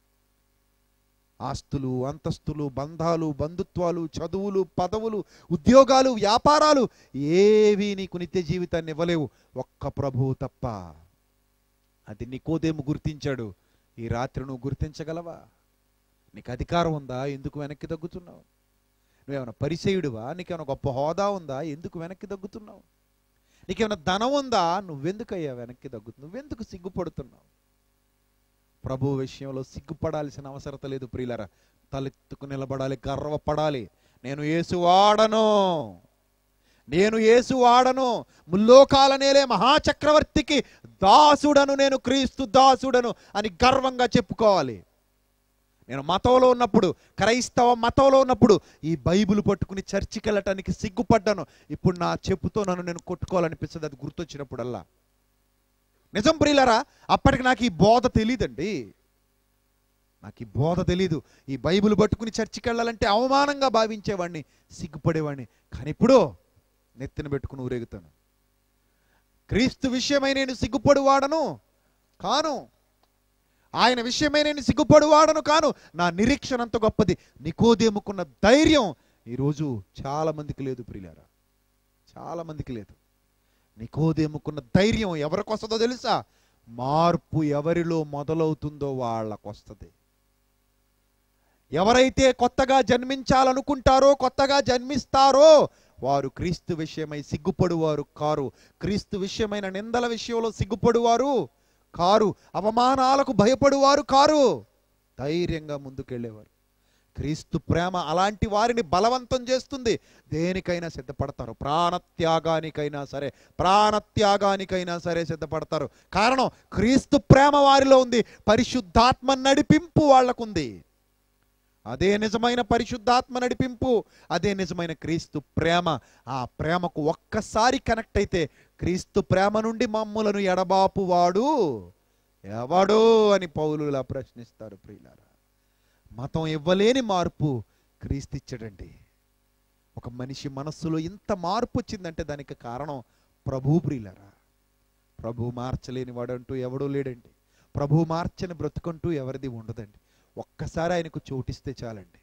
ఆస్తులు అంతస్తులు బంధాలు బంధుత్వాలు చదువులు పదవులు ఉద్యోగాలు వ్యాపారాలు ఏవి నీకు నిత్య జీవితాన్ని ఇవ్వలేవు ఒక్క ప్రభువు తప్ప అది నీకోదేము గుర్తించాడు ఈ రాత్రి నువ్వు గుర్తించగలవా నీకు అధికారం ఉందా ఎందుకు వెనక్కి తగ్గుతున్నావు నువ్వేమైనా పరిచయుడివా నీకేమైనా గొప్ప హోదా ఉందా ఎందుకు వెనక్కి తగ్గుతున్నావు నీకేమైనా ధనం ఉందా నువ్వెందుకయ్యా వెనక్కి తగ్గుతున్నావు నువ్వెందుకు సిగ్గుపడుతున్నావు ప్రభు విషయంలో సిగ్గుపడాల్సిన అవసరత లేదు ప్రియులరా తలెత్తుకు నిలబడాలి గర్వపడాలి నేను యేసు వాడను నేను యేసు వాడను ముల్లోకాలనేలే మహాచక్రవర్తికి దాసుడను నేను క్రీస్తు దాసుడను అని గర్వంగా చెప్పుకోవాలి నేను మతంలో ఉన్నప్పుడు క్రైస్తవ మతంలో ఉన్నప్పుడు ఈ బైబిల్ పట్టుకుని చర్చికి వెళ్ళటానికి సిగ్గుపడ్డాను ఇప్పుడు నా చెప్పుతో నన్ను నేను కొట్టుకోవాలనిపిస్తుంది అది గుర్తొచ్చినప్పుడల్లా నిజం ప్రియులరా అప్పటికి నాకు ఈ బోధ తెలియదండి నాకు ఈ బోధ తెలీదు ఈ బైబిల్ పట్టుకుని చర్చికి వెళ్ళాలంటే అవమానంగా భావించేవాడిని సిగ్గుపడేవాడిని కానీ ఇప్పుడు నెత్తిన పెట్టుకుని ఊరేగుతాను క్రీస్తు విషయమై నేను సిగ్గుపడువాడను కాను ఆయన విషయమై నేను సిగ్గుపడువాడను కాను నా నిరీక్షణ అంత గొప్పది నికోదేముకున్న ధైర్యం ఈరోజు చాలా మందికి లేదు ప్రియులారా చాలా మందికి లేదు నికోదేముకున్న ధైర్యం ఎవరికి వస్తుందో తెలుసా మార్పు ఎవరిలో మొదలవుతుందో వాళ్ళకు వస్తుంది ఎవరైతే కొత్తగా జన్మించాలనుకుంటారో కొత్తగా జన్మిస్తారో వారు క్రీస్తు విషయమై సిగ్గుపడువారు కారు క్రీస్తు విషయమైన నిందల విషయంలో సిగ్గుపడువారు కారు అవమానాలకు భయపడువారు కారు ధైర్యంగా ముందుకెళ్ళేవారు క్రీస్తు ప్రేమ అలాంటి వారిని బలవంతం చేస్తుంది దేనికైనా సిద్ధపడతారు ప్రాణత్యాగానికైనా సరే ప్రాణత్యాగానికైనా సరే సిద్ధపడతారు కారణం క్రీస్తు ప్రేమ వారిలో ఉంది పరిశుద్ధాత్మ నడిపింపు వాళ్ళకుంది అదే నిజమైన పరిశుద్ధాత్మ నడిపింపు అదే నిజమైన క్రీస్తు ప్రేమ ఆ ప్రేమకు ఒక్కసారి కనెక్ట్ అయితే క్రీస్తు ప్రేమ నుండి మమ్ములను ఎడబాపు వాడు ఎవడు అని పౌలులా ప్రశ్నిస్తారు ప్రియులారా మతం ఇవ్వలేని మార్పు క్రీస్తు ఇచ్చాడండి ఒక మనిషి మనస్సులో ఇంత మార్పు వచ్చిందంటే దానికి కారణం ప్రభు ప్రియులరా ప్రభు మార్చలేని వాడంటూ ఎవడూ లేడండి ప్రభు మార్చని బ్రతుకంటూ ఎవరిది ఉండదండి ఒక్కసారి ఆయనకు చోటిస్తే చాలండి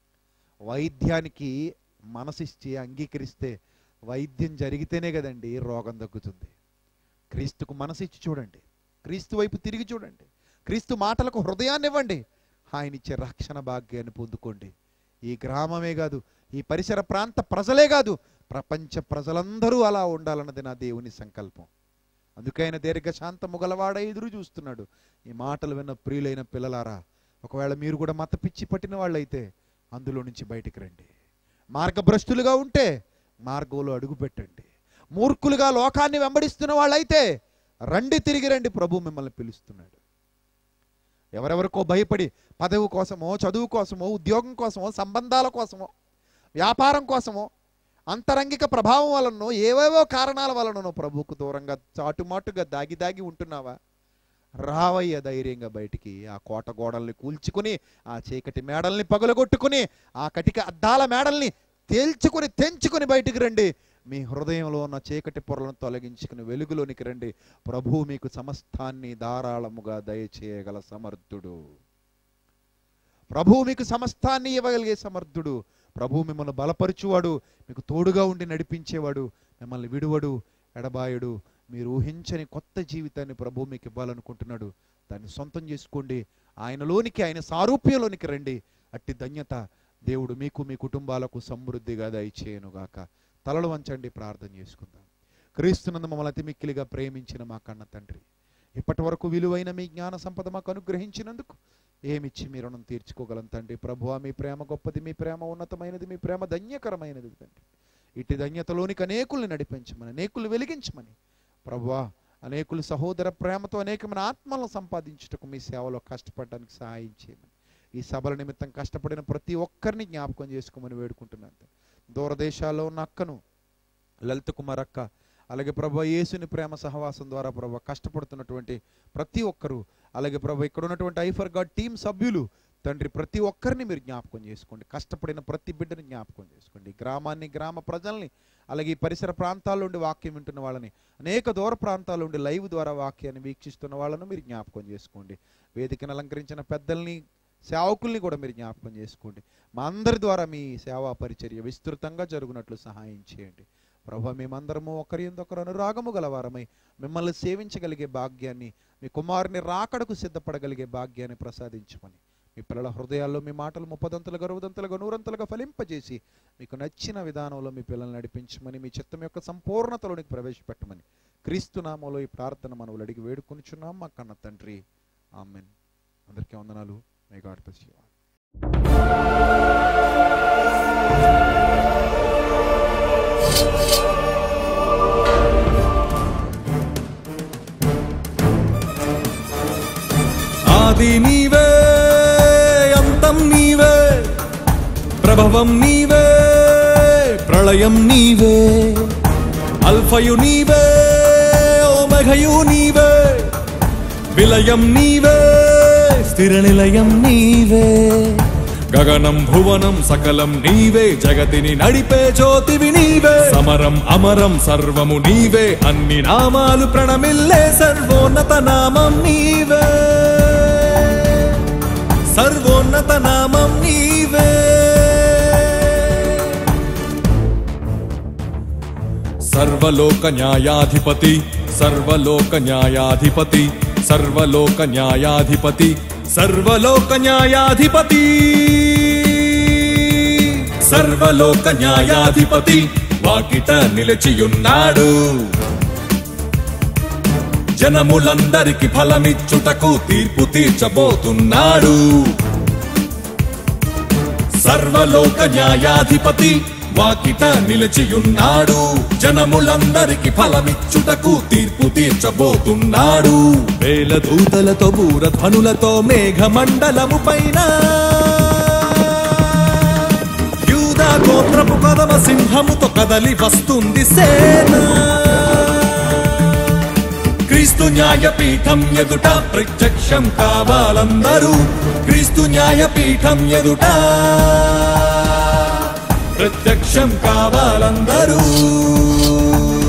వైద్యానికి మనసిచ్చి అంగీకరిస్తే వైద్యం జరిగితేనే కదండి రోగం తగ్గుతుంది క్రీస్తుకు మనసిచ్చి చూడండి క్రీస్తు వైపు తిరిగి చూడండి క్రీస్తు మాటలకు హృదయాన్ని ఇవ్వండి ఆయన ఇచ్చే రక్షణ భాగ్యాన్ని పొందుకోండి ఈ గ్రామమే కాదు ఈ పరిసర ప్రాంత ప్రజలే కాదు ప్రపంచ ప్రజలందరూ అలా ఉండాలన్నది నా దేవుని సంకల్పం అందుకైన దీర్ఘశాంతము గలవాడ ఎదురు చూస్తున్నాడు ఈ మాటలు విన్న ప్రియులైన పిల్లలారా ఒకవేళ మీరు కూడా మత పిచ్చి పట్టిన వాళ్ళైతే అందులో నుంచి బయటికి రండి మార్గభ్రష్టులుగా ఉంటే మార్గంలో అడుగు పెట్టండి మూర్ఖులుగా లోకాన్ని వెంబడిస్తున్న వాళ్ళైతే రండి తిరిగి రండి ప్రభు మిమ్మల్ని పిలుస్తున్నాడు ఎవరెవరికో భయపడి పదవి కోసమో చదువు కోసమో ఉద్యోగం కోసమో సంబంధాల కోసమో వ్యాపారం కోసమో అంతరంగిక ప్రభావం వలనో ఏవేవో కారణాల వలననో ప్రభువుకు దూరంగా చాటుమాటుగా దాగి దాగి ఉంటున్నావా రావయ్య ధైర్యంగా బయటికి ఆ కోట గోడల్ని కూల్చుకుని ఆ చీకటి మేడల్ని పగులగొట్టుకుని ఆ కటిక అద్దాల మేడల్ని తేల్చుకుని తెంచుకుని బయటికి రండి మీ హృదయంలో ఉన్న చీకటి పొరలను తొలగించుకుని వెలుగులోనికి రండి ప్రభువు మీకు సమస్తాన్ని ధారాళముగా దయచేయగల సమర్థుడు ప్రభువు మీకు సమస్తాన్ని ఇవ్వగలిగే సమర్థుడు ప్రభువు మిమ్మల్ని బలపరుచువాడు మీకు తోడుగా ఉండి నడిపించేవాడు మిమ్మల్ని విడువడు ఎడబాయుడు మీరు ఊహించని కొత్త జీవితాన్ని ప్రభు మీకు ఇవ్వాలనుకుంటున్నాడు దాన్ని సొంతం చేసుకోండి ఆయనలోనికి ఆయన సారూప్యంలోనికి రండి అట్టి ధన్యత దేవుడు మీకు మీ కుటుంబాలకు సమృద్ధిగా దయచేయనుగాక తలలు వంచండి ప్రార్థన చేసుకుందాం క్రీస్తునందు మమ్మల్ని అతి మిక్కిలిగా ప్రేమించిన మా కన్న తండ్రి ఇప్పటి వరకు విలువైన మీ జ్ఞాన సంపద మాకు అనుగ్రహించినందుకు ఏమిచ్చి మీ రుణం తీర్చుకోగలం తండ్రి ప్రభువా మీ ప్రేమ గొప్పది మీ ప్రేమ ఉన్నతమైనది మీ ప్రేమ ధన్యకరమైనది తండ్రి ఇటు ధన్యతలోనికి అనేకుల్ని నడిపించమని అనేకుల్ని వెలిగించమని ప్రభువా అనేకులు సహోదర ప్రేమతో అనేకమైన ఆత్మలను సంపాదించుటకు మీ సేవలో కష్టపడడానికి సహాయం చేయమని ఈ సభల నిమిత్తం కష్టపడిన ప్రతి ఒక్కరిని జ్ఞాపకం చేసుకోమని వేడుకుంటున్నాను దూరదేశాల్లో ఉన్న అక్కను లలిత కుమార్ అక్క అలాగే ప్రభు యేసుని ప్రేమ సహవాసం ద్వారా ప్రభు కష్టపడుతున్నటువంటి ప్రతి ఒక్కరూ అలాగే ప్రభు ఇక్కడ ఉన్నటువంటి ఐఫర్ గాడ్ టీం సభ్యులు తండ్రి ప్రతి ఒక్కరిని మీరు జ్ఞాపకం చేసుకోండి కష్టపడిన ప్రతి బిడ్డని జ్ఞాపకం చేసుకోండి ఈ గ్రామాన్ని గ్రామ ప్రజల్ని అలాగే ఈ పరిసర ప్రాంతాల నుండి వాక్యం వింటున్న వాళ్ళని అనేక దూర ప్రాంతాల నుండి లైవ్ ద్వారా వాక్యాన్ని వీక్షిస్తున్న వాళ్ళను మీరు జ్ఞాపకం చేసుకోండి వేదికను అలంకరించిన పెద్దల్ని సేవకుల్ని కూడా మీరు జ్ఞాపకం చేసుకోండి మా అందరి ద్వారా మీ సేవా పరిచర్య విస్తృతంగా జరుగునట్లు సహాయం చేయండి ప్రభు మేమందరము ఒకరి ఒకరు అనురాగము గలవారమై మిమ్మల్ని సేవించగలిగే భాగ్యాన్ని మీ కుమారుని రాకడకు సిద్ధపడగలిగే భాగ్యాన్ని ప్రసాదించమని మీ పిల్లల హృదయాల్లో మీ మాటలు ముప్పదంతలుగా అరవదంతలుగా నూరంతలుగా ఫలింపజేసి మీకు నచ్చిన విధానంలో మీ పిల్లల్ని నడిపించమని మీ చిత్తం యొక్క సంపూర్ణతలోనికి ప్రవేశపెట్టమని క్రీస్తు నామంలో ఈ ప్రార్థన మనవులు అడిగి వేడుకొనిచున్నాం మా కన్న తండ్రి ఆమెన్ అందరికీ వందనాలు may God bless you all ఆది నీవే అంతం నీవే ప్రభవం నీవే ప్రళయం నీవే అల్ఫయు నీవే ఓమఘయు నీవే విలయం నీవే స్థిర నిలయం నీవే గగనం భువనం సకలం నీవే జగతిని నడిపే జ్యోతివి నీవే సమరం అమరం సర్వము నీవే అన్ని నామాలు ప్రణమిల్లే సర్వోన్నత నామం నీవే సర్వోన్నత నామం నీవే సర్వలోక న్యాయాధిపతి సర్వలోక న్యాయాధిపతి సర్వలోక న్యాయాధిపతి సర్వలోక న్యాయాధిపతి సర్వలోక న్యాయాధిపతి వాకిట నిలిచియున్నాడు జనములందరికి ఫలమిచ్చుటకు తీర్పు తీర్చబోతున్నాడు సర్వలోక న్యాయాధిపతి వాకిట నిలిచియున్నాడు జనములందరికి ఫలమిచ్చుటకు తీర్పు తీర్చబోతున్నాడు వేల దూతలతో బూరధ్వనులతో మేఘమండలము పైన యూదా గోత్రపు కదమ సింహముతో కదలి వస్తుంది సేన క్రీస్తు న్యాయపీఠం ఎదుట ప్రత్యక్షం కావాలందరూ క్రీస్తు న్యాయపీఠం ఎదుట ప్రత్యక్షం కావాలందరూ